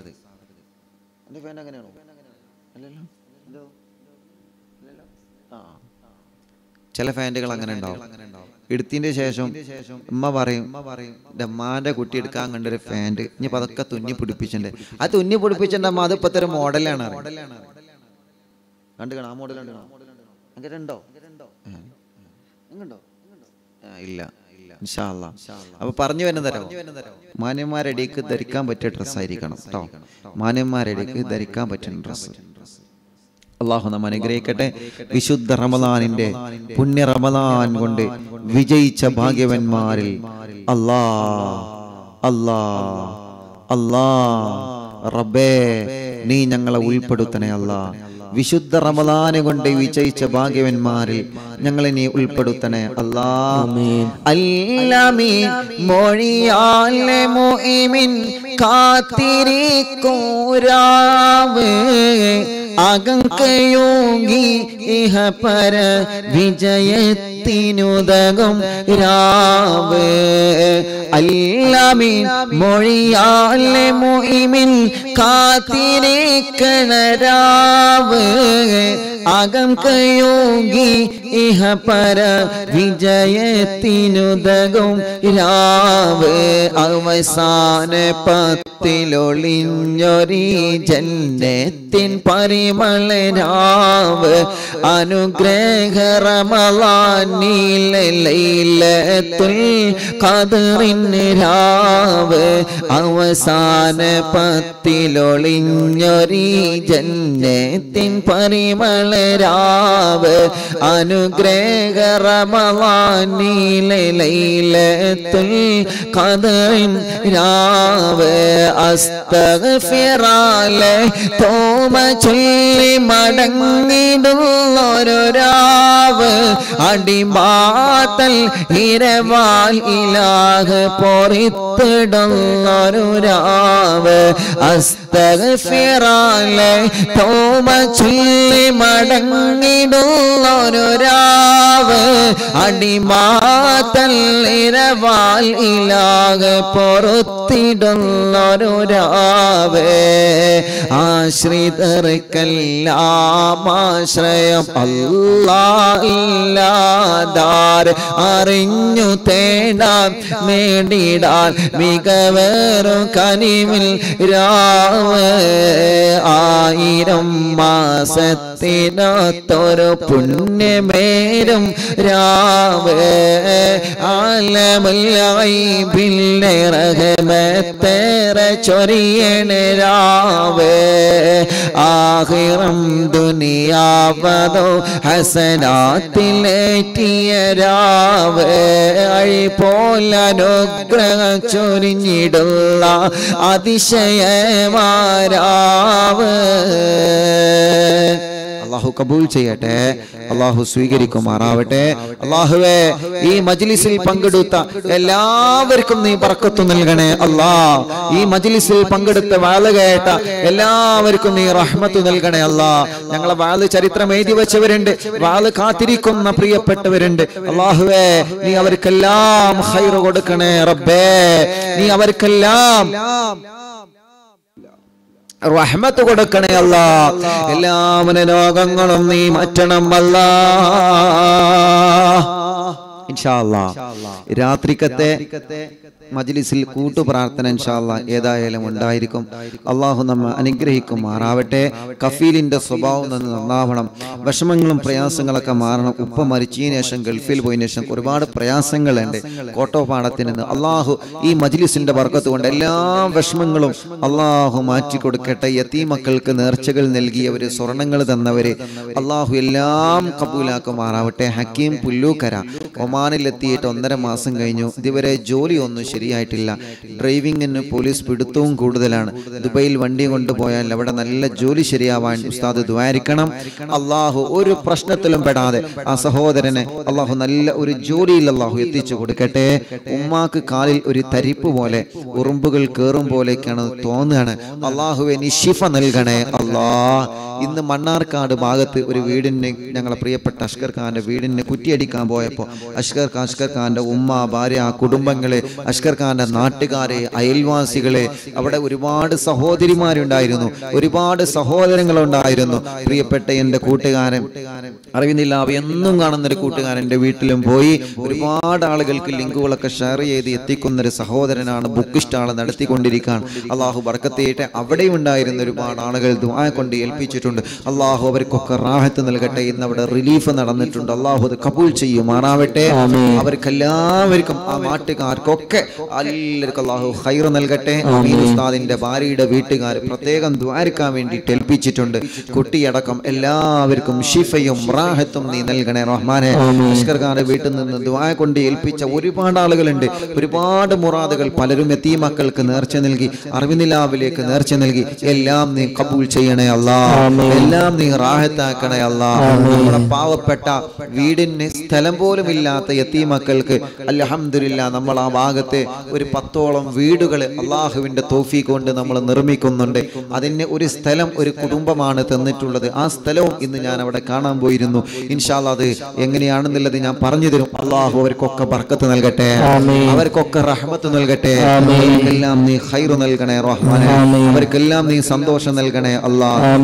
ചില ഫാൻറ്റുകൾ അങ്ങനെ ഉണ്ടാവും എടുത്തിന്റെ ശേഷം ഉമ്മ പറയും "എൻ്റെ ഉമ്മാന്റെ കുട്ടി എടുക്കാൻ കണ്ടൊരു ഫാൻറ്റ് ഇനിയിപ്പോ അതൊക്കെ തുന്നി പിടിപ്പിച്ചിട്ടുണ്ട് ആ തുന്നി പിടിപ്പിച്ചിട്ടുണ്ട് അമ്മ അത് ഇപ്പത്തെ ഒരു മോഡലാണ് കണ്ടു കാണാം ആ മോഡൽ അങ്ങനെ ഉണ്ടോ ആ, ഇല്ല ഇൻഷാ അല്ലാ. അപ്പൊ പറഞ്ഞു വരുന്നതരോ മാന്യന്മാരടിക്ക് ധരിക്കാൻ പറ്റിയ ഡ്രസ്സ് ആയിരിക്കണം കേട്ടോ മാന്യന്മാരടിക്ക് ധരിക്കാൻ പറ്റുന്ന ഡ്രസ്സ് അള്ളാഹു നമ്മ അനുഗ്രഹിക്കട്ടെ വിശുദ്ധ റമദാനിന്റെ പുണ്യ റമദാൻ കൊണ്ട് വിജയിച്ച ഭാഗ്യവന്മാരിൽ അല്ലാ അല്ലാ അല്ലാ റബ്ബേ നീ ഞങ്ങളെ ഉൾപ്പെടുത്തണേ അല്ലാ വിശുദ്ധ റമദാന് കൊണ്ട് വിജയിച്ച ഭാഗ്യവന്മാരിൽ ഞങ്ങളെ നീ ഉൾപ്പെടുത്തണേ അല്ലാ അല്ലമീൻ മൊഴിയാലെ മുഇമിൻ കാത്തിരിക്കൂരാവ് അകങ്കയോങ്ങി ഇഹ പര വിജയത്തിനുതകും രാവ് അല്ലമീൻ മൊഴിയാലെ മുഇമിൻ കാത്തിരിക്കണ രാവ് അകം കയോങ്ങി ഇഹ പര വിജയത്തിനുതകും രാവ് അവസാന പത്തിലൊളിഞ്ഞൊരി ജന്നത്തിൻ പരിമള രാവ് അനുഗ്രഹ റമളാനിലെ ലൈലത്തുൽ ഖദറിന് രാവ് അവസാന പത്തിലൊളിഞ്ഞൊരി ജന്നത്തിൻ പരിമള രാവ് അനുഗ്രഹ റമളാനിലെ ലൈലത്തുൽ ഖദറിൻ രാവ് അസ്തഗ്ഫിറാലെ തോമ ചൊല്ലി മടങ്ങിടുന്നൊരു രാവ് അടിമാത്തൽ ഇരവാൽ ഇലാഹ് പൊറിത്തിടുന്നൊരു രാവ് അസ്തഗ്ഫിറാലെ തോമ ചൊല്ലി മടങ്ങിടുന്നൊരു രാവ് അടിമാത്തൽ ഇരവാൽ ഇലാഹ് പൊറുത്തിടുന്നൊരു രാവ് ആശ്രിതർക്കെല്ലാം ആശ്രയം അല്ലാതാർ അറിഞ്ഞു തേടാൻ നേടിടാൻ മികവേറും കനിവിൽ രാവ് ആയിരം മാസത്തിനൊത്തൊരു പുണ്യമേരും രാവ് ആലമുല്ലൈബില്ലേ റഹമത്തേറെ ചൊരിയണ രാവ് ആഹിറം ദുനിയാവതോ ഹസനാത്തിലേറ്റിയ രാവ് അഴി പോലനുഗ്രഹം ചൊരിഞ്ഞിടുള്ള അതിശയമാരാവ് അള്ളാഹു കബൂൽ ചെയ്യട്ടെ അള്ളാഹു സ്വീകരിക്കുമാറാവട്ടെ അള്ളാഹുവേ ഈ മജ്ലിസിൽ പങ്കെടുത്ത എല്ലാവർക്കും നീ പറക്കത്തു നൽകണേ അല്ലാ ഈ മജ്ലിസിൽ പങ്കെടുത്ത വാല കേട്ട എല്ലാവർക്കും നീ റഹ്മത്ത് നൽകണേ അല്ലാ ഞങ്ങളെ വാല് ചരിത്രം എഴുതി വെച്ചവരുണ്ട് വാല് കാത്തിരിക്കുന്ന പ്രിയപ്പെട്ടവരുണ്ട് അള്ളാഹുവേ നീ അവർക്കെല്ലാം ഹൈറ് കൊടുക്കണേ റബ്ബേ നീ അവർക്കെല്ലാം റഹ്മത്ത് കൊടുക്കണേ അല്ല എല്ലാവന രോഗങ്ങളും നീ മാറ്റണം അല്ല രാത്രിക്കത്തെ മജ്ലിസിൽ കൂട്ടുപ്രാർത്ഥന ഇൻഷാല്ല ഏതായാലും ഉണ്ടായിരിക്കും അള്ളാഹു നമ്മെ അനുഗ്രഹിക്കുമാറാവട്ടെ കഫീലിന്റെ സ്വഭാവം നിന്ന് നന്നാവണം വിഷമങ്ങളും പ്രയാസങ്ങളൊക്കെ മാറണം ഉപ്പ മരിച്ചതിന് ശേഷം ഗൾഫിൽ പോയതിനു ശേഷം ഒരുപാട് പ്രയാസങ്ങളുണ്ട് കോട്ടോപാടത്തിന് നിന്ന് അള്ളാഹു ഈ മജ്ലിസിന്റെ വർക്കത്ത് കൊണ്ട് എല്ലാ വിഷമങ്ങളും അള്ളാഹു മാറ്റി കൊടുക്കട്ടെ യത്തീ മക്കൾക്ക് നേർച്ചകൾ നൽകിയവര് സ്വർണങ്ങൾ തന്നവര് അള്ളാഹു എല്ലാം കബൂലാക്കുമാറാവട്ടെ ഹക്കീം പുല്ലൂക്കര ഒമാനിലെത്തിയിട്ട് ഒന്നര മാസം കഴിഞ്ഞു ഇതുവരെ ജോലി ഒന്നും ശരിയായിട്ടില്ല ഡ്രൈവിങ്ങിന് പോലീസ് പിടുത്തവും കൂടുതലാണ് ദുബൈയിൽ വണ്ടി കൊണ്ടുപോയാൽ അവിടെ നല്ല ജോലി ശരിയാവാൻ ഉസ്താദ് ദ്വാരിക്കണം അള്ളാഹു ഒരു പ്രശ്നത്തിലും പെടാതെ ആ സഹോദരനെ അള്ളാഹു നല്ല ഒരു ജോലിയിൽ അള്ളാഹു എത്തിച്ചു കൊടുക്കട്ടെ ഉമ്മാക്ക് കാലിൽ ഒരു തരിപ്പ് പോലെ ഉറുമ്പുകൾ കയറും പോലെയൊക്കെയാണ് തോന്നുകയാണ് അള്ളാഹുവെ നീ ശിഫ നൽകണേ അള്ളാ ഇന്ന് മണ്ണാർക്കാട് ഭാഗത്ത് ഒരു വീടിന് ഞങ്ങളെ പ്രിയപ്പെട്ട അഷ്കർ ഖാന്റെ വീടിന് കുറ്റിയടിക്കാൻ പോയപ്പോൾ അഷ്കർ ഖാൻ അഷ്കർ ഖാന്റെ ഉമ്മ ഭാര്യ കുടുംബങ്ങള് അഷ്കർ ഖാന്റെ നാട്ടുകാരെ അയൽവാസികളെ അവിടെ ഒരുപാട് സഹോദരിമാരുണ്ടായിരുന്നു ഒരുപാട് സഹോദരങ്ങളുണ്ടായിരുന്നു പ്രിയപ്പെട്ട എൻ്റെ കൂട്ടുകാരൻ അറിയുന്നില്ല അവ എന്നും കാണുന്ന ഒരു കൂട്ടുകാരൻ എൻ്റെ വീട്ടിലും പോയി ഒരുപാട് ആളുകൾക്ക് ലിങ്കുകളൊക്കെ ഷെയർ ചെയ്ത് എത്തിക്കുന്ന ഒരു സഹോദരനാണ് ബുക്ക് സ്റ്റാൾ നടത്തിക്കൊണ്ടിരിക്കുകയാണ് അള്ളാഹു ബർക്കത്തേറ്റ് അവിടെയും ഉണ്ടായിരുന്ന ഒരുപാട് ആളുകൾ ദുആ കൊണ്ട് ഏൽപ്പിച്ചിട്ടുണ്ട് അള്ളാഹു അവർക്കൊക്കെ റാഹത്ത് നൽകട്ടെ ഇന്ന് അവിടെ റിലീഫ് നടന്നിട്ടുണ്ട് അള്ളാഹു അത് കബൂൽ ചെയ്യുമാറാവട്ടെ അവർക്ക് എല്ലാവർക്കും ആ നാട്ടുകാർക്കൊക്കെ എല്ലാവർക്കും അള്ളാഹു ഹൈർ നൽകട്ടെ അമീൻ ഉസ്താദിന്റെ ഭാര്യയുടെ വീട്ടുകാർ പ്രത്യേകം ദ്വാരക്കാൻ വേണ്ടിയിട്ട് ഏൽപ്പിച്ചിട്ടുണ്ട് കുട്ടിയടക്കം എല്ലാവർക്കും ഷിഫയും റാഹത്തും നീ നൽകണേ റഹ്മാനെ അഷ്കർ ഖാന്റെ വീട്ടിൽ നിന്ന് ദ്വായ കൊണ്ട് ഏൽപ്പിച്ച ഒരുപാട് ആളുകളുണ്ട് ഒരുപാട് മുറാദുകൾ പലരും എത്തി മക്കൾക്ക് നേർച്ച നൽകി അറിവിനിലാവിലേക്ക് നേർച്ച നൽകി എല്ലാം നീ കബൂൽ ചെയ്യണേ അല്ലാ എല്ലാം നീ റാഹത്താക്കണേ അല്ലാ നമ്മുടെ പാവപ്പെട്ട വീടിന് സ്ഥലം പോലും ഇല്ലാത്ത എത്തി മക്കൾക്ക് അൽഹംദുലില്ല നമ്മൾ ആ ഭാഗത്ത് ഒരു പത്തോളം വീടുകൾ അള്ളാഹുവിന്റെ തോഫി കൊണ്ട് നമ്മൾ നിർമ്മിക്കുന്നുണ്ട് അതിന് ഒരു സ്ഥലം ഒരു കുടുംബമാണ് തന്നിട്ടുള്ളത് ആ സ്ഥലവും ഇന്ന് ഞാൻ അവിടെ കാണാൻ പോയിരുന്നു ഇൻഷാല്ല അത് എങ്ങനെയാണെന്നുള്ളത് ഞാൻ പറഞ്ഞു തരും അള്ളാഹു അവർക്കൊക്കെ ബർക്കത്ത് നൽകട്ടെ അവർക്കൊക്കെ റഹ്മത്ത് നൽകട്ടെ അവർക്കെല്ലാം നീ ഹൈറ് നൽകണേ റഹ്മാനെ അവർക്കെല്ലാം നീ സന്തോഷം നൽകണേ അള്ളാഹ് ഈ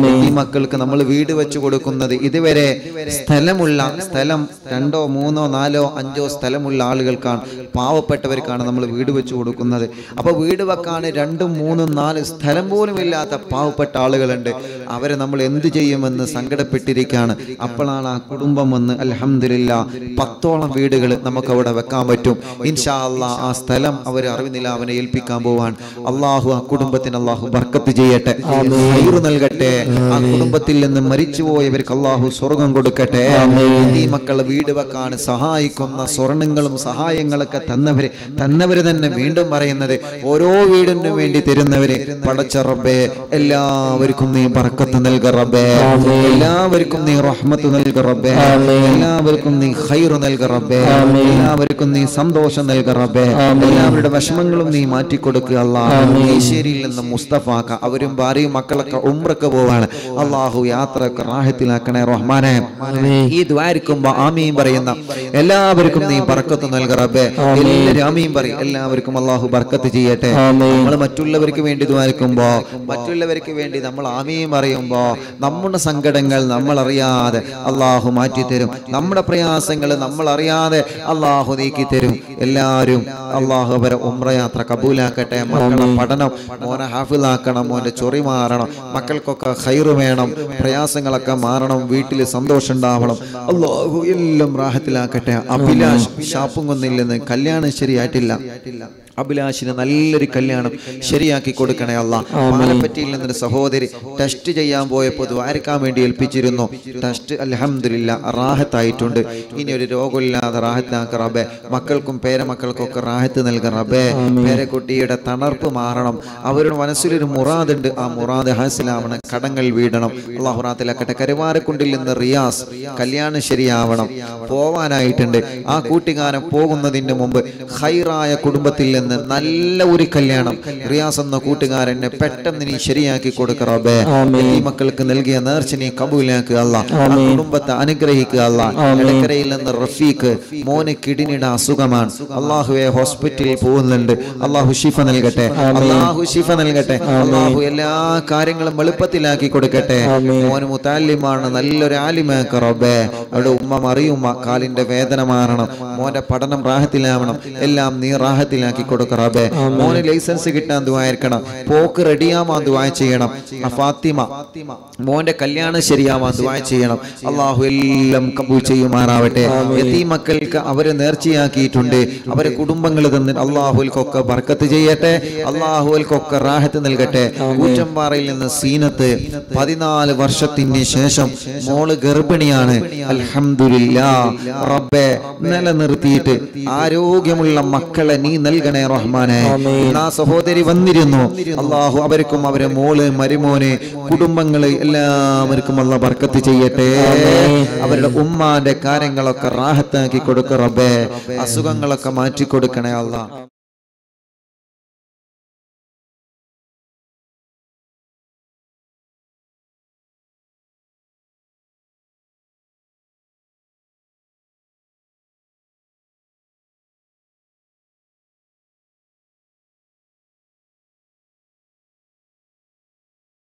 മക്കൾക്ക് നമ്മൾ വീട് വെച്ച് കൊടുക്കുന്നത് ഇതുവരെ സ്ഥലമുള്ള സ്ഥലം രണ്ടോ മൂന്നോ നാലോ അഞ്ചോ സ്ഥലമുള്ള ആളുകൾക്കാണ് പാവപ്പെട്ടവർക്കാണ് നമ്മൾ വീട് വെച്ച് കൊടുക്കുന്നത് അപ്പോൾ വീട് വെക്കാൻ രണ്ടും മൂന്നും നാല് സ്ഥലം പോലും ഇല്ലാത്ത പാവപ്പെട്ട ആളുകളുണ്ട് അവരെ നമ്മൾ എന്ത് ചെയ്യുമെന്ന് സങ്കടപ്പെട്ടിരിക്കുകയാണ് അപ്പോഴാണ് ആ കുടുംബം വന്ന് അലഹമില്ല പത്തോളം വീടുകൾ നമുക്ക് അവിടെ വെക്കാൻ പറ്റും ഇൻഷാ അല്ലാ ആ സ്ഥലം അവർ അറിവിനില്ല അവനെ ഏൽപ്പിക്കാൻ പോവാൻ അള്ളാഹു ആ കുടുംബത്തിന് അള്ളാഹു ബർക്കത്ത് ചെയ്യട്ടെ ഹൈറ് നൽകട്ടെ ആ കുടുംബത്തിൽ നിന്ന് മരിച്ചുപോയവർക്ക് അള്ളാഹു സ്വർഗം കൊടുക്കട്ടെ ഈ മക്കളെ വീട് വെക്കാൻ സഹായിക്കുന്ന സ്വർണങ്ങളും സഹായങ്ങളൊക്കെ തന്നവര് തന്നവര് തന്നെ വീണ്ടും പറയുന്നത് ഓരോ വീടിനും വേണ്ടി തരുന്നവര് പടച്ച റബ്ബേ എല്ലാവർക്കും നീ ബർക്കത്ത് നൽക റബ്ബേ എല്ലാവർക്കും നീ റഹ്മത്ത് നൽക റബ്ബേ എല്ലാവർക്കും നീ ഖൈറ് നൽക റബ്ബേ എല്ലാവർക്കും നീ സന്തോഷം നൽക റബ്ബേ എല്ലാവരുടെ വിഷമങ്ങളും നീ മാറ്റി കൊടുക്കുക അല്ലാഹ് ഈശ്വരിയിൽ നിന്ന് മുസ്തഫാക്ക അവരും ഭാര്യയും മക്കളൊക്കെ ഉംറക്ക് പോവാണ് അള്ളാഹു യാത്രയൊക്കെ റാഹത്തിലാക്കണേ റഹ്മാനെ ഈ ദ്വാരിക്കുമ്പോ ആമീൻ പറയുന്ന എല്ലാവർക്കും നീ ബർക്കത്ത് നൽക റബ്ബേ എല്ലാവരും ആമീൻ പറയും എല്ലാവർക്കും അള്ളാഹു ബർക്കത്ത് ചെയ്യട്ടെ നമ്മൾ മറ്റുള്ളവർക്ക് വേണ്ടി ദ്വാരിക്കുമ്പോ മറ്റുള്ളവർക്ക് വേണ്ടി നമ്മൾ ആമീൻ പറയുമ്പോ നമ്മുടെ സങ്കടങ്ങൾ നമ്മൾ അറിയാതെ അള്ളാഹു മാറ്റി തരും നമ്മുടെ പ്രയാസങ്ങൾ നമ്മൾ അറിയാതെ അള്ളാഹു നീക്കി തരും എല്ലാവരും അള്ളാഹു അവരെ ഉമ്രയാത്ര കബൂലാക്കട്ടെ മക്കളെ പഠനം മോനെ ഹാഫിലാക്കണം മോന്റെ ചൊറി മാറണം മക്കൾക്കൊക്കെ ഹൈറ് വേണം പ്രയാസങ്ങളൊക്കെ മാറണം വീട്ടിൽ സന്തോഷം ഉണ്ടാവണം അള്ളാഹു എല്ലാം റാഹത്തിലാക്കട്ടെ അഭിലാഷ് ഷാപ്പും കൊന്നില്ലെന്ന് കല്യാണം ശരിയായിട്ടില്ല അഭിലാഷിന് നല്ലൊരു കല്യാണം ശരിയാക്കി കൊടുക്കണേ അല്ല പാലപ്പറ്റിയിൽ നിന്നൊരു സഹോദരി ടെസ്റ്റ് ചെയ്യാൻ പോയപ്പോൾ ദ്വാരക്കാൻ വേണ്ടി ഏൽപ്പിച്ചിരുന്നു ടെസ്റ്റ് അലഹമില്ല റാഹത്തായിട്ടുണ്ട് ഇനി ഒരു രോഗമില്ലാതെ റാഹത്താക്ക റബ്ബേ മക്കൾക്കും പേരമക്കൾക്കും ഒക്കെ റാഹത്ത് നൽക റബ്ബേ പേരക്കുട്ടിയുടെ തണർപ്പ് മാറണം അവരുടെ മനസ്സിലൊരു മുറാദുണ്ട് ആ മുറാദ് ഹാസിലാവണം കടങ്ങൾ വീടണം അള്ളാഹുറാത്തിലാക്കട്ടെ കരുവാരക്കുണ്ടിൽ നിന്ന് റിയാസ് കല്യാണം ശരിയാവണം പോവാനായിട്ടുണ്ട് ആ കൂട്ടുകാരൻ പോകുന്നതിന് മുമ്പ് ഹൈറായ കുടുംബത്തിൽ നിന്ന് നല്ല ഒരു കല്യാണം റിയാസ് എന്ന കൂട്ടുകാരനെ പെട്ടെന്ന് നീ ശരിയാക്കി കൊടുക്കറബേ ഈ മക്കൾക്ക് നൽകിയ നേർച്ച നീ കബൂലാക്കുക അല്ല ആ കുടുംബത്തെ അനുഗ്രഹിക്കുക അല്ല ഇടക്കരയിൽ നിന്ന് റഫീഖ് മോന് കിടിനിയുടെ അസുഖമാണ് അള്ളാഹുവെ ഹോസ്പിറ്റലിൽ പോകുന്നുണ്ട് അള്ളാഹു ഷിഫ നൽകട്ടെ അള്ളാഹു ഷിഫ നൽകട്ടെ അള്ളാഹു എല്ലാ കാര്യങ്ങളും എളുപ്പത്തിലാക്കി കൊടുക്കട്ടെ മോന് മുത്താലിമാണ് നല്ലൊരു ആലിമാക്ക റബ്ബേ അവിടെ ഉമ്മ മറിയുമ്മ കാലിന്റെ വേദന മാറണം മോന്റെ പഠനം റാഹത്തിലാവണം എല്ലാം നീ റാഹത്തിലാക്കി കൊടുക്ക റബ്ബേ മോന് ലൈസൻസ് കിട്ടാൻ ദുവായിരിക്കണം പോക്ക് റെഡിയാവാൻ ദുവാ ചെയ്യണം ആ ഫാത്തിമ മോന്റെ കല്യാണം ശരിയാവാൻ ദുവാ ചെയ്യണം അള്ളാഹു എല്ലാം കബൂൽ ചെയ്യുമാറാവട്ടെ എത്തി മക്കൾക്ക് അവരെ നേർച്ചയാക്കിയിട്ടുണ്ട് അവരെ കുടുംബങ്ങൾ തന്നിട്ട് അള്ളാഹുൽക്കൊക്കെ ബർക്കത്ത് ചെയ്യട്ടെ അള്ളാഹുൽക്കൊക്കെ റാഹത്ത് നൽകട്ടെ കൂറ്റമ്പാറയിൽ നിന്ന് സീനത്ത് പതിനാല് വർഷത്തിന് ശേഷം മോള് ഗർഭിണിയാണ് അൽഹംദുലില്ലാ റബ്ബെ നിലനിർത്തിയിട്ട് ആരോഗ്യമുള്ള മക്കളെ നീ നൽകണേ റഹ്മാനെ ആ സഹോദരി വന്നിരുന്നു അള്ളാഹു അവർക്കും അവരെ മോള് മരുമോന് കുടുംബങ്ങള് എല്ലാവർക്കും അല്ല ബർക്കത്ത് ചെയ്യട്ടെ അവരുടെ ഉമ്മാന്റെ കാര്യങ്ങളൊക്കെ റാഹത്താക്കി കൊടുക്ക റബ്ബേ അസുഖങ്ങളൊക്കെ മാറ്റി കൊടുക്കണേ അല്ല